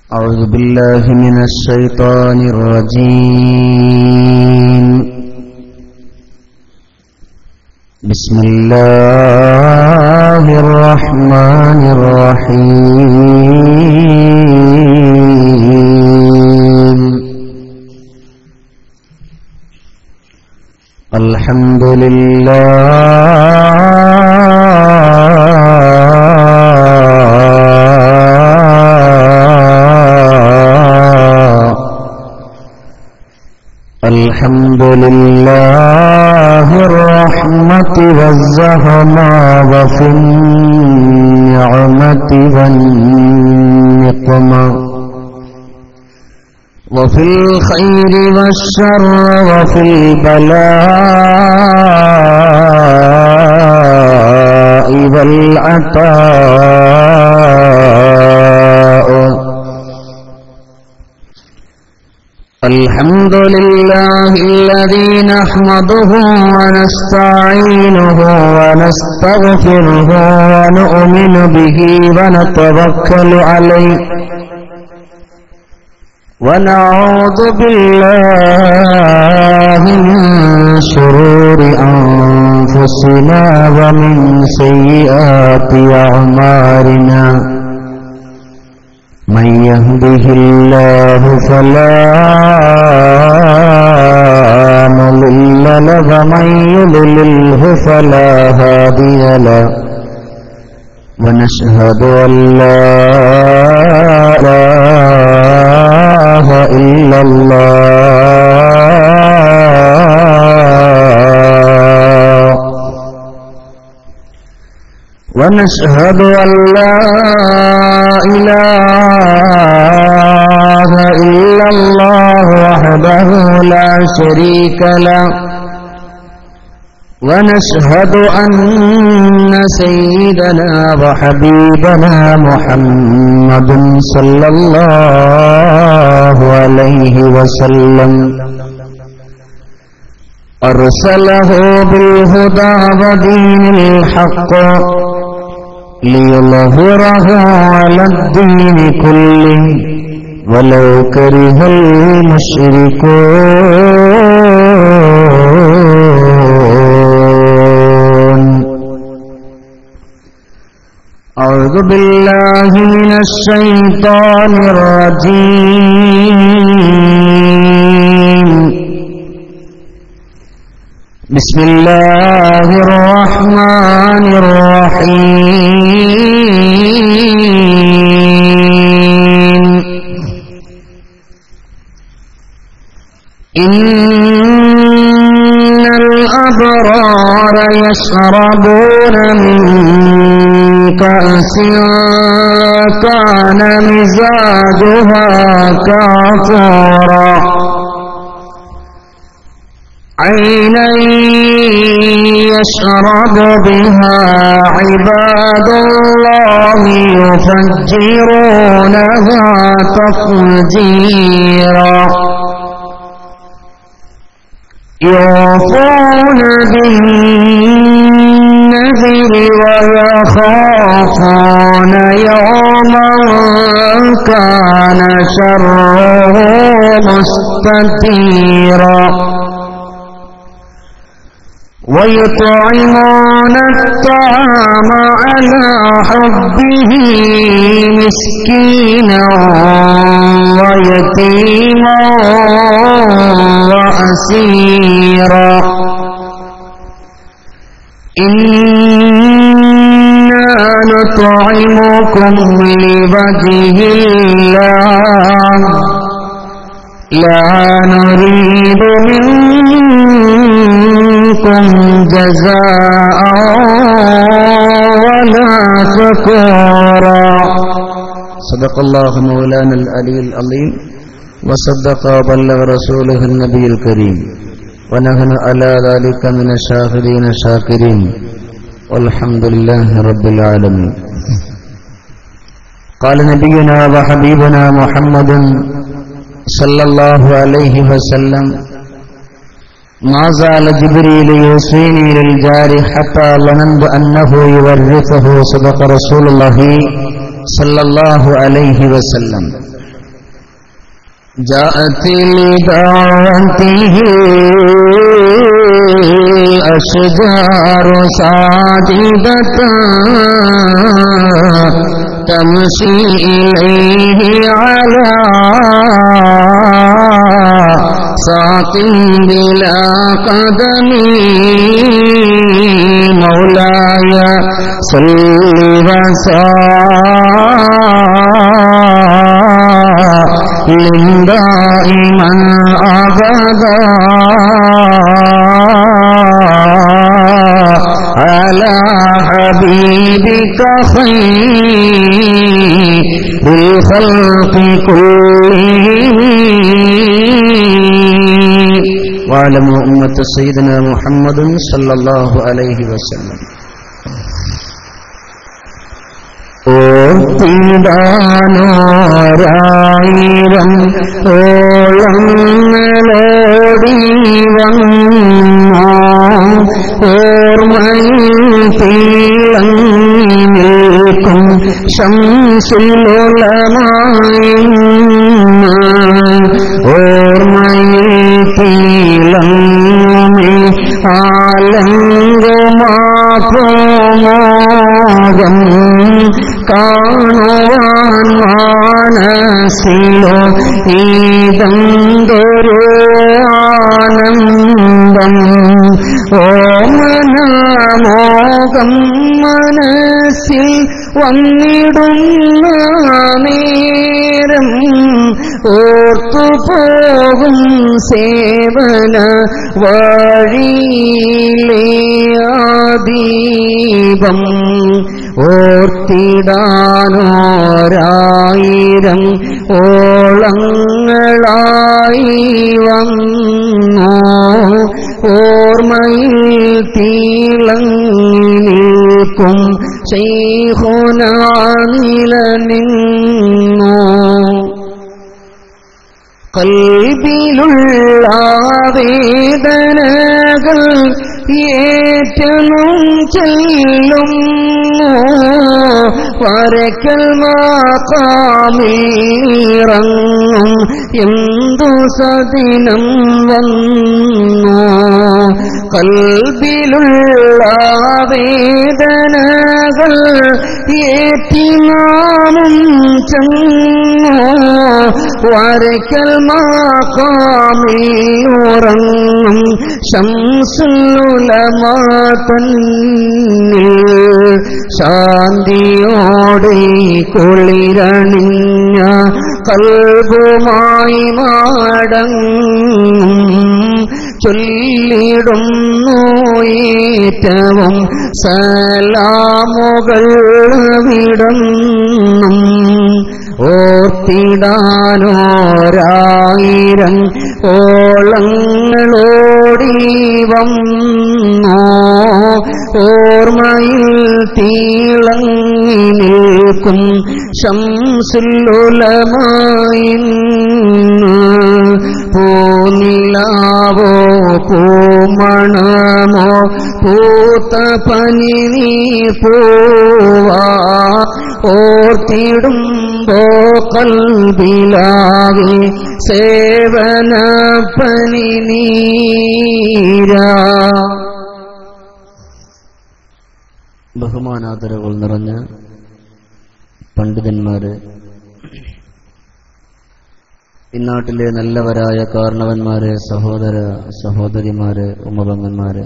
أعوذ بالله من الشيطان الرجيم بسم الله الرحمن الرحيم الحمد لله الحمد لله الرحمة والزهما وفي النعمة والنقمة وفي الخير والشر وفي البلاء والعطاء الحمد لله الذي نحمده ونستعينه ونستغفره ونؤمن به ونتوكل عليه ونعوذ بالله من شرور أنفسنا ومن سيئات أعمالنا من يهده الله فلا مضل له ومن يضلله فلا هادي له ونشهد أن لا إله إلا الله ونشهد أن لا إله إلا الله وحده لا شريك له ونشهد أن سيدنا وحبيبنا محمد صلى الله عليه وسلم أرسله بالهدى ودين الحق ليظهره على الدين كله ولو كره المشركون أعوذ بالله من الشيطان الرجيم بسم الله الرحمن الرحيم إن الأبرار يشربون من كأس كان مزاجها كافورا عينا يشرب بها عباد الله يفجرونها تفجيرا يوفون بالنذر ويخافون يوما كان شره مستطيرا ويطعمون الطعام على حبه مسكينا ويتيما وأسيرا إنا نطعمكم لوجه الله لا نريد منكم جزاء ولا شكورا صدق الله مولانا العلي العظيم وصدق وبلغ رسوله النبي الكريم ونحن على ذلك من الشاهدين الشاكرين والحمد لله رب العالمين قال نبينا وحبيبنا محمد صلى الله عليه وسلم ما زال جبريل يوصيني للجار حتى ظننت أنه يورثه صدق رسول الله صلى الله عليه وسلم جاءت لدعوته الأشجار ساجدة تمشي إليه على ساق بلا قدم مولاي صل وسلم دائما أبدا على حبيبك خير الخلق كلهم واعلموا أمة سيدنا محمد صلى الله عليه وسلم ഓർത്തിടാനോരായിരം ഓളങ്ങളോടി വന്നോ ഓർമ്മയിൽ തീളങ്ങി നിൽക്കും ശംസുലമായി ഓർമ്മയിൽ തീളങ്ങി ആലങ്കമാകോമോകം കാണുവാൻ മാനസിലോ ഈതന്തൊരു ആനന്ദം ഓമനമോകം മനസ്സിൽ വന്നിടുന്ന നേരം ഓർത്തുപോകും സേവന വഴിയിലെ ആദീപം ഓർത്തിടാനോരായിരം ഓളങ്ങളായി വന്നു ഓർമ്മയിൽ തീളങ്ങി നിൽക്കും നിലനിന്നു കൽബിലുള്ള വേദനകൾ ഏറ്റനും ചെല്ലും വരക്കൽ മാക്കാമീറങ്ങും എന്തു സദിനം വന്നു കൽബിലുള്ള വേദനകൾ ഏറ്റിനാമും ചെന്നു വരക്കൽ മാക്കാമിൽ ഉറങ്ങും ശംസുലമാതന്നിൽ ശാന്തിയോടെ കുളിരണിഞ്ഞ കൽബുമായി മാടങ്ങും ചൊല്ലിടുന്നു ഏറ്റവും സലാമുകൾ വിടുന്നും ഓർത്തിടാനോരായിരം ഓളങ്ങളോടി വന്നോ ഓർമ്മയിൽ തീളങ്ങി നിൽക്കും ശംസുല്ലുലമായി പൂനിലാവോ പൂമണമോ പൂത്ത പനി നീ പൂവാ ഓർത്തിടുമ്പോ കൽബിലാകെ സേവന പനി നീരാ ബഹുമാനാദരവുകൾ നിറഞ്ഞ പണ്ഡിതന്മാര് ഇന്നാട്ടിലെ നല്ലവരായ കാരണവന്മാര് സഹോദര സഹോദരിമാര് ഉമ്മപങ്ങന്മാര്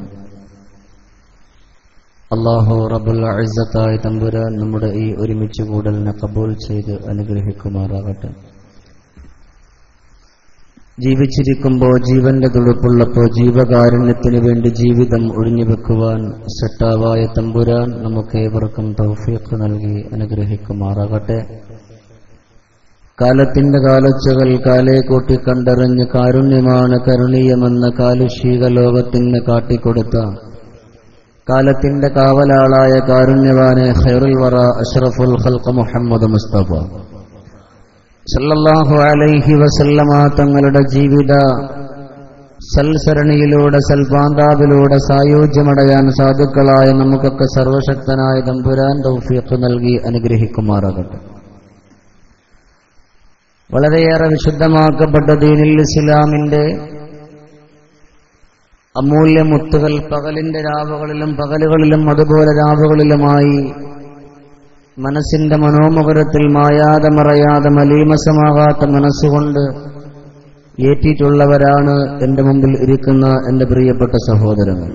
അള്ളാഹു റബുൽ അഴ്സത്തായ തമ്പുരാൻ നമ്മുടെ ഈ ഒരുമിച്ച് കൂടലിനെ കബൂൽ ചെയ്ത് അനുഗ്രഹിക്കുമാറാകട്ടെ ജീവിച്ചിരിക്കുമ്പോൾ ജീവന്റെ തുടുപ്പുള്ളപ്പോൾ ജീവകാരുണ്യത്തിനു വേണ്ടി ജീവിതം ഒഴിഞ്ഞുവെക്കുവാൻ സെട്ടാവായ തമ്പുരാൻ നമുക്ക് ഏവർക്കും തൗഫീഖ് നൽകി അനുഗ്രഹിക്കുമാറാകട്ടെ കാലത്തിന്റെ കാലൊച്ചകൾ കാലേ കൂട്ടി കണ്ടറിഞ്ഞ് കാരുണ്യമാണ് കരുണീയമെന്ന് കാലുഷീക ലോകത്തിന് കാട്ടിക്കൊടുത്ത കാലത്തിന്റെ കാവലാളായ കാരുണ്യവാനെ ഖൈറുൽ വറ അഷ്റഫുൽ ഖൽഖ് മുഹമ്മദ് മുസ്തഫ സല്ലല്ലാഹു അലൈഹി വസല്ലമ തങ്ങളുടെ ജീവിത സൽസരണിയിലൂടെ സൽപാന്താവിലൂടെ സായുജ്യമടയാൻ സാധുക്കളായ നമുക്കൊക്കെ സർവശക്തനായ തമ്പുരാൻ തൗഫീഖ് നൽകി അനുഗ്രഹിക്കുമാറാകട്ടെ വളരെയേറെ വിശുദ്ധമാക്കപ്പെട്ട ദീനിൽ ഇസ്ലാമിന്റെ അമൂല്യ മുത്തുകൾ പകലിന്റെ രാവുകളിലും പകലുകളിലും അതുപോലെ രാവുകളിലുമായി മനസ്സിന്റെ മനോമുഖരത്തിൽ മായാതെ മറയാതെ മലീമസമാകാത്ത മനസ്സുകൊണ്ട് ഏറ്റിട്ടുള്ളവരാണ് എന്റെ മുമ്പിൽ ഇരിക്കുന്ന എന്റെ പ്രിയപ്പെട്ട സഹോദരങ്ങൾ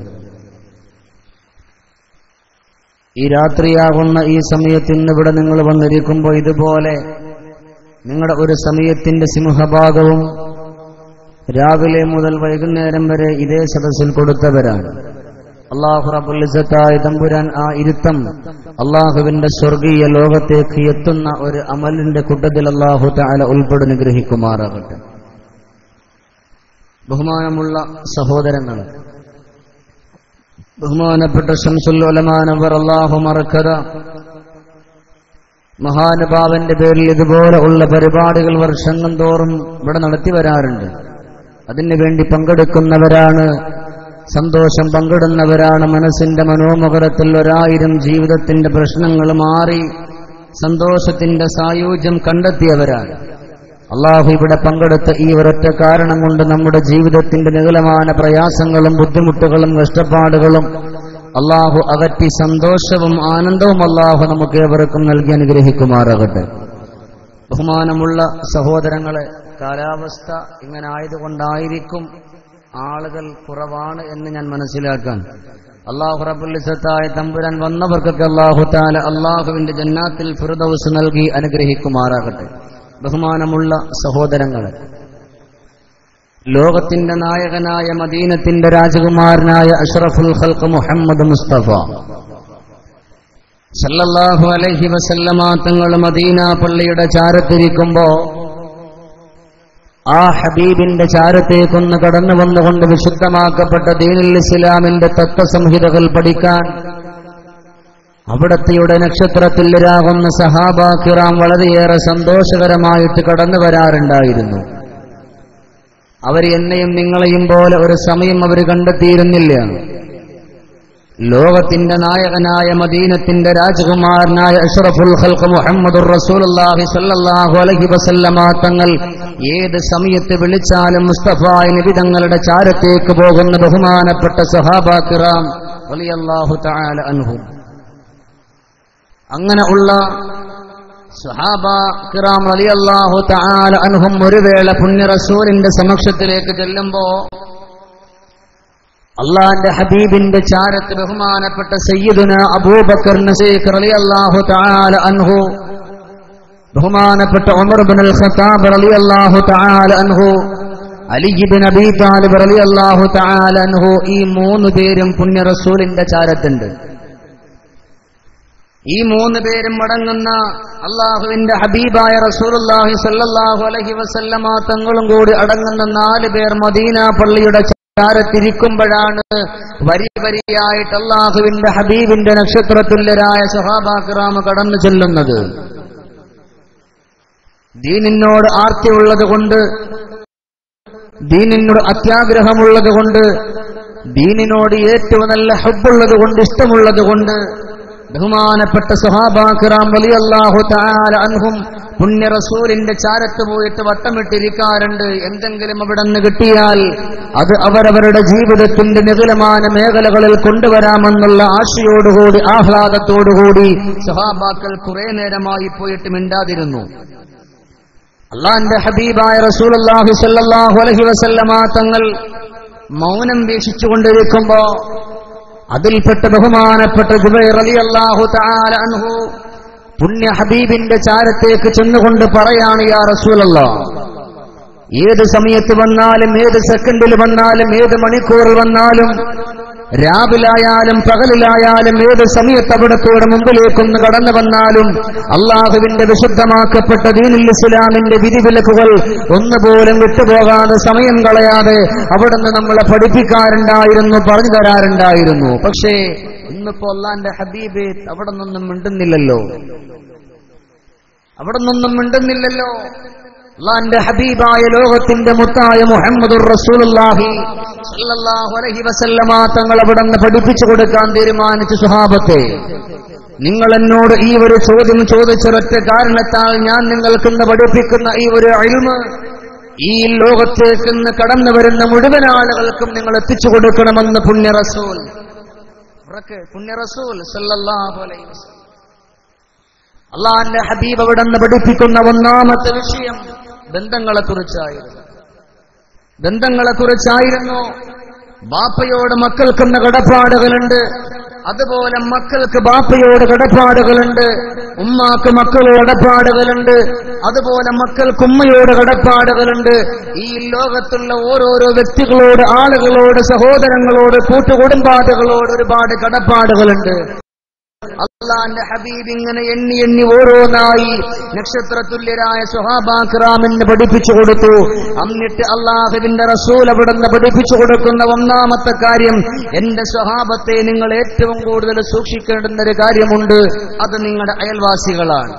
ഈ രാത്രിയാകുന്ന ഈ സമയത്ത് ഇന്നിവിടെ നിങ്ങൾ വന്നിരിക്കുമ്പോൾ ഇതുപോലെ നിങ്ങളുടെ ഒരു സമയത്തിന്റെ സിംഹഭാഗവും രാവിലെ മുതൽ വൈകുന്നേരം വരെ ഇതേ സദസ്സിൽ കൊടുത്തവരാണ് അള്ളാഹു റബുലിസത്തായ തമ്പുരാൻ ആ ഇരുത്തം അള്ളാഹുവിന്റെ സ്വർഗീയ ലോകത്തേക്ക് എത്തുന്ന ഒരു അമലിന്റെ കൂട്ടത്തിൽ അള്ളാഹു താല ഉൾപ്പെടുന്ന ഗ്രഹിക്കുമാറാകട്ടെ ബഹുമാനമുള്ള സഹോദരങ്ങൾ ബഹുമാനപ്പെട്ട ഷംസുല്ലമാനവർ അള്ളാഹു മറക്കത മഹാനുഭാവന്റെ പേരിൽ ഇതുപോലെ ഉള്ള പരിപാടികൾ വർഷങ്ങൾ തോറും ഇവിടെ നടത്തി വരാറുണ്ട് അതിനു വേണ്ടി പങ്കെടുക്കുന്നവരാണ് സന്തോഷം പങ്കിടുന്നവരാണ് മനസ്സിന്റെ മനോമുഖരത്തിൽ ഒരായിരം ജീവിതത്തിന്റെ പ്രശ്നങ്ങൾ മാറി സന്തോഷത്തിന്റെ സായുജ്യം കണ്ടെത്തിയവരാണ് അള്ളാഹു ഇവിടെ പങ്കെടുത്ത ഈ ഒരൊറ്റ കാരണം കൊണ്ട് നമ്മുടെ ജീവിതത്തിന്റെ നികലമായ പ്രയാസങ്ങളും ബുദ്ധിമുട്ടുകളും കഷ്ടപ്പാടുകളും അള്ളാഹു അകറ്റി സന്തോഷവും ആനന്ദവും അള്ളാഹു നമുക്ക് ഏവർക്കും നൽകി അനുഗ്രഹിക്കുമാറാകട്ടെ ബഹുമാനമുള്ള സഹോദരങ്ങളെ കാലാവസ്ഥ ഇങ്ങനെ ആയതുകൊണ്ടായിരിക്കും ആളുകൾ കുറവാണ് എന്ന് ഞാൻ മനസ്സിലാക്കാൻ അള്ളാഹു റബുലിസത്തായ തമ്പുരാൻ വന്നവർക്കൊക്കെ അള്ളാഹു താല അള്ളാഹുവിന്റെ ജന്നാത്തിൽ ഫിറുദൌസ് നൽകി അനുഗ്രഹിക്കുമാറാകട്ടെ ബഹുമാനമുള്ള സഹോദരങ്ങളെ ലോകത്തിന്റെ നായകനായ മദീനത്തിന്റെ രാജകുമാരനായ അഷ്റഫുൽ ഖൽഖ് മുഹമ്മദ് മുസ്തഫ സല്ലല്ലാഹു അലൈഹി വസല്ലമ തങ്ങൾ മദീന പള്ളിയുടെ ചാരത്തിരിക്കുമ്പോ ആ ഹബീബിന്റെ ചാരത്തേക്കൊന്ന് കടന്നു വന്നുകൊണ്ട് വിശുദ്ധമാക്കപ്പെട്ട ദീനുൽ ഇസ്ലാമിന്റെ തത്വസംഹിതകൾ പഠിക്കാൻ അവിടത്തെയുടെ നക്ഷത്രത്തിലരാകുന്ന സഹാബ കിറാം വളരെയേറെ സന്തോഷകരമായിട്ട് കടന്നു വരാറുണ്ടായിരുന്നു അവർ എന്നെയും നിങ്ങളെയും പോലെ ഒരു സമയം അവർ കണ്ടെത്തിയിരുന്നില്ല ലോകത്തിന്റെ നായകനായ മദീനത്തിന്റെ രാജകുമാരനായ അഷ്റഫുൽ ഖൽഖ് മുഹമ്മദുർ റസൂലുള്ളാഹി സ്വല്ലല്ലാഹു അലൈഹി വസല്ലമ തങ്ങൾ ഏത് സമയത്ത് വിളിച്ചാലും മുസ്തഫായ നബി തങ്ങളുടെ ചാരത്തേക്ക് പോകുന്ന ബഹുമാനപ്പെട്ട സഹാബ കിറാം റളിയല്ലാഹു തആല അൻഹും അങ്ങനെ ഉള്ള സുഹാബ കിറാം റളിയല്ലാഹു തആല അൻഹും ഒരു വേള പുണ്യ റസൂലിന്റെ സമക്ഷത്തിലേക്ക് ചെല്ലുമ്പോ അള്ളാന്റെ ഹബീബിന്റെ ചാരത്ത് ബഹുമാനപ്പെട്ട സയ്യിദുന അബൂബക്കർ നസീഖ് റളിയല്ലാഹു തആല അൻഹു ബഹുമാനപ്പെട്ട ഉമർ ഇബ്നുൽ ഖത്താബ് റളിയല്ലാഹു തആല അൻഹു അലി ഇബ്നു അബീ താലിബ് റളിയല്ലാഹു തആല അൻഹു ഈ മൂന്ന് പേരും പുണ്യ റസൂലിന്റെ ചാരത്തുണ്ട് ഈ മൂന്ന് പേരും അടങ്ങുന്ന അള്ളാഹുവിന്റെ ഹബീബായ റസൂലുള്ളാഹി സല്ലല്ലാഹു അലൈഹി വസല്ലമ തങ്ങളും കൂടി അടങ്ങുന്ന നാല് പേർ മദീന പള്ളിയുടെ ചാരത്തിരിക്കുമ്പോഴാണ് വരി വരിയായിട്ട് അള്ളാഹുവിന്റെ ഹബീബിന്റെ നക്ഷത്രതുല്യരായ സഹാബാക്രാമ കടന്നു ചെല്ലുന്നത് ദീനിനോട് ആർത്തിയുള്ളത് കൊണ്ട് ദീനിനോട് അത്യാഗ്രഹമുള്ളത് കൊണ്ട് ദീനിനോട് ഏറ്റവും നല്ല ഹബ്ബുള്ളത് കൊണ്ട് ഇഷ്ടമുള്ളത് കൊണ്ട് ബഹുമാനപ്പെട്ട സുഹാബാക്കിറാം വലിയ അള്ളാഹു താല അൻഹും പുണ്യ റസൂലിന്റെ ചാരത്ത് പോയിട്ട് വട്ടമിട്ടിരിക്കാറുണ്ട് എന്തെങ്കിലും അവിടെ നിന്ന് കിട്ടിയാൽ അത് അവരവരുടെ ജീവിതത്തിന്റെ നികുലമായ മേഖലകളിൽ കൊണ്ടുവരാമെന്നുള്ള ആശയോടുകൂടി ആഹ്ലാദത്തോടുകൂടി സുഹാബാക്കൾ കുറെ നേരമായി പോയിട്ട് മിണ്ടാതിരുന്നു അള്ളാന്റെ ഹബീബായ റസൂലുള്ളാഹി സ്വല്ലല്ലാഹു അലൈഹി വസല്ലമ തങ്ങൾ മൗനം വീക്ഷിച്ചുകൊണ്ടിരിക്കുമ്പോ അതിൽപ്പെട്ട ബഹുമാനപ്പെട്ട ജുബൈർ റളിയല്ലാഹു തആല അൻഹു പുണ്യ ഹബീബിന്റെ ചാരത്തേക്ക് ചെന്നുകൊണ്ട് പറയാണ് യാ റസൂലല്ലാ ഏത് സമയത്ത് വന്നാലും ഏത് സെക്കൻഡിൽ വന്നാലും ഏത് മണിക്കൂറിൽ വന്നാലും രാവിലായാലും പകലിലായാലും ഏത് സമയത്ത് അവിടത്തോടെ മുമ്പിലേക്കൊന്ന് കടന്നു വന്നാലും അള്ളാഹുവിന്റെ വിശുദ്ധമാക്കപ്പെട്ട ദീനുൽ ഇസ്ലാമിന്റെ വിധിവിലക്കുകൾ ഒന്നുപോലും വിട്ടുപോകാതെ സമയം കളയാതെ അവിടുന്ന് നമ്മളെ പഠിപ്പിക്കാറുണ്ടായിരുന്നു പറഞ്ഞു തരാറുണ്ടായിരുന്നു പക്ഷേ ഇന്നിപ്പോ അള്ളാന്റെ ഹബീബ് അവിടെ നിന്നും മിണ്ടുന്നില്ലല്ലോ അവിടെ നിന്നും മിണ്ടുന്നില്ലല്ലോ അള്ളാന്റെ ഹബീബായ ലോകത്തിന്റെ മുത്തായ മുഹമ്മദുർ റസൂലുള്ളാഹി സല്ലല്ലാഹു അലൈഹി വസല്ലമ തങ്ങൾ അവിടെ നിന്ന് പഠിപ്പിച്ചു കൊടുക്കാൻ തീരുമാനിച്ചു സുഹാബത്തെ നിങ്ങൾ എന്നോട് ഈ ഒരു ചോദ്യം ചോദിച്ചൊരൊറ്റ കാരണത്താൽ ഞാൻ നിങ്ങൾക്കിന്ന് പഠിപ്പിക്കുന്ന ഈ ഒരു അഴിമ ഈ ലോകത്തേക്ക് ഇന്ന് കടന്നു വരുന്ന മുഴുവൻ ആളുകൾക്കും നിങ്ങൾ എത്തിച്ചു കൊടുക്കണമെന്ന് പുണ്യ റസൂൽ ഉറക്കെ പുണ്യ റസൂൽ സല്ലല്ലാഹു അലൈഹി വസല്ലം അള്ളാന്റെ ഹബീബ് അവിടെ നിന്ന് പഠിപ്പിക്കുന്ന ഒന്നാമത്തെ വിഷയം ബന്ധങ്ങളെ കുറിച്ചായിരുന്നു ബന്ധങ്ങളെ കുറിച്ചായിരുന്നു ബാപ്പയോട് മക്കൾക്കുന്ന കടപ്പാടുകളുണ്ട് അതുപോലെ മക്കൾക്ക് ബാപ്പയോട് കടപ്പാടുകളുണ്ട് ഉമ്മാക്ക് മക്കളോട് കടപ്പാടുകളുണ്ട് അതുപോലെ മക്കൾക്ക് ഉമ്മയോട് കടപ്പാടുകളുണ്ട് ഈ ലോകത്തുള്ള ഓരോരോ വ്യക്തികളോട് ആളുകളോട് സഹോദരങ്ങളോട് കൂട്ടുകുടുംബാദികളോട് ഒരുപാട് കടപ്പാടുകളുണ്ട് അള്ളാന്റെ ഹബീബ് ഇങ്ങനെ എണ്ണി എണ്ണി ഓരോന്നായി നക്ഷത്രതുല്യരായ സുഹാബാക്രാമിന് പഠിപ്പിച്ചു കൊടുത്തു എന്നിട്ട് അള്ളാഹുവിന്റെ റസൂൽ അവിടുന്ന് പഠിപ്പിച്ചു കൊടുക്കുന്ന ഒന്നാമത്തെ കാര്യം എന്റെ സ്വഹാബത്തെ നിങ്ങൾ ഏറ്റവും കൂടുതൽ സൂക്ഷിക്കേണ്ടുന്ന ഒരു കാര്യമുണ്ട് അത് നിങ്ങളുടെ അയൽവാസികളാണ്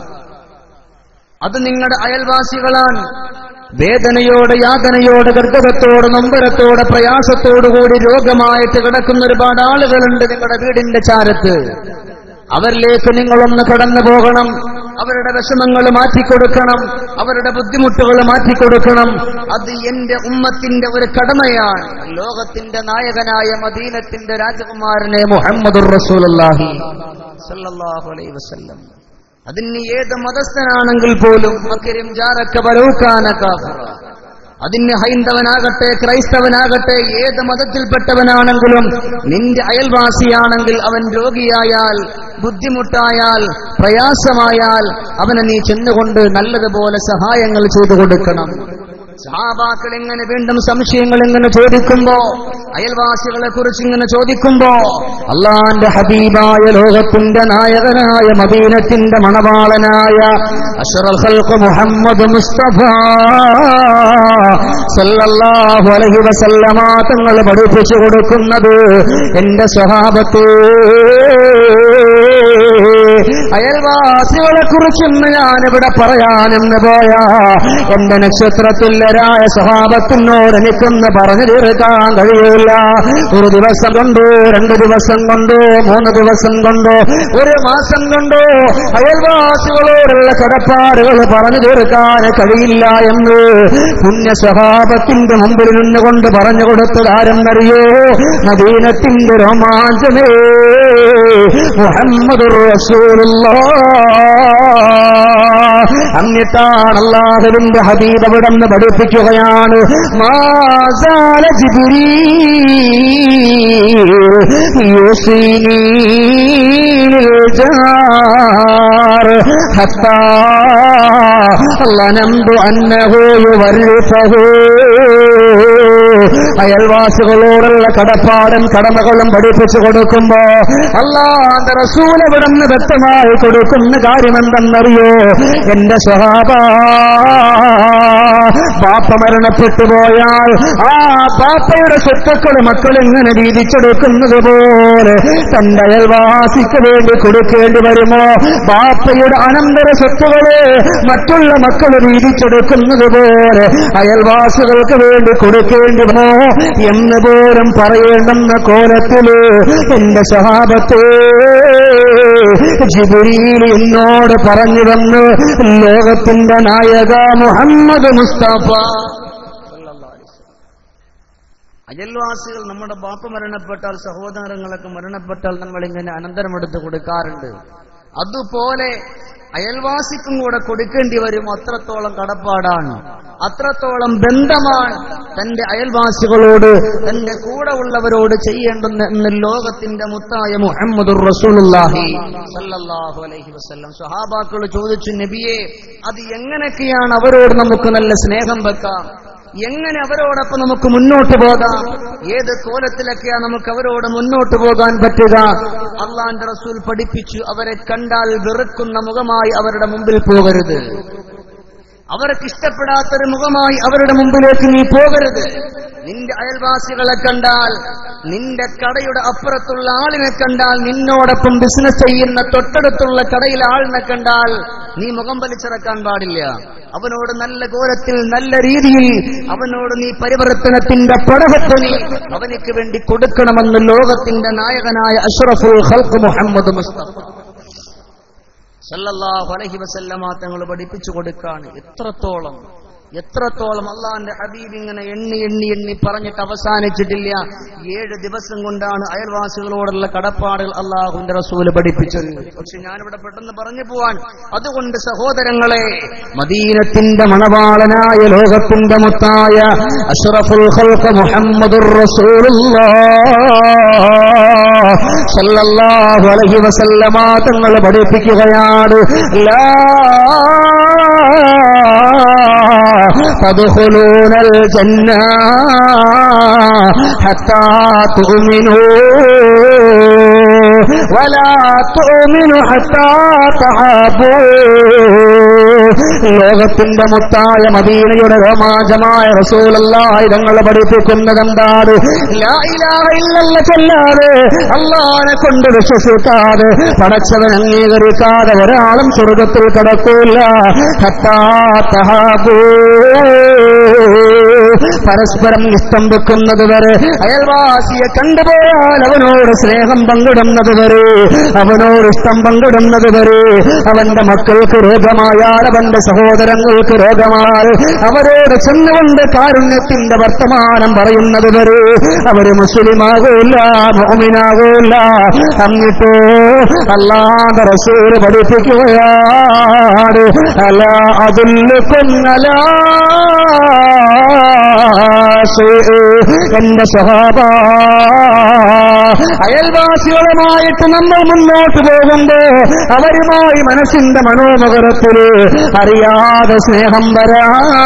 അത് നിങ്ങളുടെ അയൽവാസികളാണ് വേദനയോട് യാതനയോട് ഗർഭത്തോട് നൊമ്പരത്തോട് പ്രയാസത്തോടുകൂടി രോഗമായിട്ട് കിടക്കുന്ന ഒരുപാട് ആളുകളുണ്ട് നിങ്ങളുടെ വീടിന്റെ ചാരത്ത് അവരിലേക്ക് നിങ്ങളൊന്ന് കടന്നു പോകണം അവരുടെ വിഷമങ്ങൾ മാറ്റിക്കൊടുക്കണം അവരുടെ ബുദ്ധിമുട്ടുകൾ മാറ്റിക്കൊടുക്കണം അത് എന്റെ ഉമ്മത്തിന്റെ ഒരു കടമയാണ് ലോകത്തിന്റെ നായകനായ മദീനത്തിന്റെ രാജകുമാരനെ മുഹമ്മദ് റസൂലി സല്ലല്ലാഹു അലൈഹി വസല്ലം അതിന് ഏത് മതസ്ഥനാണെങ്കിൽ പോലും മക്കരിം ജാറക്ക ബലൂക്കാന കാഫിറ അതിന് ഹൈന്ദവനാകട്ടെ ക്രൈസ്തവനാകട്ടെ ഏത് മതത്തിൽപ്പെട്ടവനാണെങ്കിലും നിന്റെ അയൽവാസിയാണെങ്കിൽ അവൻ രോഗിയായാൽ ബുദ്ധിമുട്ടായാൽ പ്രയാസമായാൽ അവനെ നീ ചെന്നുകൊണ്ട് നല്ലതുപോലെ സഹായങ്ങൾ ചെയ്തു കൊടുക്കണം സഹാബാക്കൾ എങ്ങനെ വീണ്ടും സംശയങ്ങൾ എങ്ങനെ ചോദിക്കുമ്പോ അയൽവാസികളെ കുറിച്ച് ഇങ്ങനെ ചോദിക്കുമ്പോ അള്ളാന്റെ ഹബീബായ ലോകത്തിന്റെ നായകനായ മദീനത്തിന്റെ മണവാളനായ അഷറൽ ഖൽഖ് മുഹമ്മദ് മുസ്തഫ സല്ലല്ലാഹു അലൈഹി വസല്ലമ തങ്ങൾ പഠിപ്പിച്ചു കൊടുക്കുന്നത് എന്റെ സ്വഭാവത്തെ അയൽവാസികളെ കുറിച്ചൊന്ന് ഞാനിവിടെ പറയാനെന്ന് പോയാ എന്റെ നക്ഷത്രത്തുല്യരായ സ്വഭാവത്തിനോട് എനിക്കൊന്ന് പറഞ്ഞു തീർക്കാൻ കഴിയില്ല ഒരു ദിവസം കൊണ്ടോ രണ്ട് ദിവസം കൊണ്ടോ മൂന്ന് ദിവസം കൊണ്ടോ ഒരു മാസം കൊണ്ടോ അയൽവാസികളോടുള്ള കടപ്പാടുകൾ പറഞ്ഞു തീർക്കാൻ കഴിയില്ല എന്ന് പുണ്യ സ്വഭാവത്തിന്റെ മുമ്പിൽ നിന്നുകൊണ്ട് പറഞ്ഞു കൊടുത്തത് ആരെന്നറിയോ നദീനത്തിന്റെ രോമാഞ്ചമേ മുഹമ്മദ് എന്നിട്ടാണ് അള്ളാഹുവിന്റെ ഹബീബ് അവിടെ നിന്ന് പഠിപ്പിക്കുകയാണ് മാസാല ജിബിരി حتى ظننت أنه يورثه അയൽവാസികളോടുള്ള കടപ്പാടും കടമകളും പഠിപ്പിച്ചു കൊടുക്കുമ്പോ അള്ളാന്റെ റസൂൽ എവിടുന്ന് വ്യക്തമായി കൊടുക്കുന്ന കാര്യം എന്തെന്നറിയോ എന്റെ സ്വഭാവ പാപ്പ മരണപ്പെട്ടു പോയാൽ ആ പാപ്പയുടെ സ്വത്തുക്കൾ മക്കൾ എങ്ങനെ വീതിച്ചെടുക്കുന്നത് പോലെ തന്റെ അയൽവാസിക്ക് വേണ്ടി കൊടുക്കേണ്ടി വരുമോ ബാപ്പയുടെ അനന്തര സ്വത്തുകളെ മറ്റുള്ള മക്കൾ വീതിച്ചെടുക്കുന്നത് പോലെ അയൽവാസികൾക്ക് വേണ്ടി കൊടുക്കേണ്ടി വരുമോ എന്ന് പോലും പറയേണ്ടെന്ന കോലത്തില് എന്റെ ശഹാബത്തെ ജിബിരിയിൽ എന്നോട് പറഞ്ഞു വന്ന് ലോകത്തിന്റെ നായക മുഹമ്മദ് മുസ്തഫ അയൽവാസികൾ നമ്മുടെ ബാപ്പ മരണപ്പെട്ടാൽ സഹോദരങ്ങളൊക്കെ മരണപ്പെട്ടാൽ നമ്മൾ ഇങ്ങനെ അനന്തരമെടുത്ത് കൊടുക്കാറുണ്ട് അതുപോലെ അയൽവാസിക്കും കൂടെ കൊടുക്കേണ്ടി വരും അത്രത്തോളം കടപ്പാടാണ് അത്രത്തോളം ബന്ധമാണ് തന്റെ അയൽവാസികളോട് തന്റെ കൂടെ ഉള്ളവരോട് ചെയ്യേണ്ടുന്ന എന്ന് ലോകത്തിന്റെ മുത്തായ മുഹമ്മദ് റസൂലുള്ളാഹി സല്ലല്ലാഹു അലൈഹി വസല്ലം സ്വഹാബാക്കൾ ചോദിച്ചു നബിയെ അത് എങ്ങനെയൊക്കെയാണ് അവരോട് നമുക്ക് നല്ല സ്നേഹം വെക്കാം എങ്ങനെ അവരോടൊപ്പം നമുക്ക് മുന്നോട്ട് പോകാം ഏത് കോലത്തിലൊക്കെയാണ് നമുക്ക് അവരോട് മുന്നോട്ട് പോകാൻ പറ്റുക അള്ളാന്റെ റസൂൽ പഠിപ്പിച്ചു അവരെ കണ്ടാൽ വെറുക്കുന്ന മുഖമായി അവരുടെ മുമ്പിൽ പോകരുത് അവർക്ക് ഇഷ്ടപ്പെടാത്തൊരു മുഖമായി അവരുടെ മുമ്പിലേക്ക് നീ പോകരുത് നിന്റെ അയൽവാസികളെ കണ്ടാൽ നിന്റെ കടയുടെ അപ്പുറത്തുള്ള ആളിനെ കണ്ടാൽ നിന്നോടൊപ്പം ബിസിനസ് ചെയ്യുന്ന തൊട്ടടുത്തുള്ള കടയിലെ ആളിനെ കണ്ടാൽ നീ മുഖം വലിച്ചിറക്കാൻ പാടില്ല അവനോട് നല്ല കോലത്തിൽ നല്ല രീതിയിൽ അവനോട് നീ പരിവർത്തനത്തിന്റെ പടവത്തിന് അവനിക്ക് വേണ്ടി കൊടുക്കണമെന്ന് ലോകത്തിന്റെ നായകനായ അഷ്റഫുൽ ഖൽഖ് മുഹമ്മദ് മുസ്തഫ സല്ലല്ലാഹു അലൈഹി വസല്ലമ തങ്ങൾ പഠിപ്പിച്ചു കൊടുക്കാണ് എത്രത്തോളം എത്രത്തോളം അള്ളാന്റെ ഹബീബ് ഇങ്ങനെ എണ്ണി എണ്ണി എണ്ണി പറഞ്ഞിട്ട് അവസാനിച്ചിട്ടില്ല ഏഴ് ദിവസം കൊണ്ടാണ് അയൽവാസികളോടുള്ള കടപ്പാടുകൾ അള്ളാഹുന്റെ റസൂല് പഠിപ്പിച്ചത് പക്ഷെ ഞാനിവിടെ പെട്ടെന്ന് പറഞ്ഞു പോവാൻ അതുകൊണ്ട് സഹോദരങ്ങളെ മദീനത്തിന്റെ മണവാളനായ ലോകത്തിന്റെ മുത്തായ അഷ്റഫുൽ ഖൽഖ് മുഹമ്മദുർ റസൂലുള്ളാഹ് സല്ലല്ലാഹു അലൈഹി വസല്ലമ തങ്ങൾ പഠിപ്പിക്കുകയാണ് ലാ تدخلون الجنة حتى تؤمنوا ولا تؤمنوا حتى تحابوا ലോകത്തിന്റെ മുത്തായ മദീനയുടെ രോമാഞ്ചമായ റസൂലല്ലാഹി തങ്ങൾ പഠിപ്പിക്കുന്നത് എന്താണ് ലാ ഇലാഹ ഇല്ലല്ല ചൊല്ലാതെ അള്ളാനെ കൊണ്ട് വിശ്വസിക്കാതെ പടച്ചവൻ അംഗീകരിക്കാതെ ഒരാളും സ്വർഗത്തിൽ കടക്കൂല ഹത്താ തഹാബൂ പരസ്പരം ഇഷ്ടം വെക്കുന്നത് വരെ അയൽവാസിയെ കണ്ടുപോയാൽ അവനോട് സ്നേഹം പങ്കിടുന്നത് വരെ അവനോട് ഇഷ്ടം പങ്കിടുന്നത് വരെ അവന്റെ മക്കൾക്ക് രോഗമായാൽ അവന്റെ സഹോദരങ്ങൾക്ക് രോഗമായാൽ അവരോട് ചെന്നുകൊണ്ട് കാരുണ്യത്തിന്റെ വർത്തമാനം പറയുന്നത് വരെ അവര് മുസ്ലിമാകൂല മോമിനാകൂല എന്നിട്ടോ അല്ലാതെ റസൂൽ പഠിപ്പിക്കുകയാണ് അല അതിൽ കൊന്നലാ എന്റെ സ്വഭാവ അയൽവാസികളുമായിട്ട് നമ്മൾ മുന്നോട്ട് പോകുമ്പോ അവരുമായി മനസ്സിന്റെ മനോമുഖരത്തില് അറിയാതെ സ്നേഹം വരാ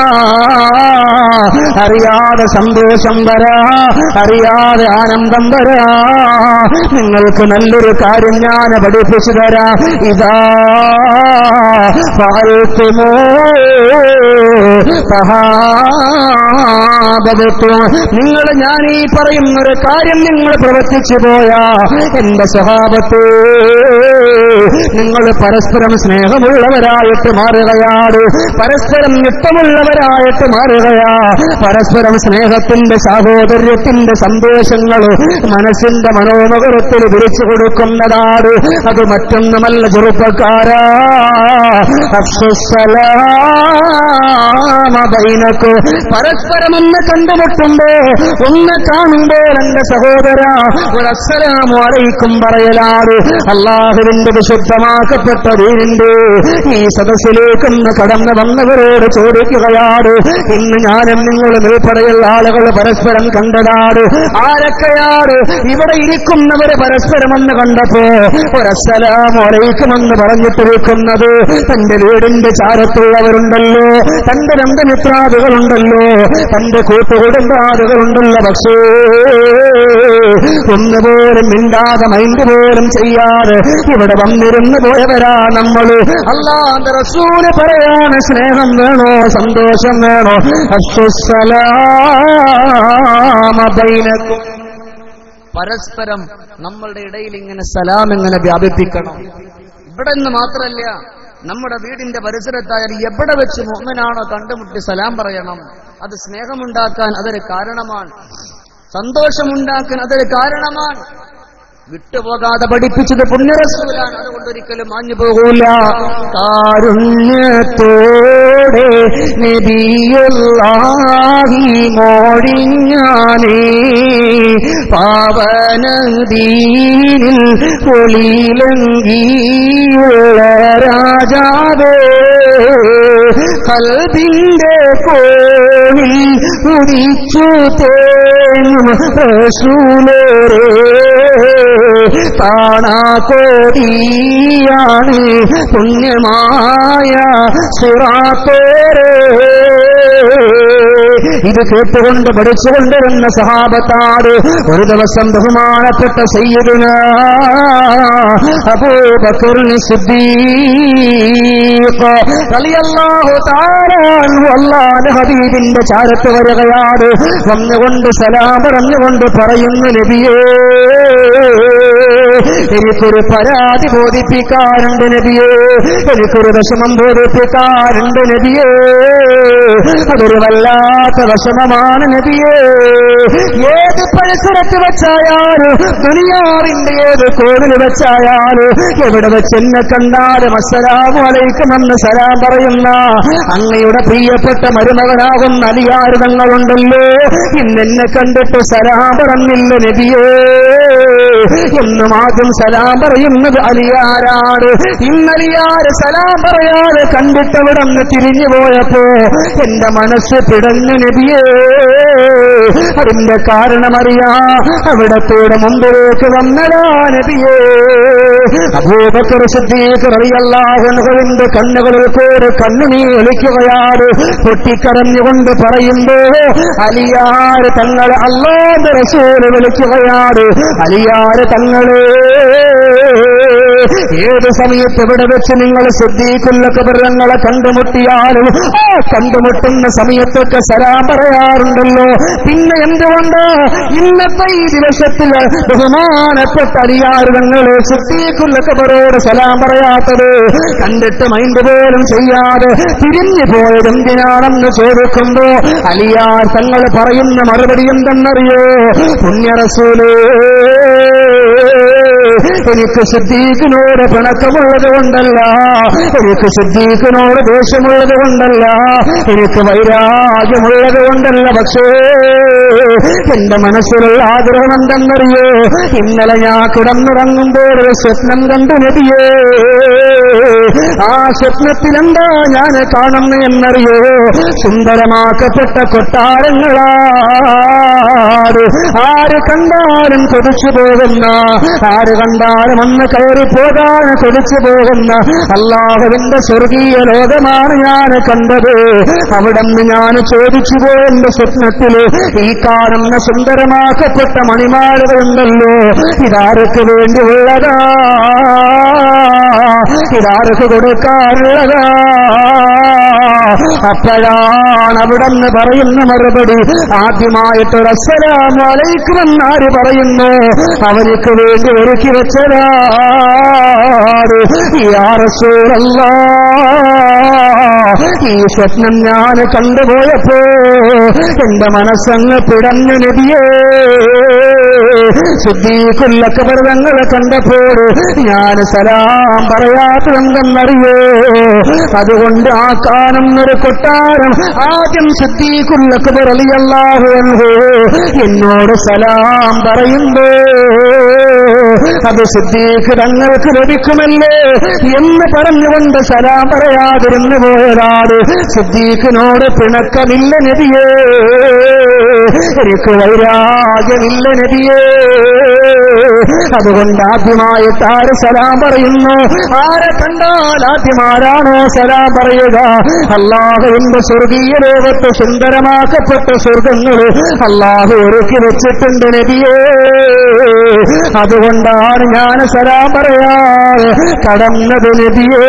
അറിയാതെ സന്തോഷം വരാ അറിയാതെ ആനന്ദം വരാ നിങ്ങൾക്ക് നല്ലൊരു കാര്യം ഞാൻ പഠിപ്പിച്ചു തരാ ഇതാ പാൽത്തുമോ നിങ്ങൾ ഞാൻ ഈ പറയുന്ന ഒരു കാര്യം നിങ്ങൾ പ്രവർത്തിച്ചു പോയാ എന്റെ സ്വഭാവത്തെ നിങ്ങൾ പരസ്പരം സ്നേഹമുള്ളവരായിട്ട് മാറുകയാണ് പരസ്പരം ഇഷ്ടമുള്ളവരായിട്ട് മാറുകയാ പരസ്പരം സ്നേഹത്തിന്റെ സാഹോദര്യത്തിന്റെ സന്തോഷങ്ങൾ മനസ്സിന്റെ മനോമുഖരത്തിൽ വിളിച്ചു കൊടുക്കുന്നതാണ് അത് മറ്റൊന്നുമല്ല ചെറുപ്പക്കാരാ ബൈനക്ക് പരസ്പരം ഒന്ന് കണ്ടുമുട്ടുമ്പോ ഒന്ന് കാണുമ്പോ എന്റെ സഹോദര ഒരു അസ്സലാമു അലൈക്കും പറയലാണ് അള്ളാഹുവിന്റെ വിശുദ്ധമാക്കപ്പെട്ട വീടിന്റെ ഈ സദസ്സിലേക്കൊന്ന് കടന്നു വന്നവരോട് ചോദിക്കുകയാണ് ഇന്ന് ഞാനും നിങ്ങളും ഉൾപ്പെടെയുള്ള ആളുകൾ പരസ്പരം കണ്ടതാണ് ആരൊക്കെയാണ് ഇവിടെ ഇരിക്കുന്നവര് പരസ്പരം ഒന്ന് കണ്ടപ്പോ ഒരസ്സലാമു അലൈക്കുമെന്ന് പറഞ്ഞിട്ടിരിക്കുന്നത് തന്റെ വീടിന്റെ ചാരത്തുള്ളവരുണ്ടല്ലോ തന്റെ ബന്ധമിത്രാദികളുണ്ടല്ലോ തന്റെ കൂട്ടുകുടുംബാദികളുണ്ടല്ലോ പക്ഷേ ഒന്നുപോലും മിണ്ടാതെ മൈൻഡ് പോലും ചെയ്യാതെ ഇവിടെ വന്നിരുന്നു പോയവരാ നമ്മള് അല്ലാന്റെ റസൂല് പറയാണ് സ്നേഹം വേണോ സന്തോഷം വേണോ അസ്വസ്സലാമബൈനക്കും പരസ്പരം നമ്മളുടെ ഇടയിൽ ഇങ്ങനെ സലാം ഇങ്ങനെ വ്യാപിപ്പിക്കണം ഇവിടെ നിന്ന് മാത്രമല്ല നമ്മുടെ വീടിന്റെ പരിസരത്തായാലും എവിടെ വെച്ച് മോഹനാണോ കണ്ടുമുട്ടി സലാം പറയണം അത് സ്നേഹമുണ്ടാക്കാൻ അതൊരു കാരണമാണ് സന്തോഷമുണ്ടാക്കാൻ അതൊരു കാരണമാണ് വിട്ടുപോകാതെ പഠിപ്പിച്ചത് പുണ്യരസൂലാണ് അതുകൊണ്ട് ഒരിക്കലും മാഞ്ഞു പോകൂല കാരുണ്യത്തോടെ നബിയുള്ളാഹി മോടിഞ്ഞാനേ പാവനദീനിൽ പൊളിയിലങ്കിയുള്ള രാജാവേ കൽബിന്റെ കോണിൽ ഉദിച്ചു തേങ്ങും റസൂലേറേ കാണാകോടിയാണ് പുണ്യമായ സിറാത്തേരേ ഇത് കേട്ടുകൊണ്ട് പഠിച്ചുകൊണ്ടിരുന്ന സഹാബത്താട് ഒരു ദിവസം ബഹുമാനപ്പെട്ട സയ്യിദിന അബൂബക്കറിന് സിദ്ദീഖ് റളിയല്ലാഹു തആല അൻഹു അല്ലാഹുവിന്റെ ഹബീബിന്റെ ചാരത്ത് വരികയാണ് വന്നുകൊണ്ട് സലാം പറഞ്ഞുകൊണ്ട് പറയുന്നു നബിയേ എനിക്കൊരു പരാതി ബോധിപ്പിക്കാറുണ്ട് നബിയേ എനിക്കൊരു വിഷമം ബോധിപ്പിക്കാറുണ്ട് നബിയേ അതൊരു വല്ലാത്ത വിഷമമാണ് നബിയേ ഏത് പരിസരത്ത് വെച്ചായാലും ദുനിയാവിന്റെ ഏത് കോണിൽ വെച്ചായാലും എവിടെ വെച്ച് എന്നെ കണ്ടാലും അസ്സലാമു അലൈക്കുമെന്ന് സലാം പറയുന്ന അങ്ങയുടെ പ്രിയപ്പെട്ട മരുമകനാകുന്ന അലിയാരുതങ്ങളുണ്ടല്ലോ ഇന്നെന്നെ കണ്ടിട്ട് സലാം പറഞ്ഞില്ല നബിയേ എന്നും ആദ്യം സലാം പറയുന്നത് അലിയാരാണ് ഇന്നലിയാര് സലാം പറയാതെ കണ്ടിട്ടവിടെ നിന്ന് തിരിഞ്ഞു പോയപ്പോ എന്റെ മനസ്സ് പിടഞ്ഞു നബിയേ അതിന്റെ കാരണമറിയാ അവിടത്തോടെ മുമ്പിലേക്ക് വന്നതാ നബിയേ അബൂബക്കർ സിദ്ദീഖ് റളിയല്ലാഹുവിന്റെ കണ്ണുകളിൽ കൂടെ കണ്ണുനീ ഒലിക്കുകയാണ് പൊട്ടിക്കരഞ്ഞുകൊണ്ട് പറയുമ്പോ അലിയാര് തങ്ങളെ അള്ളാന്റെ റസൂല് വിളിക്കുകയാണ് അലിയാര് തങ്ങളെ ഏത് സമയത്ത് ഇവിടെ വെച്ച് നിങ്ങൾ ശ്രദ്ധിക്കുന്ന കബറങ്ങളെ കണ്ടുമുട്ടിയാലും ആ കണ്ടുമുട്ടുന്ന സമയത്തൊക്കെ സലാം പറയാറുണ്ടല്ലോ പിന്നെ എന്തുകൊണ്ട് ഇന്നത്തെ ഈ ദിവസത്തിൽ ബഹുമാനപ്പെട്ട അലിയാറുകളെ ശ്രദ്ധിക്കുന്ന കബറോട് സലാം പറയാത്തത് കണ്ടിട്ട് മൈൻഡ് പോലും ചെയ്യാതെ തിരിഞ്ഞു പോയത് എന്തിനാണെന്ന് ചോദിക്കുമ്പോ അലിയാർ തങ്ങൾ പറയുന്ന മറുപടി എന്തെന്നറിയോ പുണ്യറസൂലേ എനിക്ക് സിദ്ദീഖിനോട് പിണക്കമുള്ളത് കൊണ്ടല്ല എനിക്ക് സിദ്ദീഖിനോട് ദേഷ്യമുള്ളത് കൊണ്ടല്ല എനിക്ക് വൈരാഗ്യമുള്ളത് കൊണ്ടല്ല പക്ഷേ എന്റെ മനസ്സിലുള്ള ആഗ്രഹം എന്തെന്നറിയോ ഇന്നലെ ഞാൻ കിടന്നുറങ്ങുമ്പോൾ ഒരു സ്വപ്നം കണ്ടു നബിയേ ആ സ്വപ്നത്തിൽ എന്താ ഞാൻ കാണുന്നു എന്നറിയോ സുന്ദരമാക്കപ്പെട്ട കൊട്ടാരങ്ങളാറ് ആര് കണ്ടാലും കൊതിച്ചു പോകുന്ന ആര് കണ്ടാലും ഒന്ന് കയറി പോകാൻ കൊതിച്ചു പോകുന്ന അള്ളാഹുവിന്റെ സ്വർഗീയ ലോകമാണ് ഞാൻ കണ്ടത് അവിടെ നിന്ന് ഞാൻ ചോദിച്ചു പോയെന്റെ സ്വപ്നത്തിൽ ഈ കാണുന്ന സുന്ദരമാക്കപ്പെട്ട മണിമാലുകളുണ്ടല്ലോ ഇതാർക്ക് വേണ്ടിയുള്ളതാ ഇതാർക്ക് കൊടുക്കാനുള്ളതാ അപ്പോഴാണ് അവിടെ നിന്ന് പറയുന്ന മറുപടി ആദ്യമായിട്ടൊരു അസ്സലാം വലൈക്കുമെന്നാര് പറയുന്നു അവർക്ക് വേണ്ടി ഒരുക്കി വെച്ചതാണ് യാ റസൂലല്ലാ ഈ സ്വപ്നം ഞാൻ കണ്ടുപോയപ്പോ എന്റെ മനസ്സങ്ങ് പിടഞ്ഞു നബിയേ ശുദ്ധീക്കുള്ള കബർതങ്ങളെ കണ്ടപ്പോൾ ഞാൻ സലാം പറയാത്തതെന്തെന്നറിയോ അതുകൊണ്ട് ആ കാണുന്നൊരു കൊട്ടാരം ആദ്യം ശുദ്ധീക്കുള്ള കബറലിയല്ലാഹു എന്നോട് സലാം പറയുമ്പോ അത് സിദ്ദീഖ് തങ്ങൾക്ക് ലഭിക്കുമല്ലേ എന്ന് പറഞ്ഞുകൊണ്ട് സലാം പറയാതിരുന്നു പോയതാണ് സിദ്ദീഖിനോട് പിണക്കമില്ല നബിയേ എനിക്ക് വൈരാഗ്യമില്ല നബിയേ അതുകൊണ്ട് ആദ്യമായിട്ട് ആര് സലാം പറയുന്നു ആരെ കണ്ടാൽ ആദ്യം ആരാണോ സലാം പറയുക അള്ളാഹുവിന്റെ സ്വർഗീയ ലോകത്ത് സുന്ദരമാക്കപ്പെട്ട സ്വർഗങ്ങള് അള്ളാഹു ഒരുക്കി വെച്ചിട്ടുണ്ട് നബിയേ അതുകൊണ്ടാണ് ഞാൻ സലാം പറയാ കടന്നത് നബിയേ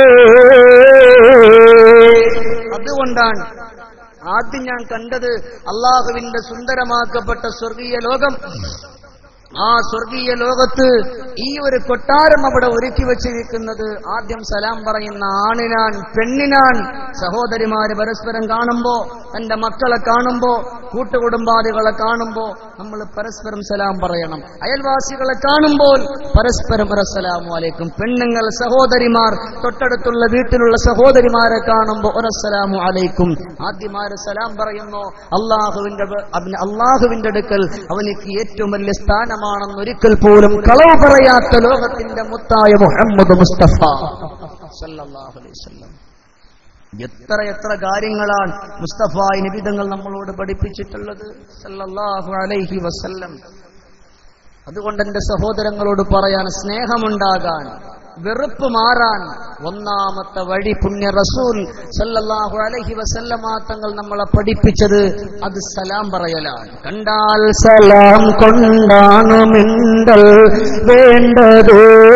അതുകൊണ്ടാണ് ആദ്യം ഞാൻ കണ്ടത് അള്ളാഹുവിന്റെ സുന്ദരമാക്കപ്പെട്ട സ്വർഗീയ ലോകം ആ സ്വർഗീയ ലോകത്ത് ഈ ഒരു കൊട്ടാരം അവിടെ ഒരുക്കി വെച്ചിരിക്കുന്നത് ആദ്യം സലാം പറയുന്ന ആണിനാൻ പെണ്ണിനാൻ സഹോദരിമാര് പരസ്പരം കാണുമ്പോ തന്റെ മക്കളെ കാണുമ്പോ കൂട്ടുകുടുംബാദികളെ കാണുമ്പോ നമ്മൾ പരസ്പരം സലാം പറയണം അയൽവാസികളെ കാണുമ്പോൾ പരസ്പരം ഒരസ്സലാമു അലൈക്കും പെണ്ണുങ്ങൾ സഹോദരിമാർ തൊട്ടടുത്തുള്ള വീട്ടിലുള്ള സഹോദരിമാരെ കാണുമ്പോൾ ഒരസ്സലാമു അലൈക്കും ആദ്യമാര് സലാം പറയുന്നു അള്ളാഹുവിന്റെ അവന് അള്ളാഹുവിന്റെ അടുക്കൽ അവനിക്ക് ഏറ്റവും വലിയ സ്ഥാനമാണെന്ന് ഒരിക്കൽ പോലും കളവ് പറയാത്ത ലോകത്തിന്റെ മുത്തായ മുഹമ്മദ് മുസ്തഫ സല്ലല്ലാഹു അലൈഹി വസല്ലം എത്ര എത്ര കാര്യങ്ങളാണ് മുസ്തഫായി നിബിതങ്ങൾ നമ്മളോട് പഠിപ്പിച്ചിട്ടുള്ളത് സല്ലല്ലാഹു അലൈഹി വസല്ലം അതുകൊണ്ട് എന്റെ സഹോദരങ്ങളോട് പറയാൻ സ്നേഹമുണ്ടാകാൻ വെറുപ്പ് മാറാൻ ഒന്നാമത്തെ വഴി പുണ്യ റസൂൽ സല്ലല്ലാഹു അലൈഹി വസല്ലമ തങ്ങൾ നമ്മളെ പഠിപ്പിച്ചത് അത് സലാം പറയലാണ് കണ്ടാൽ സലാം കൊണ്ടാണ് മിണ്ടൽ വേണ്ടത്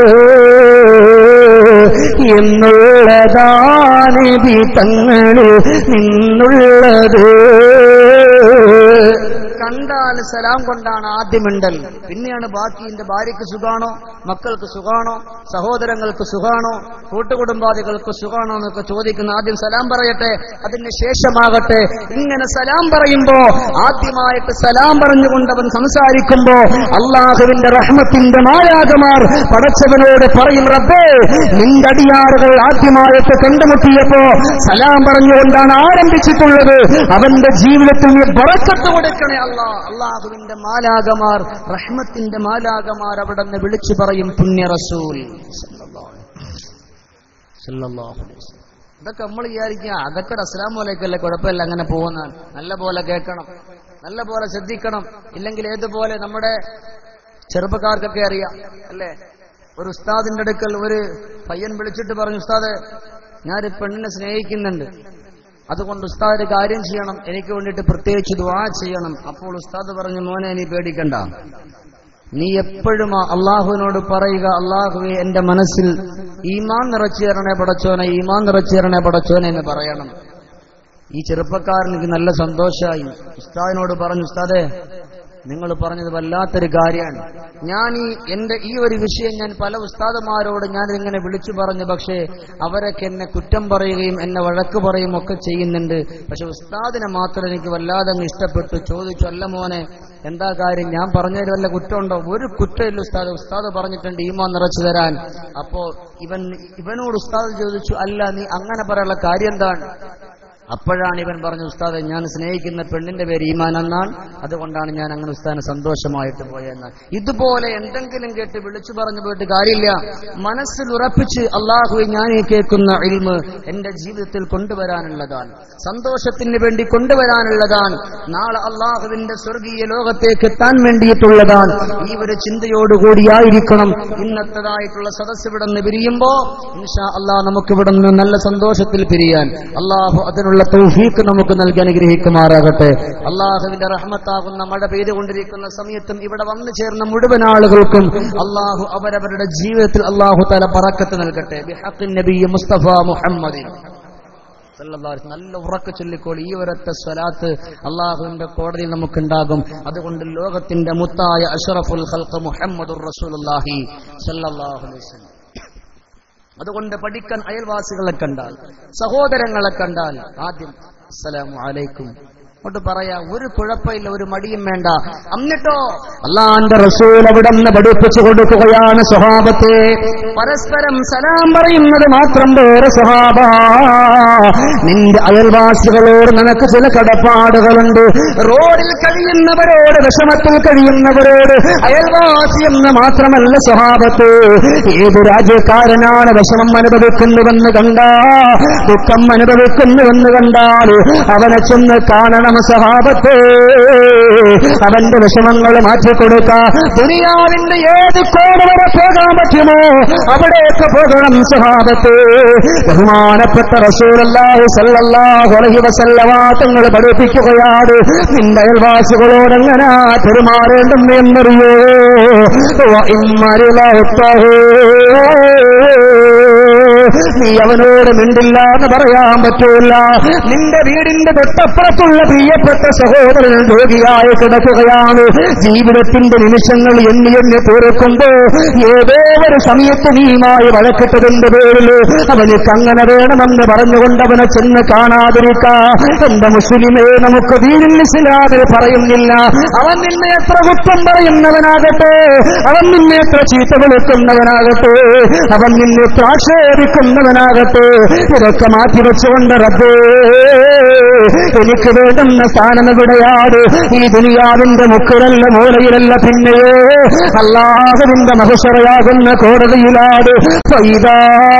എന്നുള്ളതാണ് തങ്ങളിൽ നിന്നുള്ളത് കണ്ടാൽ വന്നാൽ സലാം കൊണ്ടാണ് ആദ്യം മിണ്ടൽ പിന്നെയാണ് ബാക്കി എന്റെ ഭാര്യയ്ക്ക് സുഖാണോ മക്കൾക്ക് സുഖാണോ സഹോദരങ്ങൾക്ക് സുഖാണോ കൂട്ടുകുടുംബാദികൾക്ക് സുഖാണോ എന്നൊക്കെ ചോദിക്കുന്ന ആദ്യം സലാം പറയട്ടെ അതിന് ശേഷമാകട്ടെ ഇങ്ങനെ സലാം പറയുമ്പോ ആദ്യമായിട്ട് സലാം പറഞ്ഞുകൊണ്ട് അവൻ സംസാരിക്കുമ്പോ അള്ളാഹുവിന്റെ റഹ്മത്തിന്റെ മായാകമാർ പടച്ചവനോട് പറയും റബ്ബേ നിന്റെ അടിയാറുകൾ ആദ്യമായിട്ട് കണ്ടുമുട്ടിയപ്പോ സലാം പറഞ്ഞുകൊണ്ടാണ് ആരംഭിച്ചിട്ടുള്ളത് അവന്റെ ജീവിതത്തിൽ നീ ബറക്കത്ത് കൊടുക്കണേ അല്ലാ അള്ളാഹുവിന്റെ മാലാകമാർ റഹ്മത്തിന്റെ മാലാകമാർ അവിടെ നിന്ന് വിളിച്ചു പറയും പുണ്യ റസൂൽ സല്ലല്ലാഹു അലൈഹി വസല്ലം. ഇതൊക്കെ നമ്മൾ വിചാരിക്കുക അതൊക്കെ അസ്ലാം പോലെയൊക്കെയല്ലേ കുഴപ്പമില്ല അങ്ങനെ പോകുന്ന നല്ല പോലെ കേൾക്കണം നല്ല പോലെ ശ്രദ്ധിക്കണം ഇല്ലെങ്കിൽ ഏതുപോലെ നമ്മുടെ ചെറുപ്പക്കാർക്കൊക്കെ അറിയാം അല്ലേ ഒരു ഉസ്താദിന്റെ അടുക്കൽ ഒരു പയ്യൻ വിളിച്ചിട്ട് പറഞ്ഞു ഉസ്താദ് ഞാനൊരു പെണ്ണിനെ സ്നേഹിക്കുന്നുണ്ട് അതുകൊണ്ട് ഉസ്താദ് ഒരു കാര്യം ചെയ്യണം എനിക്ക് വേണ്ടിയിട്ട് പ്രത്യേകിച്ച് ദുആ ചെയ്യണം അപ്പോൾ ഉസ്താദ് പറഞ്ഞു മോനെ നീ പേടിക്കണ്ട നീ എപ്പോഴും ആ അള്ളാഹുവിനോട് പറയുക അള്ളാഹുവെ എന്റെ മനസ്സിൽ ഈമാൻ നിറച്ചു തരണേ പടച്ചോനെ ഈമാൻ നിറച്ചു തരണേ പടച്ചോനെ എന്ന് പറയണം ഈ ചെറുപ്പക്കാരനിക്ക് നല്ല സന്തോഷമായി ഉസ്താദിനോട് പറഞ്ഞു ഉസ്താദേ നിങ്ങൾ പറഞ്ഞത് വല്ലാത്തൊരു കാര്യമാണ് ഞാൻ ഈ എന്റെ ഈ ഒരു വിഷയം ഞാൻ പല ഉസ്താദന്മാരോട് ഞാൻ ഇങ്ങനെ വിളിച്ചു പറഞ്ഞു പക്ഷേ അവരൊക്കെ എന്നെ കുറ്റം പറയുകയും എന്നെ വഴക്ക് പറയുകയും ഒക്കെ ചെയ്യുന്നുണ്ട് പക്ഷെ ഉസ്താദിനെ മാത്രം എനിക്ക് വല്ലാതെ അങ്ങ് ഇഷ്ടപ്പെട്ടു ചോദിച്ചു അല്ല മോനെ എന്താ കാര്യം ഞാൻ പറഞ്ഞതിൽ വല്ല കുറ്റമുണ്ടോ ഒരു കുറ്റമില്ല ഉസ്താദ് ഉസ്താദ് പറഞ്ഞിട്ടുണ്ട് ഈമാൻ നിറച്ചു തരാൻ അപ്പോ ഇവൻ ഇവനോട് ഉസ്താദ് ചോദിച്ചു അല്ല നീ അങ്ങനെ പറയാനുള്ള കാര്യം എന്താണ് അപ്പോഴാണ് ഇവൻ പറഞ്ഞു ഉസ്താദെ ഞാൻ സ്നേഹിക്കുന്ന പെണ്ണിന്റെ പേര് ഈമാൻ എന്നാണ് അതുകൊണ്ടാണ് ഞാൻ അങ്ങനെ ഉസ്താദിന് സന്തോഷമായിട്ട് പോയെന്ന് ഇതുപോലെ എന്തെങ്കിലും കേട്ട് വിളിച്ചു പറഞ്ഞു പോയിട്ട് കാര്യമില്ല മനസ്സിൽ ഉറപ്പിച്ച് അള്ളാഹുവെ ഞാൻ ഈ കേൾക്കുന്ന ഇൽമ് എന്റെ ജീവിതത്തിൽ കൊണ്ടുവരാനുള്ളതാണ് സന്തോഷത്തിന് വേണ്ടി കൊണ്ടുവരാനുള്ളതാണ് നാളെ അള്ളാഹുവിന്റെ സ്വർഗീയ ലോകത്തേക്ക് എത്താൻ വേണ്ടിയിട്ടുള്ളതാണ് ഈ ഒരു ചിന്തയോടുകൂടിയായിരിക്കണം ഇന്നത്തേതായിട്ടുള്ള സദസ്സ് ഇവിടെ നിന്ന് പിരിയുമ്പോ ഇൻഷാ അള്ളാഹ് നമുക്ക് ഇവിടെ നിന്ന് നല്ല സന്തോഷത്തിൽ പിരിയാൻ അള്ളാഹു അതിനുള്ള തൗഫീക്ക് നമുക്ക് നൽകി അനുഗ്രഹിക്കുമാറാകട്ടെ അള്ളാഹുവിന്റെ റഹ്മത്താകുന്ന മഴ പെയ്തുകൊണ്ടിരിക്കുന്ന സമയത്തും ഇവിടെ വന്നു ചേർന്ന മുഴുവൻ ആളുകൾക്കും അള്ളാഹു അവരവരുടെ ജീവിതത്തിൽ അള്ളാഹു തല പറക്കത്ത് നൽകട്ടെ ബിഹഖിൻ നബി മുസ്തഫ മുഹമ്മദ് സല്ലല്ലാഹു അലൈഹി വസല്ലം. നല്ല ഉറക്ക ചൊല്ലിക്കോൾ ഈ ഒരൊറ്റ സ്വലാത്ത് അള്ളാഹുവിന്റെ കോടതിയിൽ നമുക്കുണ്ടാകും അതുകൊണ്ട് ലോകത്തിന്റെ മുത്തായ അഷറഫുൽ ഖൽഖ് മുഹമ്മദുർ റസൂലുള്ളാഹി സല്ലല്ലാഹു അലൈഹി വസല്ലം. അതുകൊണ്ട് പഠിക്കാൻ അയൽവാസികളെ കണ്ടാൽ സഹോദരങ്ങളെ കണ്ടാൽ ആദ്യം അസ്സലാമു അലൈക്കും അങ്ങോട്ട് പറയാ ഒരു കുഴപ്പമില്ല ഒരു മടിയും വേണ്ട എന്നിട്ടോ അള്ളാന്റെ റസൂൽ അവിടെ നിന്ന് പഠിപ്പിച്ചു കൊടുക്കുകയാണ് സ്വഭാവത്തെ പരസ്പരം സലാം പറയുന്നത് മാത്രം വേറെ സ്വഭാവ നിന്റെ അയൽവാസികളോട് നിനക്ക് ചില കടപ്പാടുകളുണ്ട് റോഡിൽ കഴിയുന്നവരോട് വിഷമത്തിൽ കഴിയുന്നവരോട് അയൽവാസി എന്ന് മാത്രമല്ല സ്വഭാവത്ത് ഏത് രാജ്യക്കാരനാണ് വിഷമം അനുഭവിക്കുന്നുവെന്ന് കണ്ടാ ദുഃഖം അനുഭവിക്കുന്നുവെന്ന് കണ്ടാൽ അവനെ ചെന്ന് കാണണം സഹാബത്തെ അവന്റെ വിഷമങ്ങൾ മാറ്റിക്കൊടുക്ക ദുനിയാവിന്റെ ഏത് കോട് വരെ പോകാൻ പറ്റുമോ അവിടേക്ക് പോകണം സഹാബത്തെ ബഹുമാനപ്പെട്ട റസൂലല്ലാഹു സല്ലല്ലാഹു അലൈഹി വസല്ലമ തങ്ങൾ പഠിപ്പിക്കുകയാണ് നിന്റെ അയൽവാസികളോട് എങ്ങനെ പെരുമാറേണ്ടെന്ന് എന്നറിയോ നീ അവനോട് മിണ്ടില്ല എന്ന് പറയാൻ പറ്റൂല നിന്റെ വീടിന്റെ തൊട്ടപ്പുറത്തുള്ള പ്രിയപ്പെട്ട സഹോദരൻ രോഗിയായി കിടക്കുകയാണ് ജീവിതത്തിന്റെ നിമിഷങ്ങൾ എണ്ണി എണ്ണി തീർക്കുമ്പോ ഏതോ ഒരു സമയത്ത് നീയുമായി വഴക്കിട്ടതിന്റെ പേരിൽ അവനിക്ക് അങ്ങനെ വേണമെന്ന് പറഞ്ഞുകൊണ്ട് അവനെ ചെന്ന് കാണാതിരിക്ക എന്റെ മുസ്ലിമേ നമുക്ക് വീടിൽ ഇസ്ലാമിൽ പറയുന്നില്ല അവൻ നിന്നെ എത്ര കുറ്റം പറയുന്നവനാകട്ടെ അവൻ നിന്നെ എത്ര ചീത്ത വിളിക്കുന്നവനാകട്ടെ അവൻ നിന്നെ എത്ര ആക്ഷേപിക്കുന്നവനാകട്ടെ ഇതൊക്കെ മാറ്റിവെച്ചുകൊണ്ട് റബ്ബേ എനിക്ക് വേണ്ടുന്ന സ്ഥാനം എവിടെയാണ് ഈ ദുനിയാവിന്റെ മുക്കിലല്ല മൂലയിലല്ല പിന്നെയോ അള്ളാഹുവിന്റെ മഹുഷറയാകുന്ന കോടതിയിലാണ് ഫൈദാ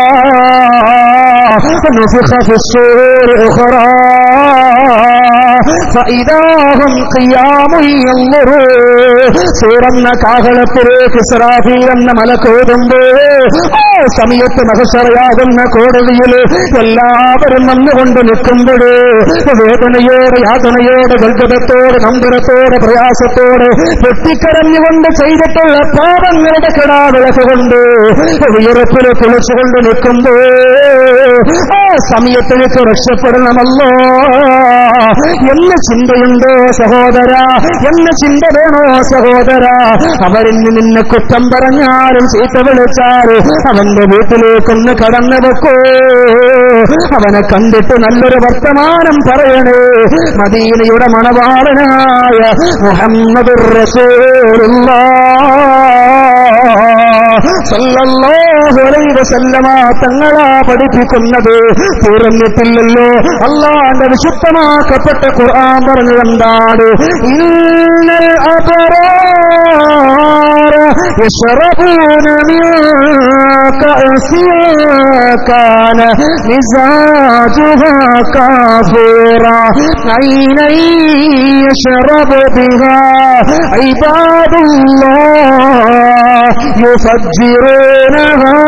نفخ في الصور أخرى فإذا هم قيام ينظرون സൂറന്ന കാഹളത്തിലേക്ക് ഇസ്രാഫീൽ എന്ന മലക്കോതുമ്പോ ആ സമയത്ത് മഹസറയ ഹാജരാകുന്ന കോടതിയിൽ എല്ലാവരും വന്നുകൊണ്ട് നിൽക്കുമ്പോൾ വേദനയോടെ യാതനയോടെ ഗൽഗതത്തോടെ നമ്പരത്തോടെ പ്രയാസത്തോടെ പൊട്ടിക്കരഞ്ഞുകൊണ്ട് ചെയ്തിട്ടുള്ള പാപങ്ങളുടെ കിടാവിളക്ക് കൊണ്ട് ഉയരത്തിൽ കുളിച്ചുകൊണ്ട് നിൽക്കുമ്പോ ആ സമയത്ത് എനിക്ക് രക്ഷപ്പെടണമല്ലോ എന്ന് ചിന്തയുണ്ടോ സഹോദര എന്ന് ചിന്ത വേണോ സഹോദര അവരിന്ന് നിന്നെ കുറ്റം പറഞ്ഞാലും ചീത്ത വിളിച്ചാലും അവന്റെ വീട്ടിലേക്കൊന്ന് കടന്നു വെക്കോ അവനെ കണ്ടിട്ട് നല്ലൊരു വർത്തമാനം പറയണേ മദീനയുടെ മണവാളനായ മുഹമ്മദ് വസല്ലമ തങ്ങളാ പഠിപ്പിക്കുന്നത് പറഞ്ഞിട്ടില്ലല്ലോ അള്ളാന്റെ വിശുദ്ധമാക്കപ്പെട്ട ഖുർആൻ പറഞ്ഞു എന്താണ് ഇന്നൽ അബറാറ يشربون من كأس كان مزاجها كافورا عينا يشرب بها عباد الله يفجرونها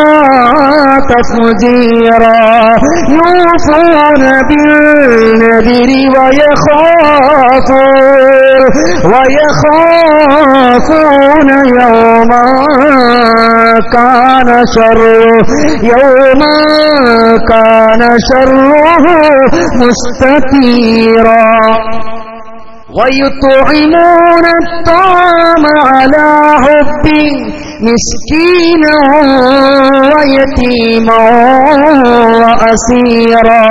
تفجيرا يوفون بالنذر ويخافون ويخافون يوما كان شره يوما كان شره مستطيرا ويطعمون الطعام على حبه مسكينا ويتيما وأسيرا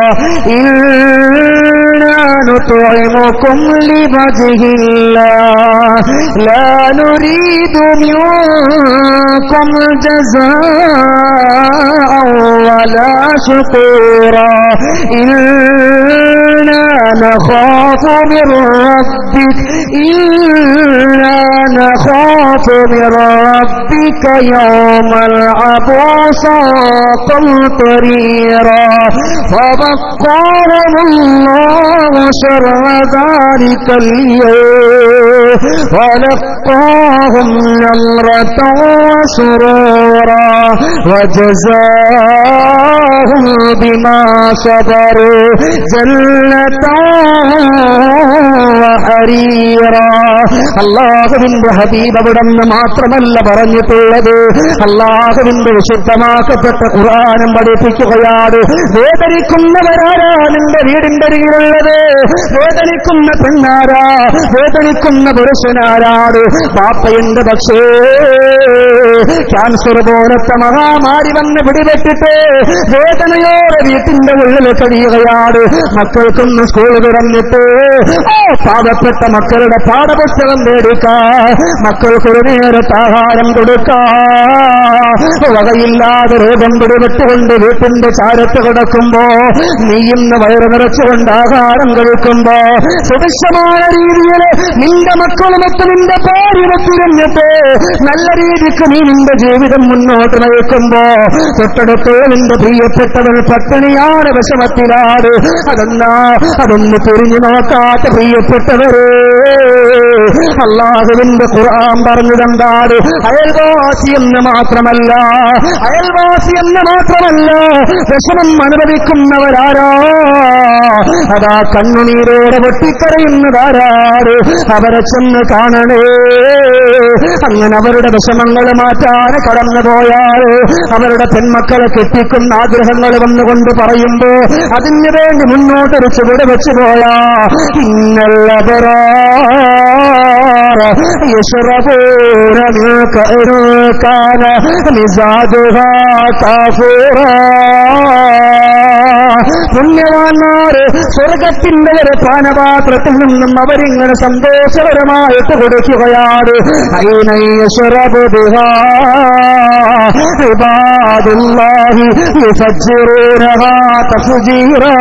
إنا نطعمكم لوجه الله لا نريد منكم جزاء ولا شكورا إنا نخاف من ربك إنا نخاف من ربك يوما عبوسا قمطريرا فبقاهم الله شر ذلك اليوم ولقاهم نمرة وسرورا وجزاهم بما صبروا جنة وحريرا അള്ളാഹുവിന്റെ ഹബീബ് അവിടെന്ന് മാത്രമല്ല പറഞ്ഞിട്ടുള്ളത് അള്ളാഹുവിന്റെ വിശുദ്ധമാക്കപ്പെട്ട ഖുറാനും പഠിപ്പിക്കുകയാണ് വേദനിക്കുന്നവരാരാ നിന്റെ വീടിന്റെ അരികിലുള്ളത് വേദനിക്കുന്ന പെണ്ണാരാ വേദനിക്കുന്ന പുരുഷനാരാണ് പാപ്പയുണ്ട് പക്ഷേ ക്യാൻസർ പോലത്തെ മഹാമാരി വന്ന് പിടിപെട്ടിട്ട് വേദനയോടെ വീട്ടിന്റെ ഉള്ളിൽ കഴിയുകയാണ് മക്കൾക്കൊന്ന് സ്കൂൾ തുറന്നിട്ട് ഓ പാവപ്പെട്ട മക്കളുടെ പാഠപുസ്തകം മേടിക്കാ മക്കൾക്കൊരു നേരത്തെ ആഹാരം കൊടുക്കാ വകയില്ലാതെ രോഗം പിടിപെട്ടുകൊണ്ട് വീട്ടിന്റെ ചാരത്ത് കിടക്കുമ്പോ നീ ഇന്ന് വയറ് നിറച്ചുകൊണ്ട് ആഹാരം കഴിക്കുമ്പോ സുഭിക്ഷമായ രീതിയിൽ നിന്റെ മക്കളുമൊത്ത് നിന്റെ ഭാര്യ തിരഞ്ഞിട്ട് നല്ല രീതിക്ക് നീ നിന്റെ ജീവിതം മുന്നോട്ട് നയിക്കുമ്പോ തൊട്ടടുത്ത് നിന്റെ പ്രിയപ്പെട്ടവൻ പട്ടിണിയാണ് വിഷമത്തിലാണ് അതെന്നാ അതൊന്ന് തിരിഞ്ഞു നോക്കാത്ത പ്രിയപ്പെട്ടവരെ അള്ളാഹുവിന്റെ ഖുർആൻ പറഞ്ഞതെന്താണ് അയൽവാസി എന്ന് മാത്രമല്ല അയൽവാസി എന്ന് മാത്രമല്ല വിഷമം അനുഭവിക്കുന്നവരാരാ അതാ കണ്ണുനീരോടെ പൊട്ടിക്കരയുന്നതാരാറ് അവരെ ചെന്ന് കാണണേ അങ്ങനെ അവരുടെ വിഷമങ്ങൾ മാറ്റാൻ കടന്നുപോയാൽ അവരുടെ പെൺമക്കളെ കെട്ടിക്കുന്ന ആഗ്രഹങ്ങൾ വന്നുകൊണ്ട് പറയുമ്പോ അതിനു വേണ്ടി മുന്നോട്ടൊരു ചുവട് വെച്ചു പോയാ ഇന്നല്ലവരാ يشربون من كأس كان مزاجها كافورا പുണ്യവാന്മാര് സ്വർഗത്തിന്റെ ഒരു പാനപാത്രത്തിൽ നിന്നും അവരിങ്ങനെ സന്തോഷകരമായിട്ട് കൊടുക്കുകയാണ് ഇബാദുല്ലാഹി യുഫജ്ജിറൂനഹാ തഫ്ജീറാ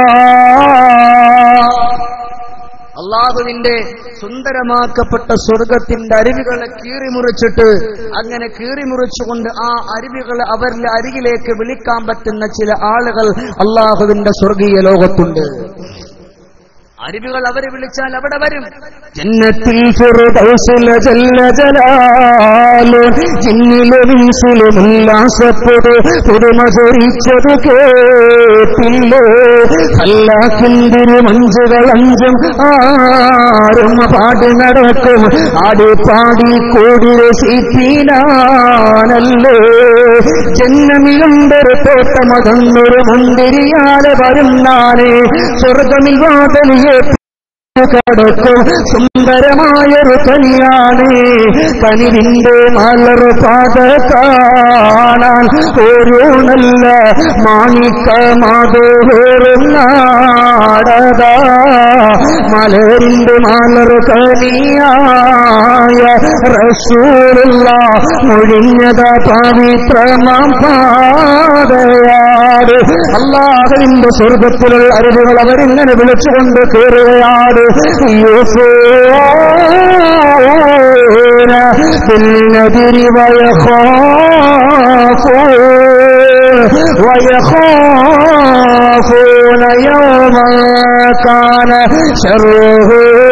അള്ളാഹുവിന്റെ സുന്ദരമാക്കപ്പെട്ട സ്വർഗത്തിന്റെ അരുവികളെ കീറിമുറിച്ചിട്ട് അങ്ങനെ കീറിമുറിച്ചുകൊണ്ട് ആ അരുവികളെ അവരുടെ അരികിലേക്ക് വിളിക്കാൻ പറ്റുന്ന ചില ആളുകൾ അള്ളാഹുവിന്റെ സ്വർഗീയ ലോകത്തുണ്ട് അരുവികൾ അവരെ വിളിച്ചാൽ അവിടെ വരും ജന്നത്തിൽ ഫിർദൗസിലെ ജല്ല ജലാലു ജിന്നിലും ഇൻസിലും ഉല്ലാസപ്പെട് പുതുമ ചൊരിച്ചത് കേട്ടില്ലേ അല്ലാക്കിന്തിരു മഞ്ചുകൾ അഞ്ചും ആരും പാടി നടക്കും ആടി പാടി കൂടി രസിപ്പിനാനല്ലേ ജന്മമിലുണ്ടൊരു തോട്ടമകന്നൊരു മുന്തിരിയാലെ വരുന്നാനേ സ്വർഗമിൽ വാതലിയെ കടക്കും സുന്ദരമായൊരു കനിയാണ് കനിവിന്റെ മലർ പാത കാണാൻ ഒരു നല്ല മാണിക്കമാതോറും നാടതാ മലരിന്റെ മലർ കനിയായ റസൂലുള്ള മുഴിഞ്ഞത പവിത്രമാം പാതയാട് അള്ളാഹുവിന്റെ സ്വർഗത്തിലുള്ള അറിവുകൾ അവരിങ്ങനെ വിളിച്ചുകൊണ്ട് കയറുകയാണ് يوفون بالنذر ويخافون ويخافون يوما كان شره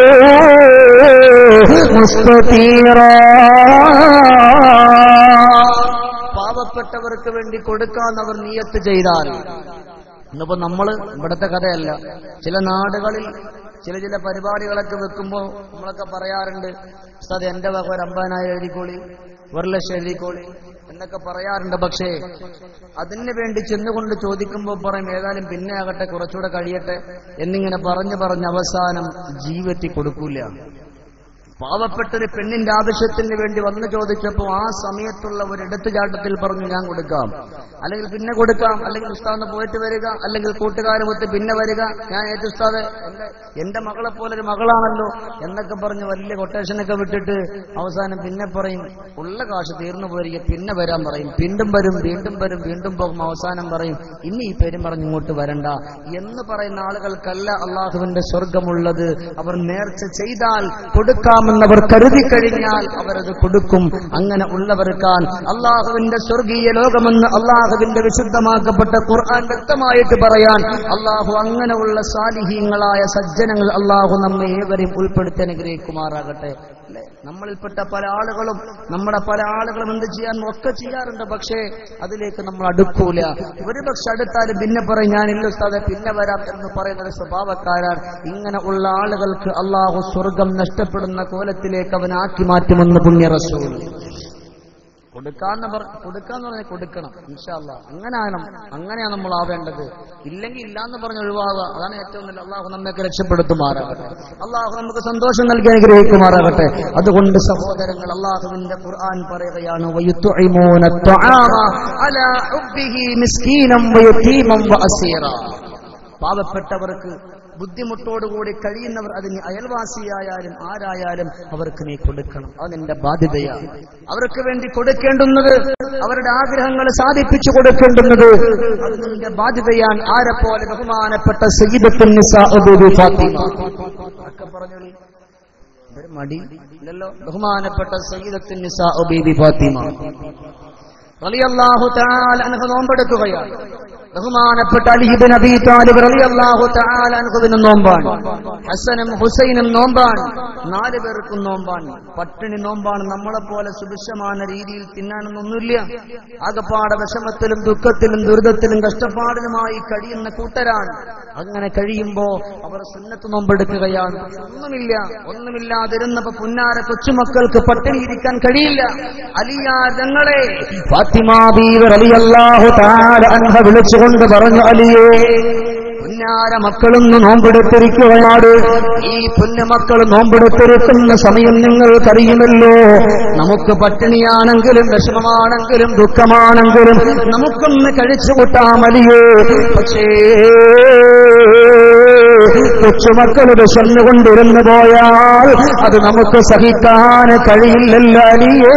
مستطيرا പാവപ്പെട്ടവർക്ക് വേണ്ടി കൊടുക്കാൻ അവർ നിയത്ത് ചെയ്താൽ ഇന്നിപ്പോ നമ്മള് ഇവിടുത്തെ കഥയല്ല ചില നാടുകളിൽ ചില ചില പരിപാടികളൊക്കെ വെക്കുമ്പോൾ നമ്മളൊക്കെ പറയാറുണ്ട് ഉസ്താദ് എന്റെ വക ഒരു അമ്പതിനായിരം എഴുതിക്കോളി ഒരു ലക്ഷം എഴുതിക്കോളി എന്നൊക്കെ പറയാറുണ്ട് പക്ഷേ അതിന് വേണ്ടി ചെന്നുകൊണ്ട് ചോദിക്കുമ്പോൾ പറയും ഏതായാലും പിന്നെ ആകട്ടെ കുറച്ചുകൂടെ കഴിയട്ടെ എന്നിങ്ങനെ പറഞ്ഞു പറഞ്ഞ് അവസാനം ജീവിതത്തിൽ കൊടുക്കൂല പാവപ്പെട്ടൊരു പെണ്ണിന്റെ ആവശ്യത്തിന് വേണ്ടി വന്നു ചോദിച്ചപ്പോൾ ആ സമയത്തുള്ള ഒരു എടുത്തുചാട്ടത്തിൽ പറഞ്ഞു ഞാൻ കൊടുക്കാം അല്ലെങ്കിൽ പിന്നെ കൊടുക്കാം അല്ലെങ്കിൽ ഉസ്താദ് പോയിട്ട് വരിക അല്ലെങ്കിൽ കൂട്ടുകാരുമൊത്ത് പിന്നെ വരിക ഞാൻ ഏറ്റു ഉസ്താദ് എന്റെ എന്റെ മകളെ പോലെ ഒരു മകളാണല്ലോ എന്നൊക്കെ പറഞ്ഞ് വലിയ കൊട്ടേഷനൊക്കെ വിട്ടിട്ട് അവസാനം പിന്നെ പറയും ഉള്ള കാശ് തീർന്നു പോയിരിക്കും പിന്നെ വരാൻ പറയും വീണ്ടും വരും വീണ്ടും വരും വീണ്ടും പോകും അവസാനം പറയും ഇനി ഈ പേരും പറഞ്ഞ് ഇങ്ങോട്ട് വരണ്ട എന്ന് പറയുന്ന ആളുകൾക്കല്ല അള്ളാഹുവിന്റെ സ്വർഗമുള്ളത് അവർ നേർച്ച ചെയ്താൽ കൊടുക്കാമെന്നവർ കരുതി കഴിഞ്ഞാൽ അവരത് കൊടുക്കും അങ്ങനെ ഉള്ളവർക്കാൻ അള്ളാഹുവിന്റെ സ്വർഗീയ ലോകമെന്ന് അള്ളാഹുവിന്റെ വിശുദ്ധമാക്കപ്പെട്ട ഖുർആൻ വ്യക്തമായിട്ട് പറയാൻ അള്ളാഹു അങ്ങനെയുള്ള സാലിഹീങ്ങളായ സജ്ജനങ്ങൾ അള്ളാഹു നമ്മെ ഏവരെയും ഉൾപ്പെടുത്തി അനുഗ്രഹിക്കുമാറാകട്ടെ അല്ലേ? നമ്മളിൽപ്പെട്ട പല ആളുകളും നമ്മുടെ പല ആളുകളും എന്ത് ചെയ്യാൻ ഒക്കെ ചെയ്യാറുണ്ട് പക്ഷേ അതിലേക്ക് നമ്മൾ അടുക്കൂല ഒരു പക്ഷെ അടുത്താലും പിന്നെ പറയും ഞാൻ ഇല്ല ഉസ്താദെ പിന്നെ വരാം എന്ന് പറയുന്ന ഒരു സ്വഭാവക്കാരാണ് ഇങ്ങനെ ഉള്ള ആളുകൾക്ക് അള്ളാഹു സ്വർഗം നഷ്ടപ്പെടുന്ന കോലത്തിലേക്ക് അവൻ ആക്കി മാറ്റുമെന്ന് പുണ്യ റസൂൽ കൊടുക്കാന്ന് പറ കൊടുക്കാന്ന് പറഞ്ഞാൽ കൊടുക്കണം ഇൻഷാല്ല അങ്ങനെയാണ് അങ്ങനെയാണ് നമ്മൾ ആവേണ്ടത് ഇല്ലെങ്കിൽ ഇല്ലാന്ന് പറഞ്ഞ് ഒഴിവാകുക അതാണ് ഏറ്റവും നല്ല അള്ളാഹു നമ്മയൊക്കെ രക്ഷപ്പെടുത്തുമാറാകട്ടെ അള്ളാഹു നമുക്ക് സന്തോഷം നൽകി അനുഗ്രഹിക്കുമാറാകട്ടെ അതുകൊണ്ട് സഹോദരങ്ങൾ അള്ളാഹുവിന്റെ ഖുർആൻ പറയുകയാണ് വയുത്തുഇമൂന الطعام على حبه مسكينا ويتيما واسيرا പാവപ്പെട്ടവർക്ക് ബുദ്ധിമുട്ടോടുകൂടി കഴിയുന്നവർ അതിന് അയൽവാസിയായാലും ആരായാലും അവർക്ക് നീ കൊടുക്കണം അത് നിന്റെ ബാധ്യതയാണ് അവർക്ക് വേണ്ടി കൊടുക്കേണ്ടുന്നത് അവരുടെ ആഗ്രഹങ്ങൾ സാധിപ്പിച്ചു കൊടുക്കേണ്ടുന്നത് അത് നിന്റെ ബാധ്യതയാണ് ആരെ പോലെ ബഹുമാനപ്പെട്ട സയ്യിദത്തുൻ നിസാ ബീബി ഫാത്തിമ ഒക്കെ പറഞ്ഞോളി ഇതൊരു മടി ഇല്ലല്ലോ ബഹുമാനപ്പെട്ട സയ്യിദത്തുൻ നിസാ ബീബി ഫാത്തിമ റളിയല്ലാഹു തആല അൻഹ നോമ്പെടുക്കുകയാണ് ബഹുമാനപ്പെട്ട അലിഹിബിൻ അബി താലിബ് റളിയല്ലാഹു തആല അൻഹുവിന് നോമ്പാണ് ഹസനും ഹുസൈനും നോമ്പാണ് നാല് പേർക്കും നോമ്പാണ് പട്ടിണി നോമ്പാണ് നമ്മളെ പോലെ സുഭിക്ഷமான രീതിയിൽ തിന്നാനൊന്നൊന്നുമില്ല ആകപ്പാടെ വിഷമത്തിലും ദുഃഖത്തിലും ദുരിതത്തിലും കഷ്ടപ്പാടിലുമായി കഴിയുന്ന കൂട്ടരാണ് അങ്ങനെ കഴിയുമ്പോ അവർ സുന്നത്ത് നോമ്പെടുക്കുകയാണ് ഒന്നുമില്ല ഒന്നുമില്ലാതിരുന്നപ്പോ പുന്നാര കൊച്ചുമക്കൾക്ക് പട്ടിണി ഇരിക്കാൻ കഴിയില്ല അലിയാ ഞങ്ങളെ ഫാത്തിമ ബീവി റളിയല്ലാഹു തആല അൻഹ വിളിച്ചുകൊണ്ട് പറഞ്ഞു അലിയേ പുന്നാര മക്കളൊന്ന് നോമ്പെടുത്തിരിക്കുകയാണ് ഈ പുന്നമക്കൾ നോമ്പെടുത്തിരിക്കുന്ന സമയം നിങ്ങൾക്കറിയുമല്ലോ നമുക്ക് പട്ടിണിയാണെങ്കിലും വിഷമമാണെങ്കിലും ദുഃഖമാണെങ്കിലും നമുക്കൊന്ന് കഴിച്ചുകൂട്ടാം അലിയേ പക്ഷേ കൊച്ചുമക്കളുടെ കൊണ്ടിരുന്നു പോയാൽ അത് നമുക്ക് സഹിക്കാൻ കഴിയില്ലല്ലോ അലിയേ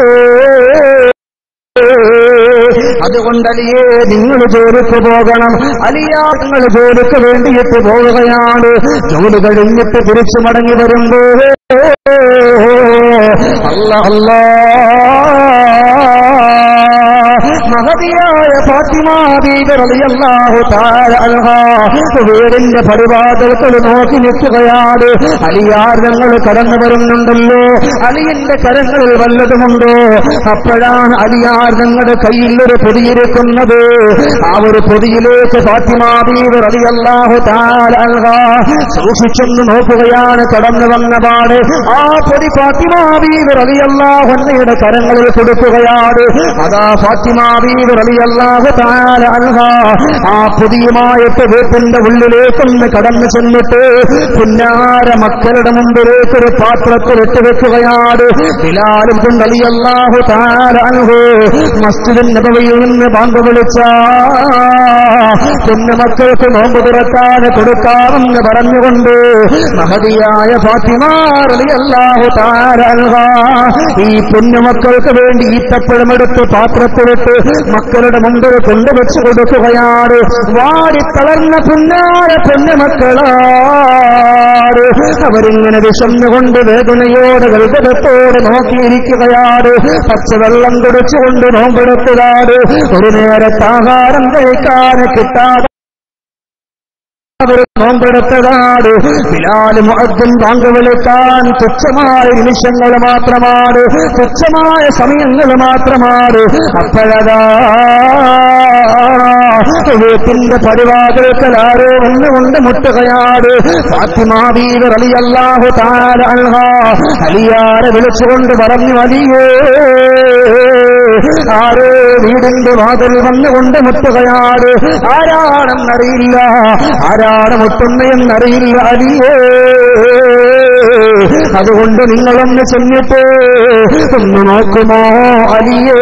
അതുകൊണ്ട് അലിയേ നിങ്ങൾ ജോലിക്ക് പോകണം അലിയ നിങ്ങൾ ജോലിക്ക് വേണ്ടിയിട്ട് പോവുകയാണ് ജോലി കഴിഞ്ഞിട്ട് തിരിച്ചു മടങ്ങി വരുമ്പോ അല്ല അല്ലാ മഹതിയായ ഫാത്തിമാ ബീവി ബീബി റളിയല്ലാഹു തആല അൻഹാ വീടിന്റെ പരിപാടികൾ നോക്കി നിൽക്കുകയാണ് അലിയാർ ഞങ്ങൾ കടന്നു വരുന്നുണ്ടല്ലോ അലിയന്റെ കരങ്ങളിൽ വല്ലതുമുണ്ടോ അപ്പോഴാണ് അലിയാർ ഞങ്ങളുടെ കയ്യിൽ ഒരു പൊതിയിരിക്കുന്നത് ആ ഒരു പൊതിയിലേക്ക് ഫാത്തിമാബീവ് റളിയല്ലാഹു തആല അൻഹാ സൂക്ഷിച്ചൊന്ന് നോക്കുകയാണ് കടന്നു വന്ന പാട് ആ പൊതി ഫാത്തിമാബീവ് റളിയല്ലാഹു അൻഹയുടെ കരങ്ങളിൽ കൊടുക്കുകയാണ് അതാ ഫാത്തിമാബീവ് റളിയല്ലാഹു തആല അൻഹാ ആ പൊതിയുമായിട്ട് വീട്ടിന്റെ ഉള്ളിലേക്കൊന്ന് കടന്നു ചെന്നിട്ട് പുന്നാര മക്കളുടെ മുമ്പിലേക്ക് ഒരു പാത്രത്തിൽ ഇട്ട് വെക്കുകയാണ് ബിലാലും കൊണ്ട് അലിയല്ലാഹു തആല അൻഹു മസ്ജിദിൻ നബവിയിൽ നിന്ന് ബാങ്ക് വിളിച്ച കുഞ്ഞുമക്കൾക്ക് നോമ്പ് തുറക്കാൻ കൊടുക്കാമെന്ന് പറഞ്ഞുകൊണ്ട് മഹതിയായ ഫാത്തിമാറിയല്ലാഹു താരൽഹ ഈ കുഞ്ഞുമക്കൾക്ക് വേണ്ടി ഈത്തപ്പഴമെടുത്ത് പാത്രത്തിലിട്ട് മക്കളുടെ മുമ്പിൽ കൊണ്ടുവച്ച് കൊടുക്കുകയാണ് വാടി തളർന്ന പുന്നാര പൊന്നുമക്കളാണ് അവരിങ്ങനെ വിശന്നുകൊണ്ട് വേദനയോടെ ഗൽഗതത്തോടെ നോക്കിയിരിക്കുകയാണ് പച്ചവെള്ളം കുടിച്ചുകൊണ്ട് നോമ്പെടുത്തതാണ് ഒരു നേരത്തെ ആഹാരം കഴിക്കാൻ കിട്ടാതെ അവർ നോമ്പെടുത്തതാണ് ബിലാൽ മുഅദ്ദിൻ ബാങ്ക് വിളിക്കാൻ തുച്ഛമായ നിമിഷങ്ങൾ മാത്രമാണ് തുച്ഛമായ സമയങ്ങൾ മാത്രമാണ് അപ്പോഴതാ വീട്ടിന്റെ പരിവാതിൽക്കൽ ആരോ ഒന്നുകൊണ്ട് മുട്ടുകയാണ് ഫാത്തിമാബീവ് റളിയല്ലാഹു തആല അൻഹ അലിയാരെ വിളിച്ചുകൊണ്ട് പറഞ്ഞു അലിയേ ആരോ വീടിന്റെ വാതിൽ വന്നുകൊണ്ട് മുട്ടുകയാണ് ആരാണെന്നറിയില്ല ആരാണ് മുട്ടുന്നതെന്നറിയില്ല അലിയേ അതുകൊണ്ട് നിങ്ങളൊന്ന് ചെന്നിട്ട് ഒന്ന് നോക്കുമോ അലിയേ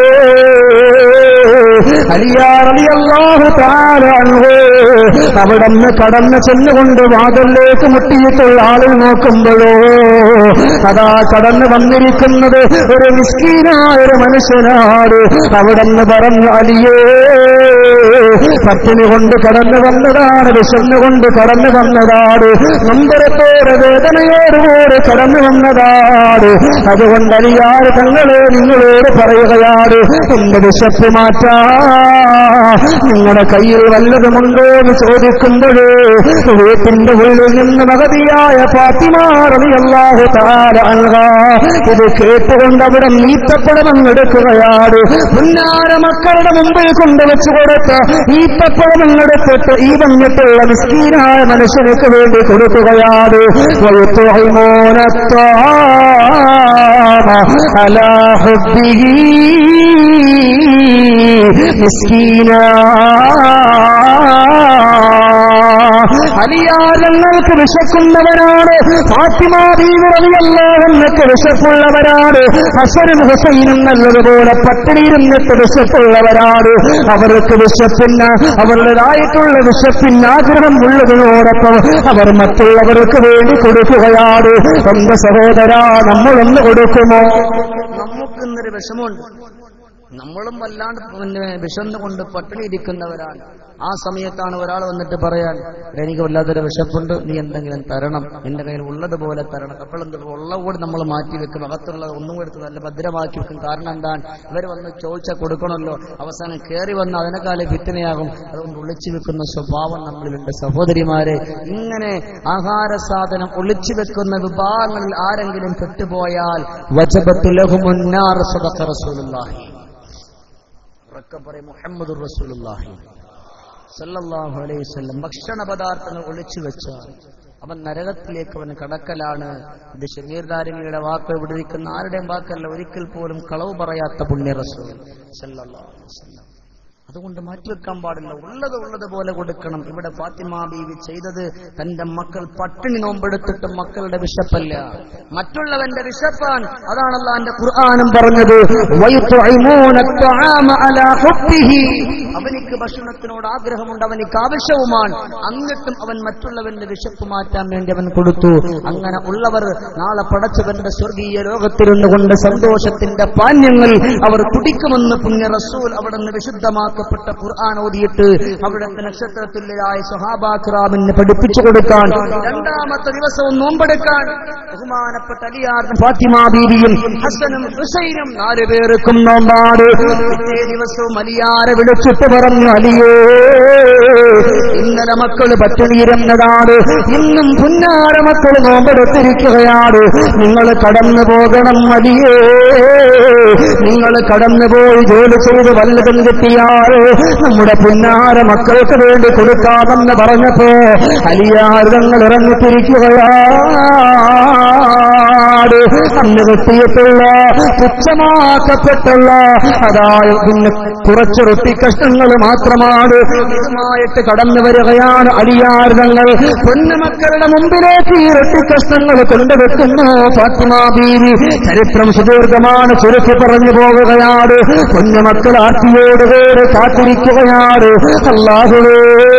അലിയാറിയല്ലാഹു താരാണോ അവിടന്ന് കടന്ന് ചെന്നുകൊണ്ട് വാതിലേക്ക് മുട്ടിയിട്ടുള്ള ആളിൽ നോക്കുമ്പോഴോ അതാ കടന്നു വന്നിരിക്കുന്നത് ഒരു മിസ്കീനായ ഒരു മനുഷ്യനാണ് അവിടെന്ന് പറഞ്ഞു അലിയേ പട്ടിണി കൊണ്ട് കടന്നു വന്നതാണ് വിശന്നുകൊണ്ട് കടന്നു വന്നതാണ് നമ്പരത്തോടെ വേദനയോടുകൂടെ കടന്നു വന്നതാണ് അതുകൊണ്ട് അലിയാർ തങ്ങളെ നിങ്ങളോട് പറയുകയാണ് എന്റെ വിശപ്പ് മാറ്റാ നിങ്ങളുടെ കയ്യിൽ വല്ലതുമുണ്ടോ എന്ന് ചോദിക്കുമ്പോഴേ വീട്ടിന്റെ ഉള്ളിൽ നിന്ന് മകതിയായ പാത്തിമാറിയല്ലാഹു താര ഇത് കേട്ടുകൊണ്ട് അവിടെ ഈത്തപ്പഴമെന്നെടുക്കുകയാണ് പുന്നാര മക്കളുടെ മുമ്പിൽ കൊണ്ടുവച്ച് കൊടുത്ത് ഈത്തപ്പഴമെന്നെടുത്തിട്ട് ഈ വന്നിട്ടുള്ള മിസ്കീനായ മനുഷ്യനക്ക് വേണ്ടി കൊടുക്കുകയാണ് അലാ ഹുബ്ബിഹി മിസ്കീനാ അലിയാലങ്ങൾക്ക് വിശക്കുന്നവരാണ് ഫാത്തിമാബീവിറവിയല്ലാഹെന്നൊക്കെ വിശപ്പുള്ളവരാണ് ഹസനും ഹുസൈനും നല്ലതുപോലെ പട്ടിണിയിരുന്നിട്ട് വിശപ്പുള്ളവരാണ് അവർക്ക് വിശപ്പിന് അവരുടേതായിട്ടുള്ള വിശപ്പിന് ആഗ്രഹം ഉള്ളതിനോടൊപ്പം അവർ മറ്റുള്ളവർക്ക് വേണ്ടി കൊടുക്കുകയാണ് എന്റെ സഹോദര നമ്മളൊന്ന് കൊടുക്കുമോ നമുക്ക് ഇന്നൊരു വിഷമമുണ്ട് നമ്മളും വല്ലാണ്ട് പിന്നെ വിശന്നുകൊണ്ട് പട്ടിണി ഇരിക്കുന്നവരാണ് ആ സമയത്താണ് ഒരാൾ വന്നിട്ട് പറയാൻ എനിക്ക് വല്ലാത്തൊരു വിശപ്പുണ്ട് നീ എന്തെങ്കിലും തരണം എന്റെ കയ്യിൽ ഉള്ളതുപോലെ തരണം അപ്പോഴെന്ത് ഉള്ള കൂടി നമ്മൾ മാറ്റി വെക്കും അകത്തുള്ളത് ഒന്നും കൂടി എടുത്ത് നല്ല ഭദ്രമാക്കി വെക്കും കാരണം എന്താണ് ഇവർ വന്ന് ചോദിച്ചാൽ കൊടുക്കണമല്ലോ അവസാനം കയറി വന്ന് അതിനേക്കാളെ ഭിത്തനയാകും അതുകൊണ്ട് ഒളിച്ചു വെക്കുന്ന സ്വഭാവം നമ്മളിലുണ്ട് സഹോദരിമാരെ ഇങ്ങനെ ആഹാര സാധനം ഒളിച്ചു വെക്കുന്ന വിഭാഗങ്ങളിൽ ആരെങ്കിലും പെട്ടുപോയാൽ വജബത്ത് ലഹുമുന്നാർ സദഖ റസൂലുള്ളാഹി ഉറക്കെ പറയും മുഹമ്മദ് റസൂലുള്ളാഹി സല്ലല്ലാഹു അലൈഹി വസല്ലം ഭക്ഷണ പദാർത്ഥങ്ങൾ ഒളിച്ചു വെച്ചാൽ അവൻ നരകത്തിലേക്ക് അവൻ കടക്കലാണ് ഇത് ഷമീർ ദാരിമിയുടെ വാക്ക് ഇവിടെ ഇരിക്കുന്ന ആരുടെയും വാക്കല്ല ഒരിക്കൽ പോലും കളവ് പറയാത്ത പുണ്യ റസൂൽ സല്ലല്ലാഹു അലൈഹി വസല്ലം അതുകൊണ്ട് മാറ്റിവെക്കാൻ പാടില്ല ഉള്ളത് ഉള്ളത് പോലെ കൊടുക്കണം ഇവിടെ ഫാത്തിമ ബീവി ചെയ്തത് തന്റെ മക്കൾ പട്ടിണി നോമ്പെടുത്തിട്ട് മക്കളുടെ വിശപ്പല്ല മറ്റുള്ളവന്റെ വിശപ്പാൻ അതാണല്ലോ എന്റെ ഖുർആാനും പറഞ്ഞത് വയുത്ഇമൂന അത്അാമ അലാ ഹുബ്ബിഹി. അവനിക്ക് ഭക്ഷണത്തിനോട് ആഗ്രഹമുണ്ട് അവനിക്ക് ആവശ്യവുമാണ് എന്നിട്ടും അവൻ മറ്റുള്ളവന്റെ വിശപ്പ് മാറ്റാൻ വേണ്ടി അവൻ കൊടുത്തു അങ്ങനെ ഉള്ളവർ നാളെ പടച്ചവന്റെ സ്വർഗീയ ലോകത്തിരുന്നു കൊണ്ട് സന്തോഷത്തിന്റെ പാന്യങ്ങൾ അവർ കുടിക്കുമെന്ന് പുണ്യ റസൂൽ അവിടെ നിന്ന് വിശുദ്ധമാക്കുന്ന പാകമാക്കപ്പെട്ട ഖുർആൻ ഓതിയിട്ട് അവിടുത്തെ നക്ഷത്രത്തുല്യരായ സുഹാബാഖിറാമിന് പഠിപ്പിച്ചു കൊടുക്കാൻ രണ്ടാമത്തെ ദിവസവും നോമ്പെടുക്കാൻ ബഹുമാനപ്പെട്ട അലിയാർക്കും ഫാത്തിമ ബീവിയും ഹസനും ഹുസൈനും നാല് പേർക്കും നോമ്പാട് പിറ്റേ ദിവസവും അലിയാരെ വിളിച്ചിട്ട് പറഞ്ഞു അലിയേ ഇന്നലെ മക്കള് പട്ടിണിയിരുന്നതാണ് ഇന്നും പുന്നാര മക്കൾ നോമ്പെടുത്തിരിക്കുകയാണ് നിങ്ങൾ കടന്നു പോകണം അലിയേ നിങ്ങൾ കടന്നുപോയി ജോലി ചെയ്ത് വല്ലതും കിട്ടിയാൽ നമ്മുടെ പുന്നാര മക്കൾക്ക് വേണ്ടി കൊടുക്കാമെന്ന് പറഞ്ഞപ്പോ അലിയാരങ്ങൾ ഇറങ്ങിത്തിരിക്കുകയാണ് അന്ന് കിട്ടിയിട്ടുള്ള തുച്ഛമാക്കപ്പെട്ടുള്ള അതായത് പിന്നെ കുറച്ച് റൊട്ടി കഷ്ണങ്ങൾ മാത്രമാണ് ഇതുമായിട്ട് കടന്നു വരികയാണ് അലിയാരങ്ങൾ പൊന്നുമക്കളുടെ മുമ്പിലേക്ക് ഈ റൊട്ടി കഷ്ണങ്ങൾ കൊണ്ടുവെക്കുന്നു ഫാത്തിമ ബീവി ചരിത്രം സുദീർഘമാണ് ചുരുക്കി പറഞ്ഞു പോവുകയാണ് പൊന്നുമക്കൾ ആർത്തിയോട് പേര് കാത്തിരിക്കുകയാണ് അല്ലാഹുവേ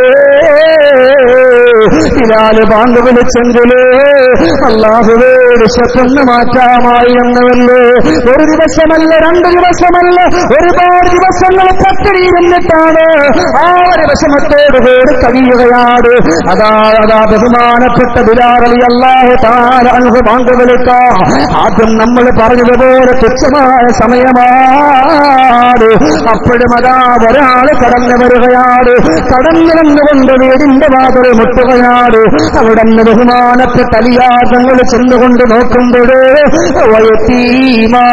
ഇലാല് ബാങ്ക് വിളിച്ചെങ്കില് അള്ളാഹുവേ വിശപ്പൊന്ന് മാറ്റാമായിരുന്നവല്ലോ ഒരു ദിവസമല്ല രണ്ട് ദിവസമല്ല ഒരുപാട് ദിവസങ്ങൾ പട്ടിണി എന്നിട്ടാണ് ആ ഒരു വിഷമത്തോട് പേര് കഴിയുകയാണ് അതാ അതാ ബഹുമാനപ്പെട്ട ബിലാറലി അള്ളാഹു താര അൻഹു ബാങ്ക് വിളിക്കാം ആദ്യം നമ്മൾ പറഞ്ഞതുപോലെ തുച്ഛമായ സമയമാണ് അപ്പോഴും അതാ ഒരാള് കടന്നു വരികയാണ് കടന്നു വന്നുകൊണ്ട് വീടിന്റെ വാതിൽ മുട്ടുകയാണ് അവിടെ നിന്ന് ബഹുമാനപ്പെട്ട അലിയാദങ്ങൾ ചെന്നുകൊണ്ട് നോക്കുമ്പോഴേ വയത്തീമാ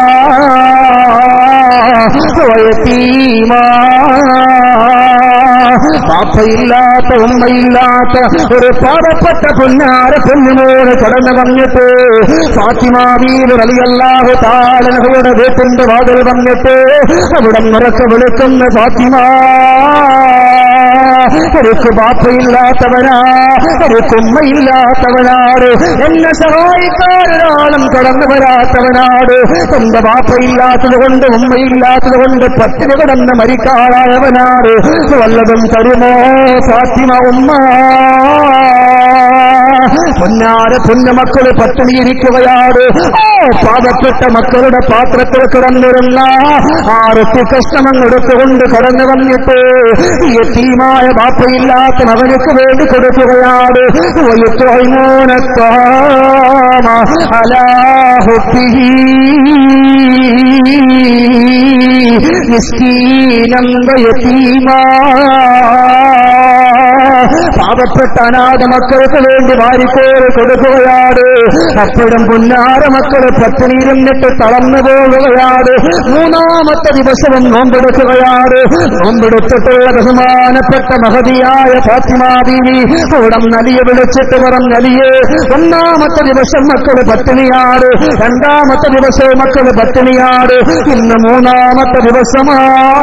വയത്തീമാ പാപ്പയില്ലാത്ത ഉമ്മയില്ലാത്ത ഒരു പാവപ്പെട്ട പൊന്നാര പൊന്നുമോട് കടന്നു വന്നിട്ട് ഫാത്തിമാവീർ വലിയല്ലാഹു താലനഹയുടെ വീട്ടിന്റെ വാതിൽ വന്നിട്ട് അവിടെ നിറക്ക് വിളിക്കുന്ന ഫാത്തിമ എനിക്ക് ബാപ്പയില്ലാത്തവനാ എനിക്ക് ഉമ്മയില്ലാത്തവനാണ് എന്നെ സഹായിക്കാനൊരാളും കടന്നു വരാത്തവനാണ് എന്റെ ബാപ്പയില്ലാത്തത് കൊണ്ട് ഉമ്മയില്ലാത്തത് കൊണ്ട് പട്ടിണി കിടന്ന് മരിക്കാറായവനാണ് വല്ലതും തരുമോ ഫാത്തിമ ഉമ്മ പൊന്നാര പൊന്നുമക്കള് പട്ടിണിയിരിക്കുകയാണ് ഓ പാവപ്പെട്ട മക്കളുടെ പാത്രത്തിൽ കിടന്നിരുന്ന ആറത്തി കഷ്ണം എടുത്തുകൊണ്ട് കടന്നു വന്നിട്ട് യത്തീമായ ബാപ്പയില്ലാത്ത മകനുക്ക് വേണ്ടി കൊടുക്കുകയാണ് വയുത്തോനക്കാമ അലാഹുദ്ധി നിസ്കീനം യത്തീമാ പാവപ്പെട്ട അനാഥ മക്കൾക്ക് വേണ്ടി വാരിക്കോറ് കൊടുക്കുകയാണ് അപ്പോഴും പുന്നാര മക്കൾ പട്ടിണിയിരുന്നിട്ട് തളർന്നു പോവുകയാണ് മൂന്നാമത്തെ ദിവസവും നോമ്പെടുക്കുകയാണ് നോമ്പെടുത്തിട്ടുള്ള ബഹുമാനപ്പെട്ട മഹതിയായ ഫാത്തിമാദീനി ഉടം നലിയ വിളിച്ചിട്ട് പുറം നലിയെ ഒന്നാമത്തെ ദിവസം മക്കൾ പട്ടിണിയാണ് രണ്ടാമത്തെ ദിവസവും മക്കൾ പട്ടിണിയാണ് ഇന്ന് മൂന്നാമത്തെ ദിവസമാ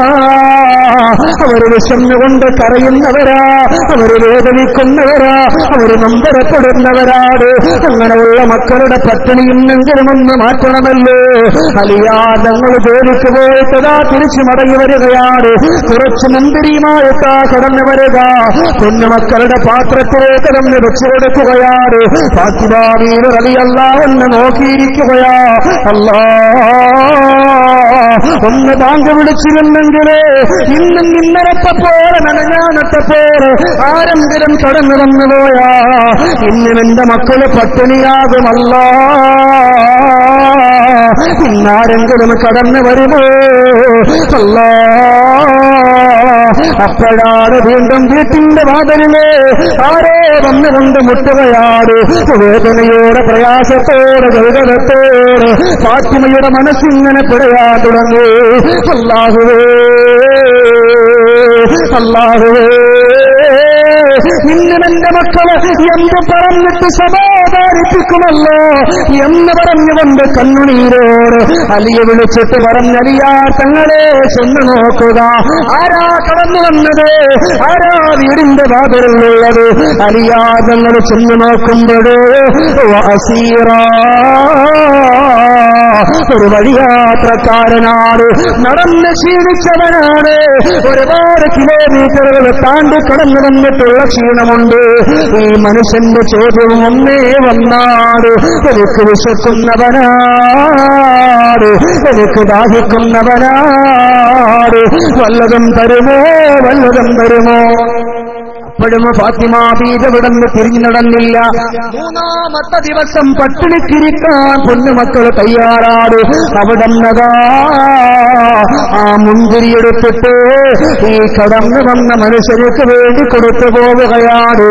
അവർ വിശന്നുകൊണ്ട് കരയുന്നവരാ അവർ വേദനിക്കുന്നവരാ അവർ നമ്പരപ്പെടുന്നവരാണ് അങ്ങനെയുള്ള മക്കളുടെ പട്ടിണി ഇന്നെങ്കിലും ഒന്ന് മാറ്റണമല്ലോ അലിയാദങ്ങൾ ജോലിക്ക് പോയിട്ടതാ തിരിച്ചു മടങ്ങി വരികയാണ് കുറച്ച് മുന്തിരിയുമായിട്ടാ കടന്നു വരിക കുഞ്ഞുമക്കളുടെ പാത്രത്തിലേക്ക് തന്നെ വെച്ചു കൊടുക്കുകയാണ് ഫാത്തിബാബീർ അലിയല്ല എന്ന് നോക്കിയിരിക്കുകയാ അല്ലാ ഒന്ന് ബാങ്ക് വിളിച്ചിരുന്നെങ്കില് ഇന്നും ഇന്നലത്തെ പോലെ നനഞ്ഞാനത്തെ പോലെ ആരെങ്കിലും കടന്നു വന്നു പോയാ ഇന്നും എന്റെ മക്കള് പട്ടിണിയാകുമല്ല ഇന്നാരെങ്കിലും കടന്നു വരുമോ അല്ലാ അപ്പോഴാണ് വീണ്ടും വീട്ടിന്റെ വാതിലില് ആരോ വന്നുകൊണ്ട് മുട്ടുകയാണ് വേദനയോടെ പ്രയാസത്തോടെ ഗൗരവത്തോടെ ഫാത്തിമയുടെ മനസ്സിങ്ങനെ പിടയാൻ തുടങ്ങി അല്ലാഹുവേ അല്ലാഹുവേ ഇന്നും എന്റെ മക്കള് എന്ത് പറഞ്ഞിട്ട് സമാധാനിപ്പിക്കുമല്ലോ എന്ന് പറഞ്ഞുകൊണ്ട് കണ്ണുനീരോട് അലിയെ വിളിച്ചിട്ട് പറഞ്ഞലിയാ തങ്ങളെ ചെന്ന് നോക്കുക ആരാ കടന്നു വന്നത് ആരാ വീടിന്റെ വാതിലുള്ളത് അലിയാ തങ്ങൾ ചെന്ന് നോക്കുമ്പോഴേ വസീറാ ഒരു വഴിയാത്രക്കാരനാണ് നടന്ന് ക്ഷീണിച്ചവനാണ് ഒരുപാട് കിലോമീറ്ററുകൾ താണ്ടി കടന്നു വന്നിട്ടുള്ള ക്ഷീണമുണ്ട് ഈ മനുഷ്യന്റെ ചോദ്യം ഒന്നേ വന്നാട് എനിക്ക് വിശക്കുന്നവനാട് എനിക്ക് ദാഹിക്കുന്നവനാട് വല്ലതും തരുമോ വല്ലതും തരുമോ അപ്പോഴും ഫാത്തിമ ബീജ വിടന്ന് തിരിഞ്ഞു നടന്നില്ല മൂന്നാമത്തെ ദിവസം പട്ടിണിക്കിരിക്കാൻ പൊന്നുമക്കൾ തയ്യാറാട് അവിടെ ആ മുന്തിരി എടുത്തിട്ട് ഈ കടന്നു വന്ന മനുഷ്യർക്ക് വേണ്ടി കൊടുത്തു പോവുകയാണ്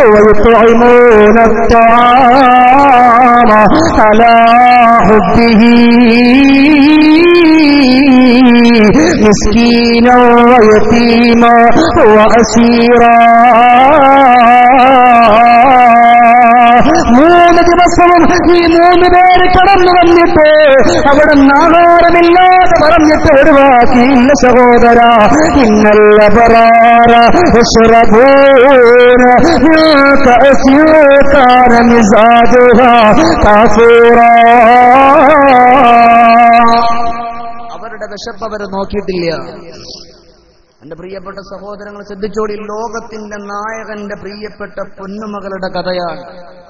مسكينا ويتيما وأسيرا മൂന്ന് ദിവസവും ഈ മൂന്ന് പേര് കടന്നു വന്നിട്ട് അവിടെ ആഹാരമില്ലാതെ പറഞ്ഞിട്ട് ഒഴിവാക്കിയില്ല സഹോദര ഇന്നല്ല പറാര അവരുടെ വിശപ്പ് അവർ നോക്കിയിട്ടില്ല എന്റെ പ്രിയപ്പെട്ട സഹോദരങ്ങൾ ശ്രദ്ധിച്ചോടി ലോകത്തിന്റെ നായകന്റെ പ്രിയപ്പെട്ട പൊന്നുമകളുടെ കഥയാണ്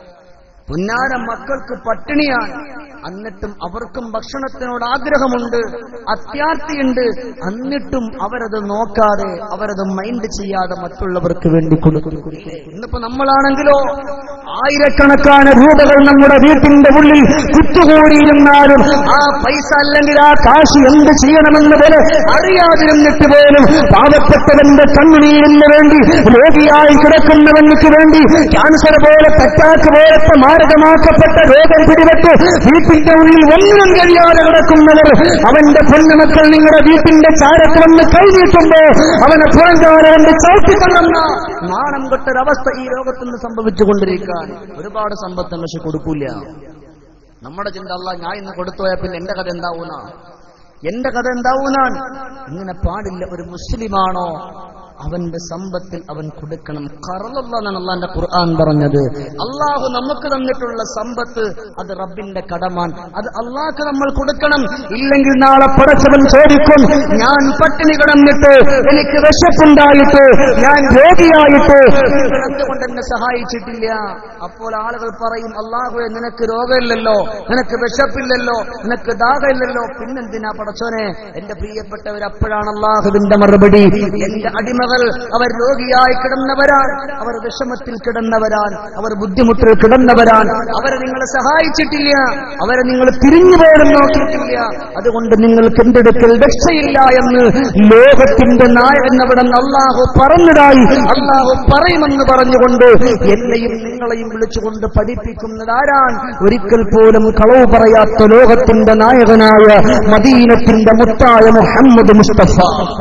പുന്നാര മക്കൾക്ക് പട്ടിണിയാണ് എന്നിട്ടും അവർക്കും ഭക്ഷണത്തിനോട് ആഗ്രഹമുണ്ട് അത്യാർത്തിയുണ്ട് എന്നിട്ടും അവരത് നോക്കാതെ അവരത് മൈൻഡ് ചെയ്യാതെ മറ്റുള്ളവർക്ക് വേണ്ടി കൊടുക്കും ഇന്നിപ്പോ നമ്മളാണെങ്കിലോ ആയിരക്കണക്കാന രൂപകൾ നമ്മുടെ വീട്ടിന്റെ ഉള്ളിൽ കുത്തുകൂടിയിരുന്നാലും ആ പൈസ അല്ലെങ്കിൽ ആ കാശ് എന്ത് ചെയ്യണമെന്ന് പോലെ അറിയാതിരുന്നിട്ട് പോലും പാവപ്പെട്ടവന്റെ കണ്ണുനീരിന് വേണ്ടി രോഗിയായി കിടക്കുന്നവർക്ക് വേണ്ടി ക്യാൻസർ പോലെ അറ്റാക്ക് പോലത്തെ മാരകമാക്കപ്പെട്ട രോഗം പിടിപെട്ട് വീട്ടിന്റെ ഉള്ളിൽ ഒന്നിനും കഴിയാതെ കിടക്കുന്നവർ അവന്റെ പൊന്നുമക്കൾ നിങ്ങളുടെ വീട്ടിന്റെ ചാരത്ത് വന്ന് കൈനീട്ടുമ്പോ അവനെ പുറങ്കാരെ കൊണ്ട് ചവിട്ടിക്കൊള്ളുന്ന നാണം കെട്ടൊരവസ്ഥ ഈ ലോകത്തുനിന്ന് സംഭവിച്ചുകൊണ്ടിരിക്കാൻ ഒരുപാട് സമ്പത്ത് പക്ഷെ കൊടുക്കൂല നമ്മുടെ ചിന്ത അല്ല ഞാൻ ഇന്ന് കൊടുത്തുപോയാൽ പിന്നെ എന്റെ കഥ എന്താവുന്ന എന്റെ കഥ എന്താവുന്നാൻ ഇങ്ങനെ പാടില്ല ഒരു മുസ്ലിമാണോ അവന്റെ സമ്പത്തിൽ അവൻ കൊടുക്കണം കറലെന്നാണ് അള്ളാന്റെ ഖുർആൻ പറഞ്ഞത് അള്ളാഹു നമുക്ക് തന്നിട്ടുള്ള സമ്പത്ത് അത് റബ്ബിന്റെ കടമാൻ അത് അള്ളാഹ്ക്ക് നമ്മൾ കൊടുക്കണം ഇല്ലെങ്കിൽ നാളെ പടച്ചവൻ ചോദിക്കും ഞാൻ പട്ടിണി കിടന്നിട്ട് എനിക്ക് വിശപ്പുണ്ടായിട്ട് ഞാൻ രോഗിയായിട്ട് നിങ്ങൾ എന്തുകൊണ്ട് എന്നെ സഹായിച്ചിട്ടില്ല അപ്പോൾ ആളുകൾ പറയും അള്ളാഹുവെ നിനക്ക് രോഗമില്ലല്ലോ നിനക്ക് വിശപ്പില്ലല്ലോ നിനക്ക് ദാഹമില്ലല്ലോ പിന്നെന്തിനാ പടച്ചോനെ എന്റെ പ്രിയപ്പെട്ടവർ അപ്പോഴാണ് അള്ളാഹുവിന്റെ മറുപടി എന്റെ അടിമകൾ അവർ രോഗിയായി കിടന്നവരാൻ അവർ വിഷമത്തിൽ കിടന്നവരാൻ അവർ ബുദ്ധിമുട്ടിൽ കിടന്നവരാൻ അവരെ നിങ്ങളെ സഹായിച്ചിട്ടില്ല അവരെ നിങ്ങൾ തിരിഞ്ഞു പോലും നോക്കിയിട്ടില്ല അതുകൊണ്ട് നിങ്ങൾക്ക് എന്തെടുക്കൽ രക്ഷയില്ല എന്ന് ലോകത്തിന്റെ നായകൻ അവിടെ അള്ളാഹു പറഞ്ഞതായി അള്ളാഹു പറയുമെന്ന് പറഞ്ഞുകൊണ്ട് എന്നെയും നിങ്ങളെയും വിളിച്ചുകൊണ്ട് പഠിപ്പിക്കുന്നത് ആരാൻ ഒരിക്കൽ പോലും കളവ് പറയാത്ത ലോകത്തിന്റെ നായകനായ മദീനത്തിന്റെ മുത്തായ മുഹമ്മദ് മുസ്തഫ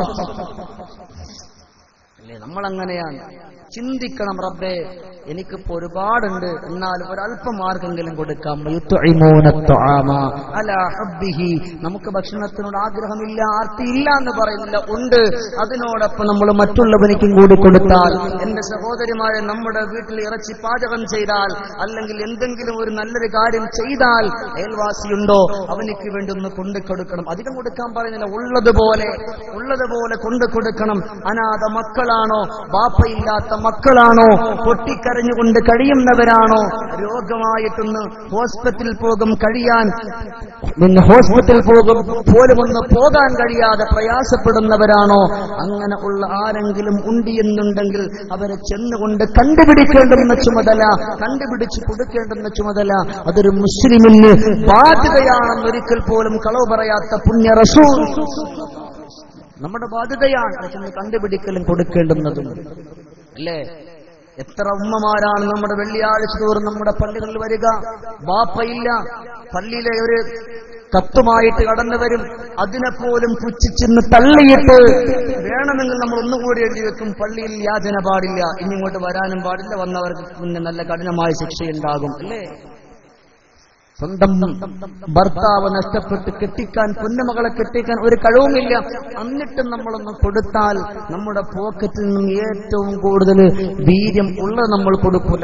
അല്ലേ നമ്മളങ്ങനെയാണ് ചിന്തിക്കണം റബ്ബേ എനിക്കിപ്പോ ഒരുപാടുണ്ട് എന്നാലും ഒരല്പം ആർക്കെങ്കിലും കൊടുക്കാം യുത്ഇമൂന ത്വആമ അലാ ഹബ്ബിഹി നമുക്ക് ഭക്ഷണത്തിനോട് ആഗ്രഹമില്ല ആർത്തിയില്ല എന്ന് പറയുന്നില്ല ഉണ്ട് അതിനോടൊപ്പം നമ്മൾ മറ്റുള്ളവനിക്കും കൂടി കൊടുത്താൽ എന്റെ സഹോദരിമാരെ നമ്മുടെ വീട്ടിൽ ഇറച്ചി പാചകം ചെയ്താൽ അല്ലെങ്കിൽ എന്തെങ്കിലും ഒരു നല്ലൊരു കാര്യം ചെയ്താൽ അയൽവാസിയുണ്ടോ അവനിക്ക് വേണ്ടി ഒന്ന് കൊണ്ടു കൊടുക്കണം അധികം കൊടുക്കാൻ പറയുന്നില്ല ഉള്ളതുപോലെ ഉള്ളതുപോലെ കൊണ്ടു കൊടുക്കണം അനാഥ മക്കളാണോ ബാപ്പയില്ലാത്ത മക്കളാണോ പൊട്ടിക്കരഞ്ഞുകൊണ്ട് കഴിയുന്നവരാണോ രോഗമായിട്ടൊന്ന് ഹോസ്പിറ്റലിൽ പോകും കഴിയാൻ പിന്നെ ഹോസ്പിറ്റൽ പോകും പോലും ഒന്ന് പോകാൻ കഴിയാതെ പ്രയാസപ്പെടുന്നവരാണോ അങ്ങനെ ഉള്ള ആരെങ്കിലും ഉണ്ട് എന്നുണ്ടെങ്കിൽ അവരെ ചെന്നുകൊണ്ട് കണ്ടുപിടിക്കേണ്ടുന്ന ചുമതല കണ്ടുപിടിച്ച് കൊടുക്കേണ്ടുന്ന ചുമതല അതൊരു മുസ്ലിമിന് ബാധ്യതയാണെന്ന് ഒരിക്കൽ പോലും കളവ് പറയാത്ത പുണ്യ റസൂൽ നമ്മുടെ ബാധ്യതയാണ് അത് ചെന്ന് കണ്ടുപിടിക്കലും കൊടുക്കേണ്ടുന്നതും അല്ലേ എത്ര ഉമ്മമാരാണ് നമ്മുടെ വെള്ളിയാഴ്ച തോറും നമ്മുടെ പള്ളികളിൽ വരിക ബാപ്പയില്ല പള്ളിയിലെ ഒരു കത്തുമായിട്ട് കടന്നു വരും അതിനെപ്പോലും പുച്ഛിച്ചെന്ന് തള്ളിയിട്ട് വേണമെങ്കിൽ നമ്മൾ ഒന്നുകൂടി എഴുതി വെക്കും പള്ളിയിൽ യാചന പാടില്ല ഇനി ഇങ്ങോട്ട് വരാനും പാടില്ല വന്നവർക്ക് പിന്നെ നല്ല കഠിനമായ ശിക്ഷയുണ്ടാകും അല്ലേ സ്വന്തം ഭർത്താവ് നഷ്ടപ്പെട്ട് കെട്ടിക്കാൻ പൊന്നുമകളെ കെട്ടിക്കാൻ ഒരു കഴിവുമില്ല എന്നിട്ടും നമ്മളൊന്ന് കൊടുത്താൽ നമ്മുടെ പോക്കറ്റിൽ നിന്നും ഏറ്റവും കൂടുതൽ വീര്യം ഉള്ളത് നമ്മൾ കൊടുക്കൂല കുറ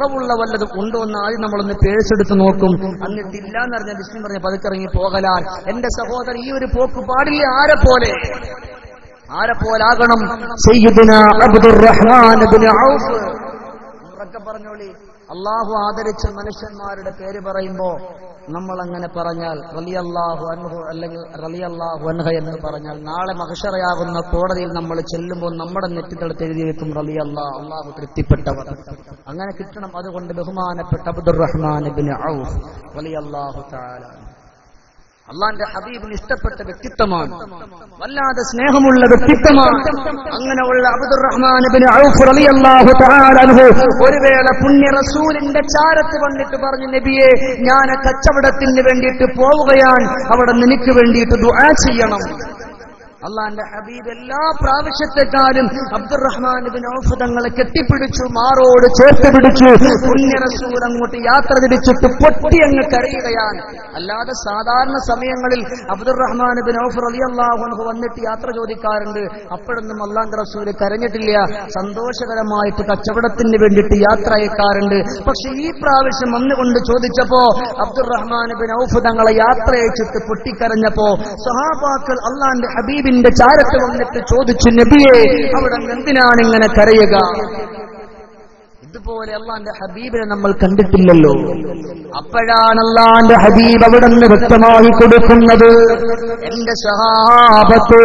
കുറവുള്ള വല്ലതും ഉണ്ടോ എന്ന് ആദ്യം നമ്മളൊന്ന് പേഴ്സെടുത്ത് നോക്കും എന്നിട്ടില്ല എന്ന് പറഞ്ഞ വിഷ്ണു പറഞ്ഞ പതുക്കിറങ്ങി പോകലാൽ എന്റെ സഹോദരൻ ഈ ഒരു പോക്ക് പാടില്ല ആരെ പോലെ ആരെ പോലാകണം സയ്യിദുന അബ്ദുറഹ്മാൻ ഇബ്നു ഔഫ് ഉറക്കെ പറഞ്ഞോളി അള്ളാഹു ആദരിച്ച മനുഷ്യന്മാരുടെ പേര് പറയുമ്പോ നമ്മൾ അങ്ങനെ പറഞ്ഞാൽ റലിയല്ലാഹു അൻഹു അല്ലെങ്കിൽ റലിയല്ലാഹു അൻഹ എന്ന് പറഞ്ഞാൽ നാളെ മഹഷറയാകുന്ന കോടതിയിൽ നമ്മൾ ചെല്ലുമ്പോൾ നമ്മുടെ നെറ്റിത്തളത്ത് എഴുതി വെക്കും റലിയല്ലാ അള്ളാഹു തൃപ്തിപ്പെട്ടവർ അങ്ങനെ കിട്ടണം അതുകൊണ്ട് ബഹുമാനപ്പെട്ട അബ്ദുറഹ്മാൻ ഇബ്നു ഔഫ് റലിയല്ലാഹു തആല അള്ളാന്റെ ഹബീബിന് ഇഷ്ടപ്പെട്ട വ്യക്തിത്വമാണ് വല്ലാതെ സ്നേഹമുള്ള വ്യക്തിത്വമാണ് അങ്ങനെയുള്ള അബ്ദുറഹ്മാൻ ഇബ്നു ഔഫ് റളിയല്ലാഹു തആല അൻഹു ഒരു വേള പുണ്യ റസൂലിന്റെ ചാരത്ത് വന്നിട്ട് പറഞ്ഞു നബിയെ ഞാൻ കച്ചവടത്തിന് വേണ്ടിയിട്ട് പോവുകയാണ് അവിടെ നിനക്ക് വേണ്ടിയിട്ട് ദുആ ചെയ്യണം അള്ളാന്റെ ഹബീബ് എല്ലാ പ്രാവശ്യത്തെക്കാളും അബ്ദുറഹ്മാൻ ബിൻ ഔഫ് തങ്ങളെ കെട്ടിപ്പിടിച്ചു മാറോട് ചേർത്ത് പിടിച്ചു പുണ്യ റസൂൽ അങ്ങോട്ട് യാത്ര തിരിച്ചിട്ട് പൊട്ടി അങ്ങ് കരയുകയാണ് അല്ലാതെ സാധാരണ സമയങ്ങളിൽ അബ്ദുറഹ്മാൻ ബിൻ ഔഫ് റളിയല്ലാഹു അൻഹു വന്നിട്ട് യാത്ര ചോദിക്കാറുണ്ട് അപ്പോഴൊന്നും അള്ളാന്റെ റസൂല് കരഞ്ഞിട്ടില്ല സന്തോഷകരമായിട്ട് കച്ചവടത്തിന് വേണ്ടിയിട്ട് യാത്ര അയക്കാറുണ്ട് പക്ഷെ ഈ പ്രാവശ്യം വന്നുകൊണ്ട് ചോദിച്ചപ്പോ അബ്ദുറഹ്മാൻ ബിൻ ഔഫ് തങ്ങളെ യാത്ര അയച്ചിട്ട് പൊട്ടിക്കരഞ്ഞപ്പോ സഹാബാക്കൾ അള്ളാന്റെ ഹബീബിന്റെ ചാരത്ത് വന്നിട്ട് ചോദിച്ചു നബിയെ അവിടെ എന്തിനാണ് ഇങ്ങനെ കരയുക ഇതുപോലെ അള്ളാന്റെ ഹബീബിനെ നമ്മൾ കണ്ടിട്ടില്ലല്ലോ അപ്പോഴാണ് അള്ളാന്റെ ഹബീബ് അവിടെ നിന്ന് വ്യക്തമായി കൊടുക്കുന്നത് എന്റെ സഹാബത്തേ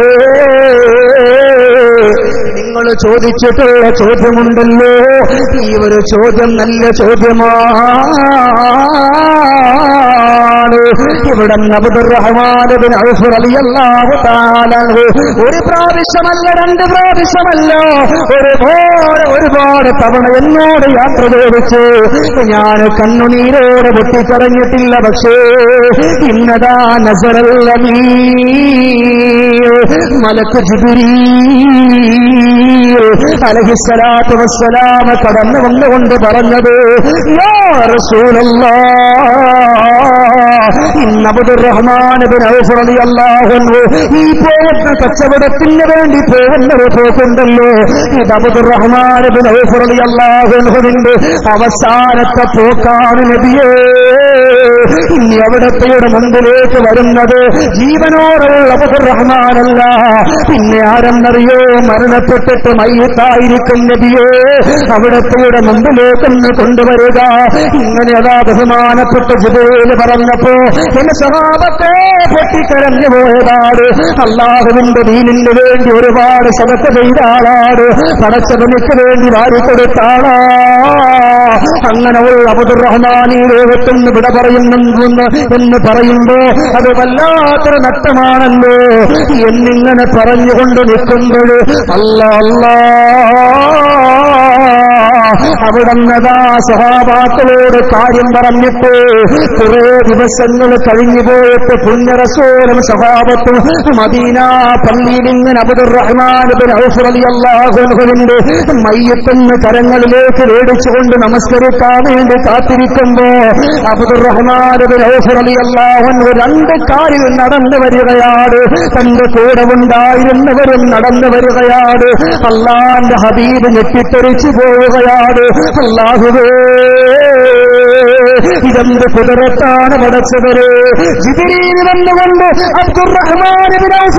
നിങ്ങൾ ചോദിച്ചിട്ടുള്ള ചോദ്യമുണ്ടല്ലോ ഈ ഒരു ചോദ്യം നല്ല ചോദ്യമാണ് ഇവിടെ അബ്ദുറഹ്മാൻ ഔഫ് റളിയല്ലാഹു തആല അൻഹു ഒരു പ്രാവശ്യമല്ല രണ്ട് പ്രാവശ്യമല്ല ഒരുപാട് ഒരുപാട് തവണ എന്നോട് യാത്ര ചോദിച്ചു ഞാൻ കണ്ണുനീരോടെ പൊട്ടിക്കറഞ്ഞിട്ടില്ല പക്ഷേ ഇന്നതാ നസറല്ലമീ മലക്ക് ജിബിരീ അലഹിസ്സലാത്തു വസ്സലാമ കടന്നു വന്നുകൊണ്ട് പറഞ്ഞത് യാ റഹ്മാൻ ഈ പോകുന്ന കച്ചവടത്തിന് വേണ്ടി പോകുന്നത് പോക്കുണ്ടല്ലോ ഇത് അബുദുർ റഹ്മാൻ അള്ളാഹുവിന്റെ അവസാനത്തെ പോക്കാണ് നബിയേ ഇനി അവിടത്തെയുടെ മുമ്പിലേക്ക് വരുന്നത് ജീവനോടുള്ള അബുദുർ റഹ്മാനല്ല പിന്നെ ആരെന്നറിയോ മരണപ്പെട്ടിട്ട് മയ്യത്തായിരിക്കും നബിയേ അവിടത്തെയുടെ മുമ്പിലേക്കൊന്ന് കൊണ്ടുവരിക ഇങ്ങനെ അതാ ബഹുമാനപ്പെട്ട ജിബേല് പറഞ്ഞപ്പോ എന്റെ സഹാബത്തെ പൊട്ടിക്കരഞ്ഞു പോയതാണ് അള്ളാഹുവിന്റെ ദീനിന് വേണ്ടി ഒരുപാട് സദസ്സ ചെയ്ത ആളാണ് പടച്ചവനിക്ക് വേണ്ടി വാരിക്കൊടുത്താളാ അങ്ങനെ ഉള്ള അബുദുർ റഹ്മാൻ ഈ ലോകത്തുനിന്ന് വിട പറയുന്നെന്ന് എന്ന് പറയുമ്പോ അത് വല്ലാത്തൊരു നഷ്ടമാണല്ലോ എന്നിങ്ങനെ പറഞ്ഞുകൊണ്ട് നിൽക്കുമ്പോൾ അല്ല അല്ലാ അവിടുന്നതാ സഹാബാക്കളോട് കാര്യം പറഞ്ഞിട്ട് കുറെ ദിവസങ്ങൾ കഴിഞ്ഞു പോയിട്ട് പുണ്യറസോലും സഹാബത്തും മദീന പള്ളിയിൽ ഇങ്ങനെ അബുദുർ റഹ്മാൻ അള്ളാഹുവിന്റെ മയ്യത്തെന്ന് കരങ്ങളിലേക്ക് മേടിച്ചുകൊണ്ട് നമസ്കരിക്കാൻ വേണ്ടി കാത്തിരിക്കുമ്പോ അബുദുർ റഹ്മാൻ അള്ളാഹു രണ്ട് കാര്യം നടന്നു വരികയാണ് തന്റെ കൂടെ ഉണ്ടായിരുന്നവരും നടന്നു വരികയാണ് അള്ളാന്റെ ഹബീബ് ഞെട്ടിത്തെറിച്ചു പോവുകയാണ് അള്ളാഹുവേ ഇതെന്ത് കുതിരത്താണ് പടച്ചവര് ജിബിരിയിൽ വന്നുകൊണ്ട് അബ്ദുറഹ്മാൻ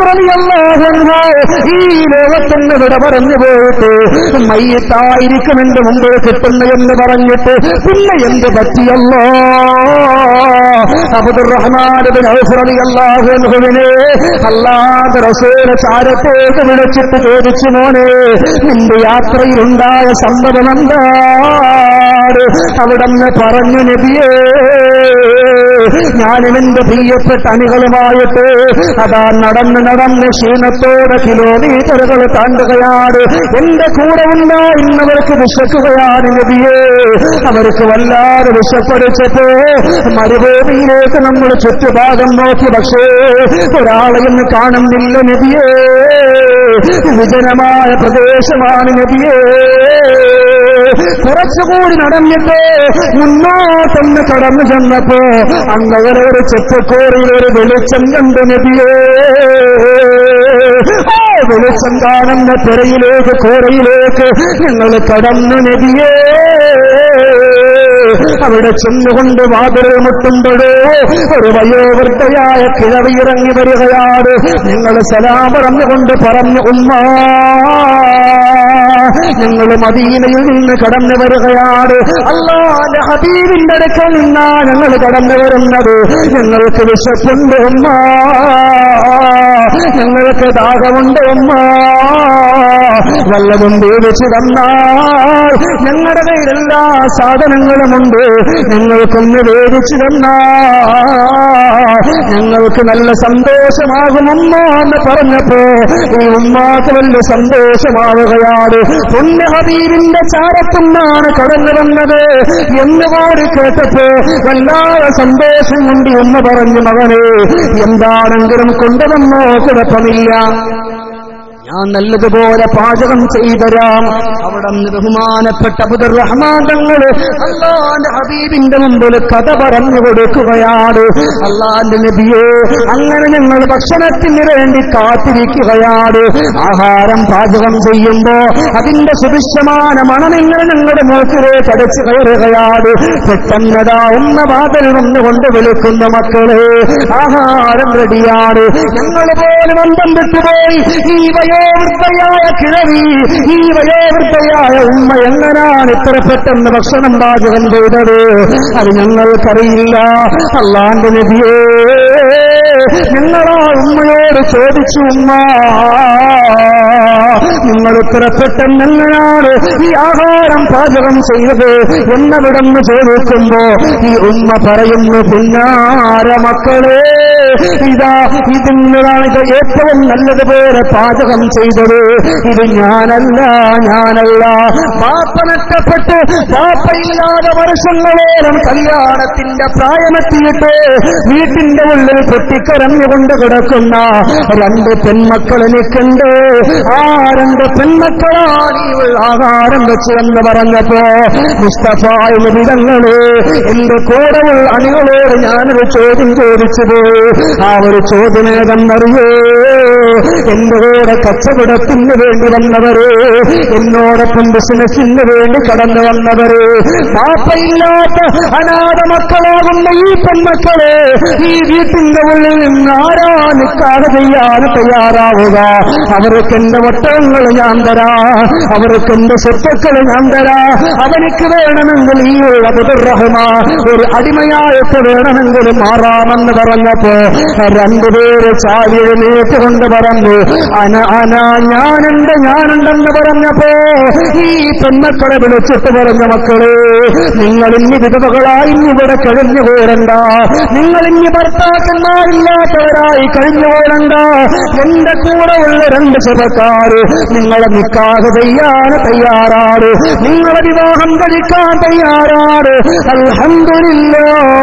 ഈ ലോകത്തിന് വിട പറഞ്ഞു പോയിട്ട് മയ്യത്തായിരിക്കുമെന്റെ മുമ്പ് കിട്ടുന്ന എന്ന് പറഞ്ഞിട്ട് പിന്നെ എന്ത് പറ്റിയല്ലോ അബ്ദുറഹ്മാൻ അള്ളാഹുവിനെ അല്ലാതെ റസൂല ചാരത്തേക്ക് വിളിച്ചിട്ട് ചോദിച്ചു മോനെ നിന്റെ യാത്രയിലുണ്ടായ സംഭവം എന്താണ് അവിടെന്ന് പറഞ്ഞു നബിയേ ഞാനും എന്റെ പ്രിയപ്പെട്ട അണികളുമായിട്ട് അതാ നടന്ന് നടന്ന് ക്ഷീണത്തോടെ കിലോമീറ്ററുകൾ താണ്ടുകയാണ് എന്റെ കൂടെ ഉണ്ടായിരുന്നവർക്ക് വിശക്കുകയാണ് നബിയേ അവർക്ക് വല്ലാതെ വിശപ്പടിച്ചപ്പോ മരുഭൂമിയിലേക്ക് നമ്മൾ ചുറ്റുഭാഗം നോക്കി പക്ഷേ ഒരാളെയും കാണുന്നില്ല നബിയേ വിജനമായ പ്രദേശമാണ് നബിയേ കുറച്ചുകൂടി നടന്നിട്ട് മുന്നോട്ടൊന്ന് കടന്നു ചെന്നപ്പോ അങ്ങനെ ഒരു ചെപ്പക്കോറിൽ ഒരു വെളിച്ചം കണ്ടു നബിയേ ആ വെളിച്ചം കാണുന്ന തിരയിലേക്ക് കോരയിലേക്ക് ഞങ്ങൾ കടന്നു നബിയേ അവിടെ ചെന്നുകൊണ്ട് വാതിൽ മുട്ടുമ്പോഴോ ഒരു വയോവൃദ്ധയായ കിഴവി ഇറങ്ങി വരികയാണ് നിങ്ങൾ സലാം പറഞ്ഞുകൊണ്ട് പറഞ്ഞു ഉമ്മ ഞങ്ങൾ മദീനയിൽ നിന്ന് കടന്നു വരികയാണ് അള്ളാന്റെ ഹബീബിന്റെ അടുക്കൽ നിന്നാ ഞങ്ങൾ കടന്നു വരുന്നത് ഞങ്ങൾക്ക് വിശപ്പുണ്ട് ഉമ്മ ഞങ്ങൾക്ക് ദാഹമുണ്ട് ഉമ്മ വല്ലതും വേദിച്ചു തന്നാൽ ഞങ്ങളുടെ കയ്യിൽ എല്ലാ സാധനങ്ങളുമുണ്ട് ഞങ്ങൾക്കൊന്ന് വേദിച്ചു തന്നാൽ ഞങ്ങൾക്ക് നല്ല സന്തോഷമാകും ഉമ്മ എന്ന് പറഞ്ഞപ്പോ ഈ ഉമ്മാക്ക് വലിയ സന്തോഷമാവുകയാണ് പുണ്യ ഹബീബിന്റെ ചാരത്തുന്നാണ് കടന്നു വന്നത് എന്ന് പാടി കേട്ടപ്പോ വല്ലാതെ സന്തോഷം കൊണ്ട് ഉമ്മ പറഞ്ഞു മകനെ എന്താണെങ്കിലും കൊണ്ടുവന്നോ കുഴപ്പമില്ല ഞാൻ നല്ലതുപോലെ പാചകം ചെയ്തരാം അവിടെ നിന്ന് ബഹുമാനപ്പെട്ട അബുദർ റഹ്മാൻ തങ്ങൾ അള്ളാന്റെ ഹബീബിന്റെ മുമ്പിൽ കഥ പറഞ്ഞു കൊടുക്കുകയാണ് അള്ളാന്റെ നബിയെ അങ്ങനെ ഞങ്ങൾ ഭക്ഷണത്തിന് വേണ്ടി കാത്തിരിക്കുകയാണ് ആഹാരം പാചകം ചെയ്യുമ്പോ അതിന്റെ സുഭിക്ഷமான മണം ഇങ്ങനെ ഞങ്ങളുടെ മൂക്കിലേക്ക് അടച്ചു കയറുകയാണ് പെട്ടെന്നതാ ഉമ്മ വാതിൽ വന്നുകൊണ്ട് വിളിക്കുന്ന മക്കളെ ആഹാരം റെഡിയാണ് ഞങ്ങൾ പോലും അന്തം വിട്ടുപോയി ഈ വയോവൃദ്ധയായ കിഴവി ഈ വയോവൃദ്ധയായ ഉമ്മ എങ്ങനാണ് ഇത്ര പെട്ടെന്ന് ഭക്ഷണം പാചകം ചെയ്തത് അത് ഞങ്ങൾക്കറിയില്ല അല്ലാണ്ട് നബിയേ ഞങ്ങളാ ഉമ്മയോട് ചോദിച്ചു ഉമ്മ നിങ്ങൾ ഇത്ര പെട്ടെന്ന് എങ്ങനെയാണ് ഈ ആഹാരം പാചകം ചെയ്തത് എന്നവിടെന്ന് ചോദിക്കുമ്പോ ഈ ഉമ്മ പറയുന്നു പിന്നാര മക്കളെ ഇതാ ഇതിന്നതാണ് ഇത് ഏറ്റവും നല്ലതുപോലെ പാചകം ചെയ്തത് ഇത് ഞാനല്ല ഞാനല്ല പാപ്പ നഷ്ടപ്പെട്ട് പാപ്പയില്ലാതെ വർഷങ്ങളോളം കല്യാണത്തിന്റെ പ്രായമെത്തിയിട്ട് വീട്ടിന്റെ ഉള്ളിൽ പൊട്ടിക്കരഞ്ഞുകൊണ്ട് കിടക്കുന്ന രണ്ട് പെൺമക്കൾ എനിക്കുണ്ട് ആ രണ്ട് പെൺമക്കളാണ് ഈ ഉള്ള ആഹാരം വെച്ച് എന്ന് പറഞ്ഞപ്പോ മുസ്തഫായ വിധങ്ങള് എന്റെ കൂടെയുള്ള അണികളോട് ഞാനൊരു ചോദ്യം ചോദിച്ചത് ആ ഒരു ചോദ്യം ഏതെന്നറിയേ എന്റെ കൂടെ കച്ചവടത്തിന് വേണ്ടി വന്നവര് എന്നോടൊപ്പം ബിസിനസിന് വേണ്ടി കടന്നു വന്നവര് പാപ്പയില്ലാത്ത അനാഥ മക്കളാകുന്ന ഈ പെൺമക്കളെ ഈ വീട്ടിന്റെ ഉള്ളിൽ നിന്ന് ആരാ നിക്കാതെ ചെയ്യാൻ തയ്യാറാവുക അവർക്ക് എന്റെ ഒട്ടകങ്ങൾ ഞാൻ തരാ അവർക്ക് എന്റെ സ്വത്തുക്കൾ ഞാൻ തരാ അവനിക്ക് വേണമെങ്കിൽ ഈ അബുദുറഹ്മ ഒരു അടിമയായിട്ട് വേണമെങ്കിൽ മാറാമെന്ന് പറഞ്ഞപ്പോ രണ്ടുപേര് ചാരി എഴുന്നേറ്റുകൊണ്ട് പറഞ്ഞു അന അന ഞാനുണ്ട് ഞാനുണ്ടെന്ന് പറഞ്ഞപ്പോ ഈ പെൺമക്കളെ വിളിച്ചിട്ട് പറഞ്ഞ മക്കളെ നിങ്ങൾ ഇനി വിധവകളായി ഇനി ഇവിടെ കഴിഞ്ഞു പോരണ്ട നിങ്ങൾ ഇനി ഭർത്താക്കന്മാരില്ലാത്തവരായി കഴിഞ്ഞു പോരണ്ട എന്റെ കൂടെ ഉള്ള രണ്ട് ചെറുക്കാര് നിങ്ങളെ നിക്കാതെ ചെയ്യാൻ തയ്യാറാണ് നിങ്ങളെ വിവാഹം കഴിക്കാൻ തയ്യാറാണ് അൽഹംദുലില്ല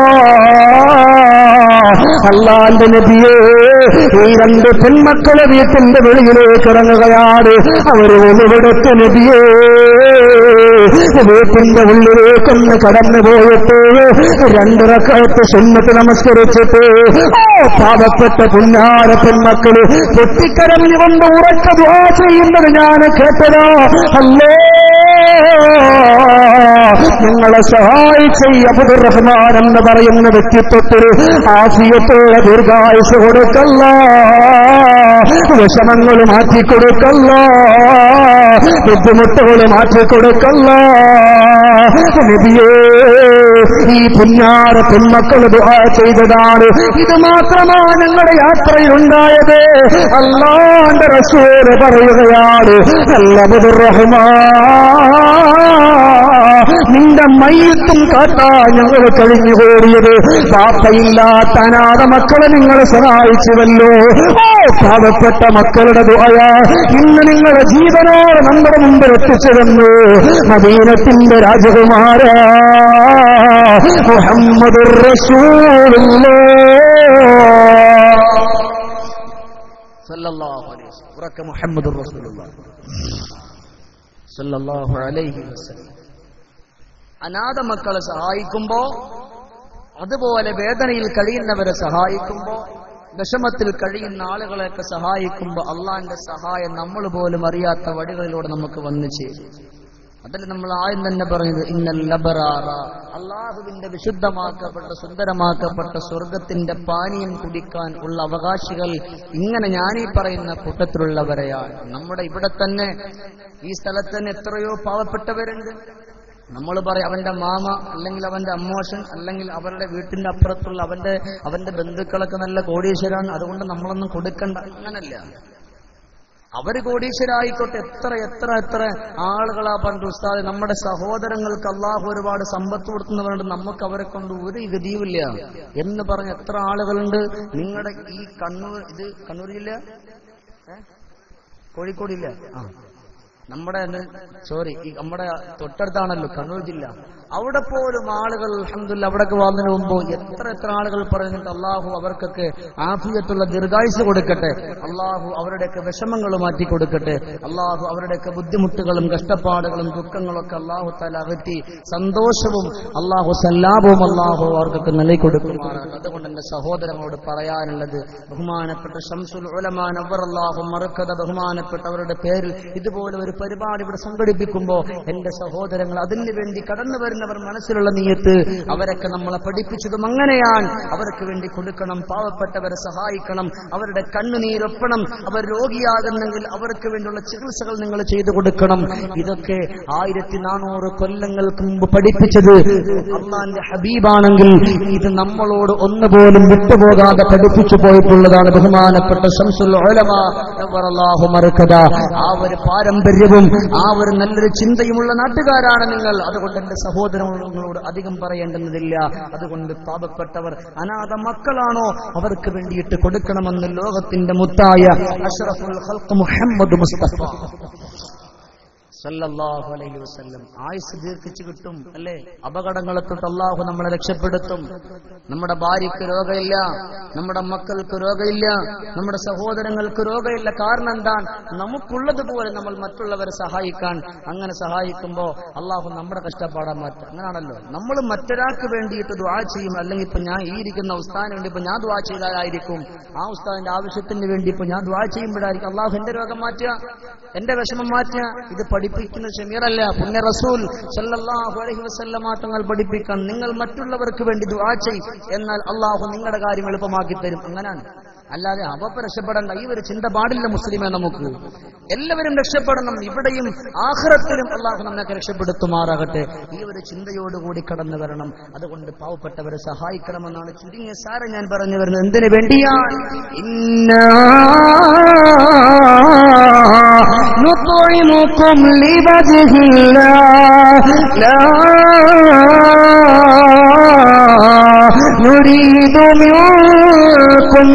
അള്ളാന്റെ നബിയേ ഈ രണ്ട് പെൺമക്കളെ വീട്ടിന്റെ വെളിയിലേക്ക് ഇറങ്ങുകയാണ് അവർ ഒളിവിടത്ത് നബിയേ വീട്ടിന്റെ ഉള്ളിലേക്കൊന്ന് കടന്നു പോയിട്ട് രണ്ടിറക്കത്ത് സുന്നത്ത് നമസ്കരിച്ചിട്ട് ഓ പാവപ്പെട്ട പുന്നാര പെൺമക്കള് പൊട്ടിക്കരഞ്ഞുകൊണ്ട് ഉറക്ക ദ്വാ ചെയ്യുന്നത് ഞാൻ കേട്ടതോ അല്ലേ നിങ്ങളെ സഹായിച്ച ഈ അബുദുർ റഹ്മാൻ എന്ന് പറയുന്ന വ്യക്തിത്വത്തിന് ആഫിയത്തുള്ള ദീർഘായുസ് കൊടുക്കല്ല വിഷമങ്ങൾ മാറ്റിക്കൊടുക്കല്ല ബുദ്ധിമുട്ടുകൾ മാറ്റിക്കൊടുക്കല്ല നബിയേ ഈ പുന്നാര പെൺമക്കൾ ദുആ ചെയ്തതാണ് ഇത് മാത്രമാണ് ഞങ്ങളുടെ യാത്രയിലുണ്ടായത് അള്ളാന്റെ റസൂല് പറയുകയാണ് അല്ലബുദുർ റഹ്മാൻ നിന്റെ മയ്യത്തും കാത്താ ഞങ്ങൾ കഴിഞ്ഞു കൂടിയത് പാപ്പയില്ലാത്ത അനാഥ മക്കളെ നിങ്ങളെ സഹായിച്ചുവല്ലോ ഓ പാവപ്പെട്ട മക്കളുടെ ദുആയ ഇന്ന് നിങ്ങളുടെ ജീവനോട് നമ്മുടെ മുമ്പിൽ എത്തിച്ചിരുന്നു മദീനത്തിന്റെ രാജകുമാര മുഹമ്മദ് ഉറക്ക മുഹമ്മദ് സല്ലല്ലാഹു അലൈഹി വസല്ലം അനാഥ മക്കളെ സഹായിക്കുമ്പോ അതുപോലെ വേദനയിൽ കഴിയുന്നവരെ സഹായിക്കുമ്പോ വിഷമത്തിൽ കഴിയുന്ന ആളുകളെയൊക്കെ സഹായിക്കുമ്പോ അള്ളാന്റെ സഹായം നമ്മൾ പോലും അറിയാത്ത വഴികളിലൂടെ നമുക്ക് വന്നു ചേരും അതിൽ നമ്മൾ ആദ്യം തന്നെ പറഞ്ഞത് ഇന്നൽ ലബറാറ അള്ളാഹുവിന്റെ വിശുദ്ധമാക്കപ്പെട്ട സുന്ദരമാക്കപ്പെട്ട സ്വർഗത്തിന്റെ പാനീയം കുടിക്കാൻ ഉള്ള അവകാശികൾ ഇങ്ങനെ ഞാനീ പറയുന്ന കൂട്ടത്തിലുള്ളവരെയാണ് നമ്മുടെ ഇവിടെ തന്നെ ഈ സ്ഥലത്ത് തന്നെ എത്രയോ പാവപ്പെട്ടവരുണ്ട് നമ്മൾ പറയും അവന്റെ മാമ അല്ലെങ്കിൽ അവന്റെ അമ്മോഷൻ അല്ലെങ്കിൽ അവരുടെ വീട്ടിന്റെ അപ്പുറത്തുള്ള അവന്റെ അവന്റെ ബന്ധുക്കളൊക്കെ നല്ല കോടീശ്വരാണ് അതുകൊണ്ട് നമ്മളൊന്നും കൊടുക്കണ്ട അങ്ങനല്ല അവര് കോടീശ്വരായിക്കോട്ടെ എത്ര എത്ര എത്ര ആളുകളാ പണ്ട് ഉസ്താദ് നമ്മുടെ സഹോദരങ്ങൾക്ക് അള്ളാഹു ഒരുപാട് സമ്പത്ത് കൊടുക്കുന്നവരുണ്ട് നമുക്ക് അവരെ കൊണ്ട് ഒരു ഗതിയുമില്ല എന്ന് പറഞ്ഞ എത്ര ആളുകളുണ്ട് നിങ്ങളുടെ ഈ കണ്ണൂർ ഇത് കണ്ണൂർ ജില്ല ഏ? കോഴിക്കോടില്ല ആ നമ്മുടെ സോറി ഈ നമ്മുടെ തൊട്ടടുത്താണല്ലോ കണ്ണൂർ ജില്ല അവിടെ പോലും ആളുകൾ അഹമ്മദില്ല അവിടേക്ക് വന്നതിന് മുമ്പ് എത്ര എത്ര ആളുകൾ പറയുന്നുണ്ട് അള്ളാഹു അവർക്കൊക്കെ ആഫിയത്തുള്ള ദീർഘായുസ് കൊടുക്കട്ടെ അള്ളാഹു അവരുടെയൊക്കെ വിഷമങ്ങൾ മാറ്റി കൊടുക്കട്ടെ അള്ളാഹു അവരുടെയൊക്കെ ബുദ്ധിമുട്ടുകളും കഷ്ടപ്പാടുകളും ദുഃഖങ്ങളും ഒക്കെ അള്ളാഹു തല അകറ്റി സന്തോഷവും അള്ളാഹു സല്ലാപവും അള്ളാഹു അവർക്കൊക്കെ നൽകി കൊടുക്കുമാറാണ് അതുകൊണ്ട് എന്റെ സഹോദരങ്ങളോട് പറയാനുള്ളത് ബഹുമാനപ്പെട്ട ഷംസുൽ ഉലമാൻ അവർ അള്ളാഹു മറുക്കഥ ബഹുമാനപ്പെട്ടവരുടെ പേരിൽ ഇതുപോലെ ഒരു പരിപാടി ഇവിടെ സംഘടിപ്പിക്കുമ്പോൾ എന്റെ സഹോദരങ്ങൾ അതിനു വേണ്ടി കടന്നു വരുന്നവർ മനസ്സിലുള്ള നീയത്ത് അവരൊക്കെ നമ്മളെ പഠിപ്പിച്ചതും അങ്ങനെയാണ് അവർക്ക് വേണ്ടി കൊടുക്കണം പാവപ്പെട്ടവരെ സഹായിക്കണം അവരുടെ കണ്ണുനീരൊപ്പണം അവർ രോഗിയാകുന്നെങ്കിൽ അവർക്ക് വേണ്ടിയുള്ള ചികിത്സകൾ നിങ്ങൾ ചെയ്തു കൊടുക്കണം ഇതൊക്കെ ആയിരത്തി നാനൂറ് കൊല്ലങ്ങൾക്ക് മുമ്പ് പഠിപ്പിച്ചത് അള്ളാന്റെ ഹബീബാണെങ്കിൽ ഇത് നമ്മളോട് ഒന്നുപോലും വിട്ടുപോകാതെ പഠിപ്പിച്ചു പോയിട്ടുള്ളതാണ് ബഹുമാനപ്പെട്ട ശംസുൽ ഉലമാ നവ്വറല്ലാഹു മർക്കദ. ആ ഒരു പാരമ്പര്യവും ആ ഒരു നല്ലൊരു ചിന്തയുമുള്ള നാട്ടുകാരാണ് നിങ്ങൾ അതുകൊണ്ട് എന്റെ സഹോദരങ്ങളോട് അധികം പറയേണ്ടുന്നതില്ല അതുകൊണ്ട് പാപപ്പെട്ടവർ അനാഥ മക്കളാണോ അവർക്ക് വേണ്ടിയിട്ട് കൊടുക്കണമെന്ന് ലോകത്തിന്റെ മുത്തായ അഷ്റഫുൽ ഖൽഖ് മുഹമ്മദ് മുസ്തഫ സല്ലല്ലാഹു അലൈഹി വസല്ലം ആയുസ് ദീർഘിച്ചു കിട്ടും അല്ലേ അപകടങ്ങളെ തൊട്ട് അള്ളാഹു നമ്മളെ രക്ഷപ്പെടുത്തും നമ്മുടെ ഭാര്യയ്ക്ക് രോഗമില്ല നമ്മുടെ മക്കൾക്ക് രോഗമില്ല നമ്മുടെ സഹോദരങ്ങൾക്ക് രോഗമില്ല കാരണം എന്താണ് നമുക്കുള്ളതുപോലെ നമ്മൾ മറ്റുള്ളവരെ സഹായിക്കാൻ അങ്ങനെ സഹായിക്കുമ്പോൾ അള്ളാഹു നമ്മുടെ കഷ്ടപ്പാടാൻ മാറ്റും അങ്ങനെയാണല്ലോ നമ്മൾ മറ്റൊരാൾക്ക് വേണ്ടിയിട്ട് ദ്വാ ചെയ്യും അല്ലെങ്കിൽ ഇപ്പൊ ഞാൻ ഈ ഇരിക്കുന്ന ഉസ്താദിന് വേണ്ടി ഇപ്പൊ ഞാൻ ദ്വാ ചെയ്താലായിരിക്കും ആ ഉസ്താദിന്റെ ആവശ്യത്തിന് വേണ്ടി ഇപ്പൊ ഞാൻ ദ്വാ ചെയ്യുമ്പോഴായിരിക്കും അള്ളാഹു എന്റെ രോഗം മാറ്റുക എന്റെ വിഷമം മാറ്റുക ഇത് പഠിപ്പിക്കുന്ന ഷമീറല്ല പുണ്യ റസൂൽ സല്ലല്ലാഹു അലൈഹി വസല്ലമ തങ്ങൾ പഠിപ്പിക്കാൻ നിങ്ങൾ മറ്റുള്ളവർക്ക് വേണ്ടി ദുആ ചെയ്യും എന്നാൽ അള്ളാഹു നിങ്ങളുടെ കാര്യം എളുപ്പമാക്കി തരും അങ്ങനാണ് അല്ലാതെ അവപ്പ് രക്ഷപ്പെടേണ്ട ഈ ഒരു ചിന്ത പാടില്ല മുസ്ലിമെ നമുക്ക് എല്ലാവരും രക്ഷപ്പെടണം ഇവിടെയും ആഹ്റത്തിലും അള്ളാഹു നമ്മെ രക്ഷപ്പെടുത്തുമാറാകട്ടെ ഈ ഒരു ചിന്തയോടുകൂടി കടന്നു വരണം അതുകൊണ്ട് പാവപ്പെട്ടവരെ സഹായിക്കണമെന്നാണ് ചുരുങ്ങിയ സാരം ഞാൻ പറഞ്ഞു വരുന്നത് എന്തിനു വേണ്ടിയാണ് ഇന്നാ نطعمكم لوجه الله لا نريد منكم